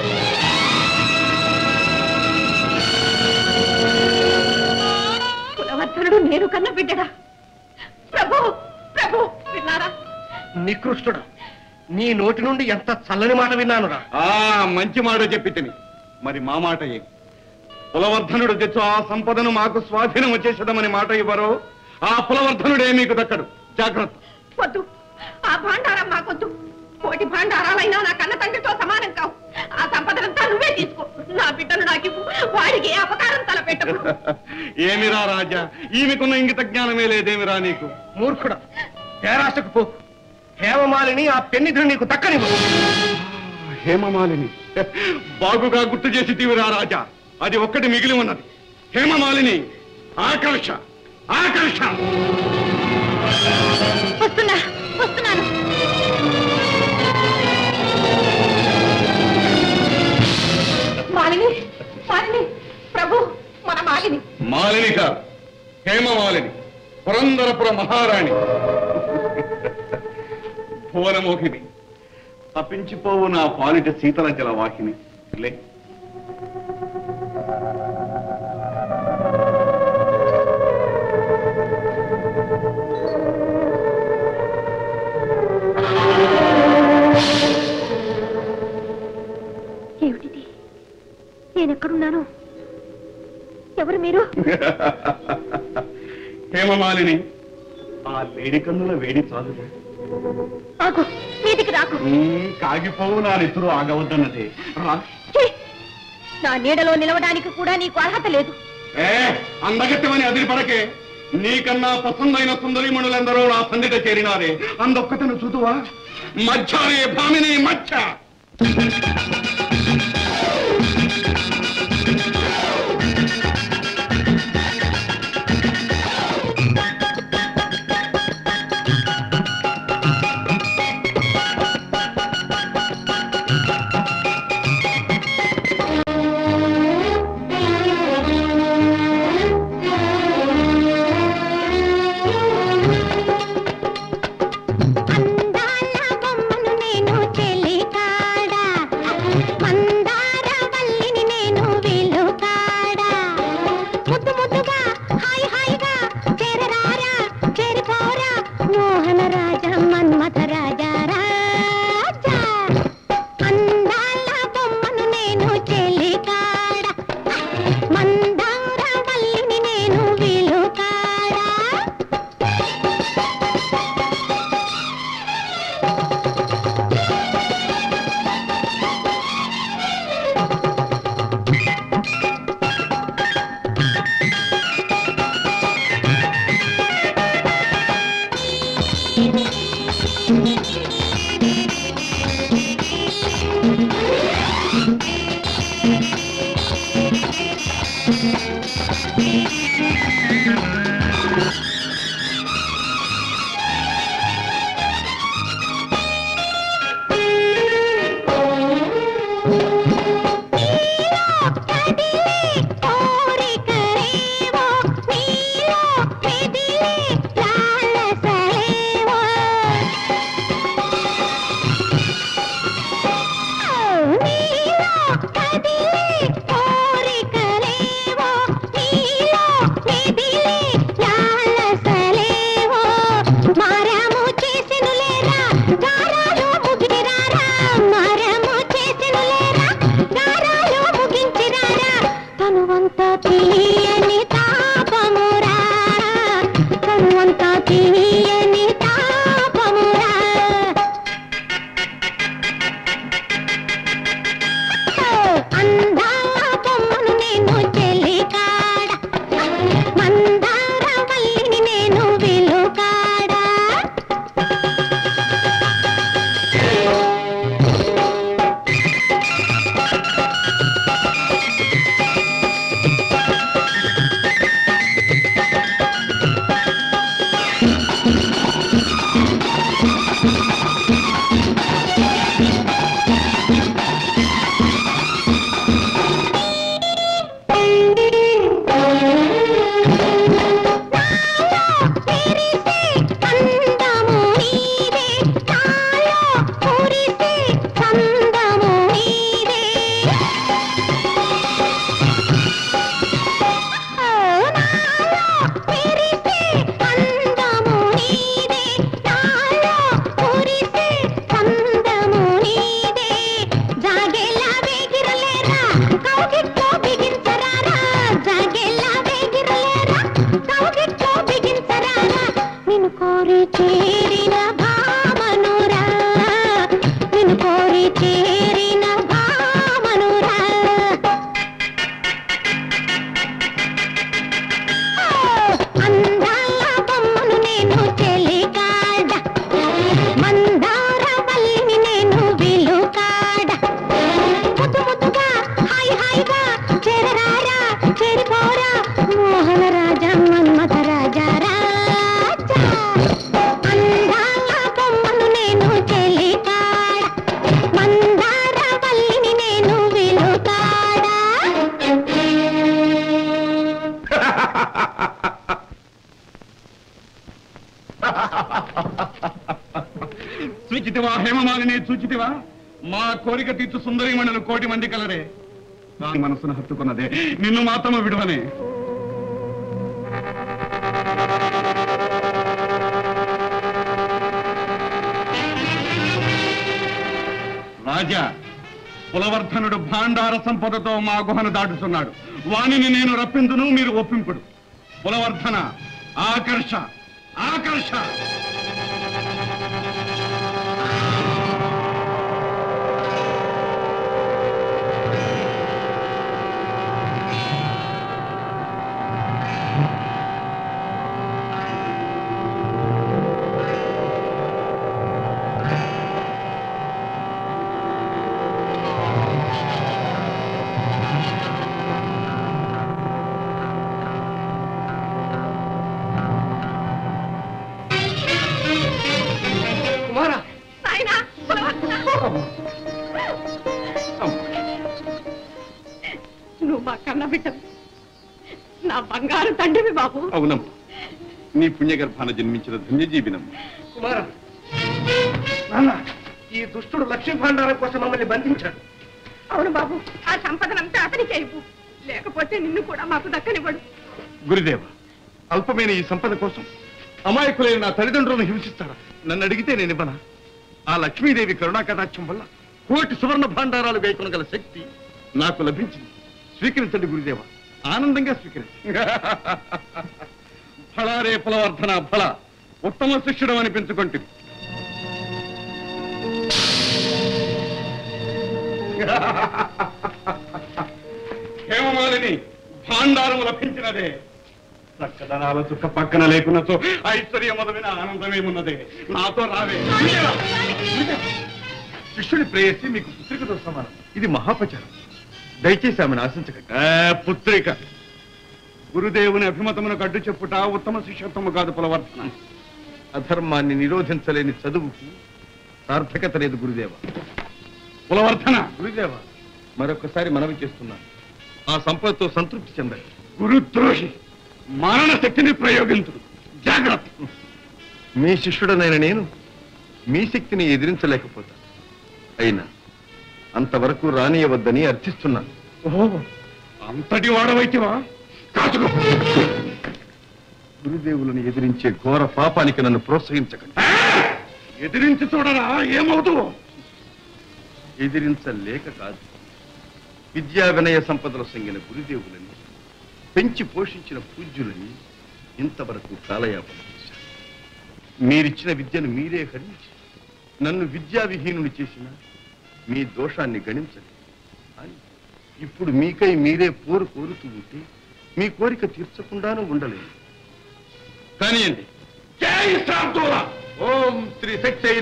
కులవర్ధనుడు నేను కన్న బిడ్డడా ప్రభు ప్రభు విన్నారా నికృష్టుడు నీ నోటి నుండి ఎంత చల్లని మాట విన్నానురా ఆ మంచి మాట చెప్పి తిని మరి మా మాట ఏ పులవర్ధనుడు తెచ్చు ఆ సంపదను మాకు స్వాధీనం వచ్చేసేదమని మాట ఇవ్వరు ఆ పులవర్ధనుడే మీకు దక్కడు జాగ్రత్త వద్దు ఆ భాండారం మాకొద్దు కోటి భాండారాలైనా నా కన్న తండ్రితో సమానం కావు ఆ సంపదనంతా నువ్వే తీసుకో నా బిడ్డను నాకు వాడికి ఏ అపకారం తలపెట్టకు ఏమిరా రాజా ఈమెకున్న ఇంగిత జ్ఞానమే లేదేమిరా నీకు మూర్ఖుడా పేరాశకు పో హేమమాలిని ఆ పెన్నిధుడు నీకు దక్కనివ్వు హేమమాలిని బాగుగా గుర్తు చేసి తీవిరా రాజా అది ఒక్కటి మిగిలి ఉన్నది హేమమాలిని ఆకర్ష ఆకర్ష వస్తున్నా వస్తున్నాను మాలిని మాలిని ప్రభు మన మాలిని మాలిని కాదు హేమమాలిని పురందరపుర మహారాణి భువనమోహిని తప్పించిపోవు నా పాలిట శీతల జలవాహిని లే ఏమిటిది నేనెక్కడున్నాను ఎవరు మీరు హేమమాలిని ఆ లేడి కన్నుల వేడి చాలు ఆగు మీదికి రాకు కాగిపోవు నా నెత్తురు ఆగవద్దన్నదే రా ఛీ! నా నీడలో నిలవడానికి కూడా నీకు అర్హత లేదు ఏ అందగత్యమని అదిరిపడకే నీకన్నా పసందైన సుందరిమణులందరూ నా సందిట చేరినారే అందొక్కతను చూతువా మధ్యారే భామిని మధ్య అందాల బొమ్మను నేను చెలికాడ మందార వల్లిని నేను విలుకాడ ముద్దు ముద్దుగా హాయ్ హాయిగా చేరరారా చేరిపోరా మోహన రాజ మన్మథ రాజా రాజా అందాల బొమ్మను నేను చెలికాడ మందార వల్లిని నేను విలుకాడ చూచితివా మా కోరిక తీర్చు సుందరిమణులు కోటి మంది కలరే దాని మనసును హత్తుకున్నదే నిన్ను మాత్రము విడవనే రాజా కులవర్ధనుడు భాండార సంపదతో మా గుహను దాటుతున్నాడు వానిని నేను రప్పిందును మీరు ఒప్పింపుడు కులవర్ధన ఆకర్ష ఆకర్ష కుమారా నాయనా కులవర్ధన. నువ్వు మా కన్న బిడ్డవి నా బంగారు తండ్రివి బాబు అవునమ్మా నీ పుణ్యగర్భాన జన్మించిన ధన్యజీవినమ్మా కుమారా నాన్న ఈ దుష్టుడు లక్ష్మీ భాండారం కోసం మమ్మల్ని బంధించాడు అవును బాబు ఆ సంపదనంతా అతనికి అయిపో లేకపోతే నిన్ను కూడా మాకు దక్కనివ్వడు గురుదేవ అల్పమైన ఈ సంపద కోసం అమాయకులైన నా తల్లిదండ్రులను హింసిస్తారా నన్ను అడిగితే నేను ఇవ్వనా ఆ లక్ష్మీదేవి కరుణా కటాక్షం వల్ల కోటి సువర్ణ భాండారాలు వేయకొనగల శక్తి నాకు లభించింది స్వీకరించండి గురుదేవ ఆనందంగా స్వీకరించండి ఫలారే ఫలవర్ధన ఫల ఉత్తమ శిష్యుడు అనిపించుకుంటుంది హేమమాలిని భాండారము లభించినదే చక్కదనాల చుక్క పక్కన లేకున్నచో ఐశ్వర్యమదమైన ఆనందమేమున్నదే నాతో రావే శిష్యుని ప్రేయసి మీకు పుత్రికతో సమానం ఇది మహాపచారం దయచేసి ఆమెను ఆశించకండి పుత్రిక గురుదేవుని అభిమతమునకు అడ్డు చెప్పుట ఉత్తమ శిష్యత్వము కాదు పులవర్ధన అధర్మాన్ని నిరోధించలేని చదువుకు సార్థకత లేదు గురుదేవ కులవర్ధన గురుదేవ మరొకసారి మనవి చేస్తున్నాను ఆ సంపదతో సంతృప్తి చెందండి గురుద్రోహి మారణ శక్తిని ప్రయోగించుడు జాగ్రత్త మీ శిష్యుడనైన నేను మీ శక్తిని ఎదిరించలేకపోతాను అయినా అంతవరకు రానియవద్దని అర్థిస్తున్నాను ఓహో అంతటి వాడవైతివా కాచుకో గురుదేవులను ఎదిరించే ఘోర పాపానికి నన్ను ప్రోత్సహించకండి ఎదిరించి చూడరా ఏమవుతుందో ఎదిరించలేక కాదు విద్యా వినయ సంపదలు సంగిన గురుదేవులని పెంచి పోషించిన పూజ్యులని ఇంతవరకు కాలయాపన చేశారు మీరిచ్చిన విద్యను మీరే హరించి నన్ను విద్యా విహీనుని చేసిన మీ దోషాన్ని గణించలేదు కానీ ఇప్పుడు మీకై మీరే పోరు కోరుతూ ఉంటే మీ కోరిక తీర్చకుండానూ ఉండలేదు కానియండి జై శాంతుల ఓం శ్రీ శక్తి అయిన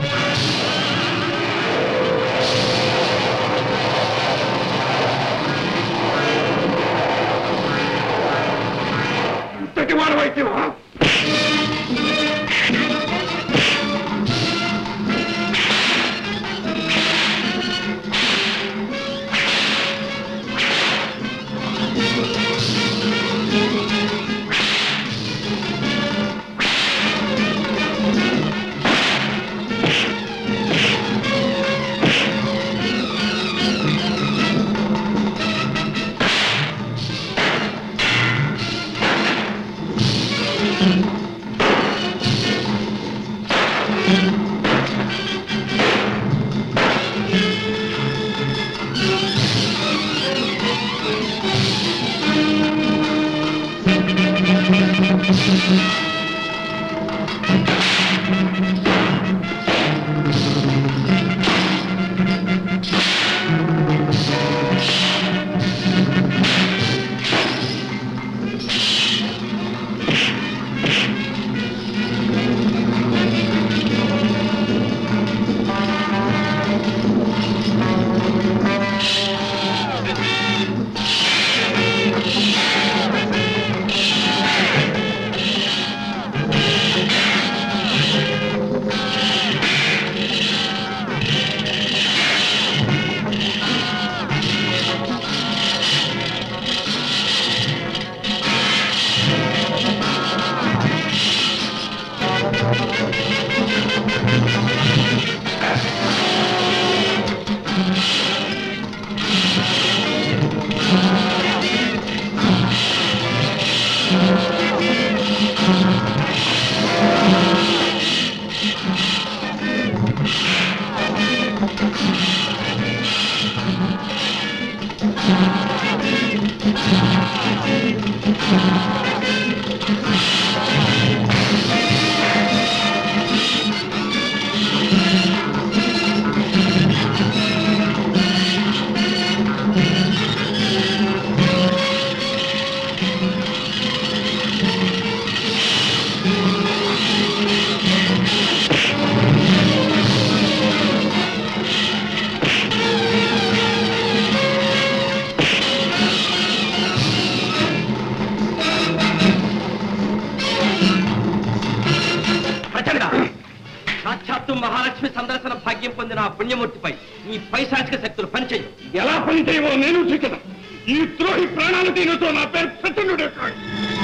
ఇంతటి వాడవైతే ప్రచండ సాక్షాత్తు మహాలక్ష్మి సందర్శన భాగ్యం పొందిన ఆ పుణ్యమూర్తిపై ఈ పైశాచిక శక్తులు పనిచేయవు ఎలా పని చేయవో నేను చూచదా ఈ ద్రోహి ప్రాణాలు దీనితో నా పేరు ప్రచండుడే కాదు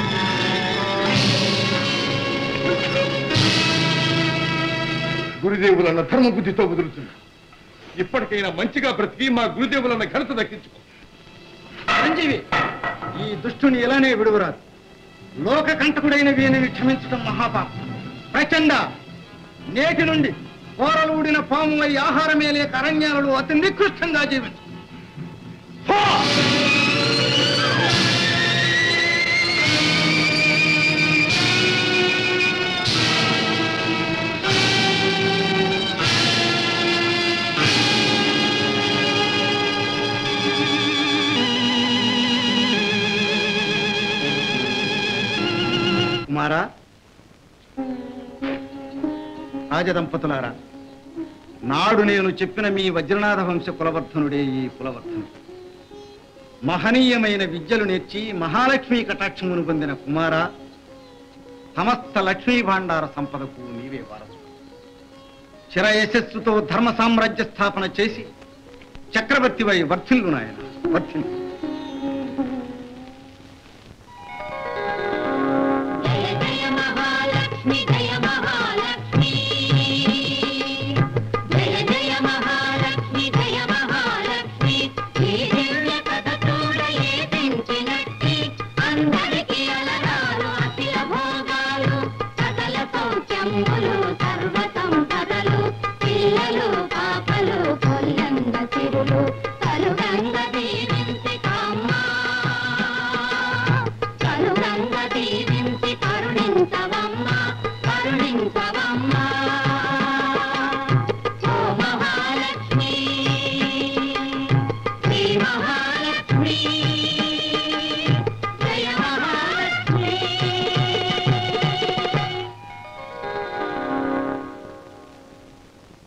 గురుదేవులన్న ధర్మ బుద్ధితో వదులుతున్నా ఇప్పటికైనా మంచిగా బ్రతికి మా గురుదేవులన్న ఘనత దక్కించుకో సంజీవి ఈ దుష్టుని ఇలానే విడువరాదు లోక కంటకుడైన వీనిని క్షమించడం మహాపాపం ప్రచండ నేటి నుండి కూరలు ఊడిన పాము అయి ఆహారమే లేక అరణ్యాలలో అతి నికృష్టంగా జీవించు పో! కుమారా రాజదంపతులారా నాడు నేను చెప్పిన మీ వజ్రనాథ వంశ కులవర్ధనుడే ఈ కులవర్ధనుడు మహనీయమైన విద్యలు నేర్చి మహాలక్ష్మి కటాక్షమును పొందిన కుమార సమస్త లక్ష్మీ భాండార సంపదకు నీవే వారసు చిర యశస్సుతో ధర్మ సామ్రాజ్య స్థాపన చేసి చక్రవర్తివై వర్ధిల్లు నాయన వర్ధిల్లు జయ జయ మహాలక్ష్మి జయ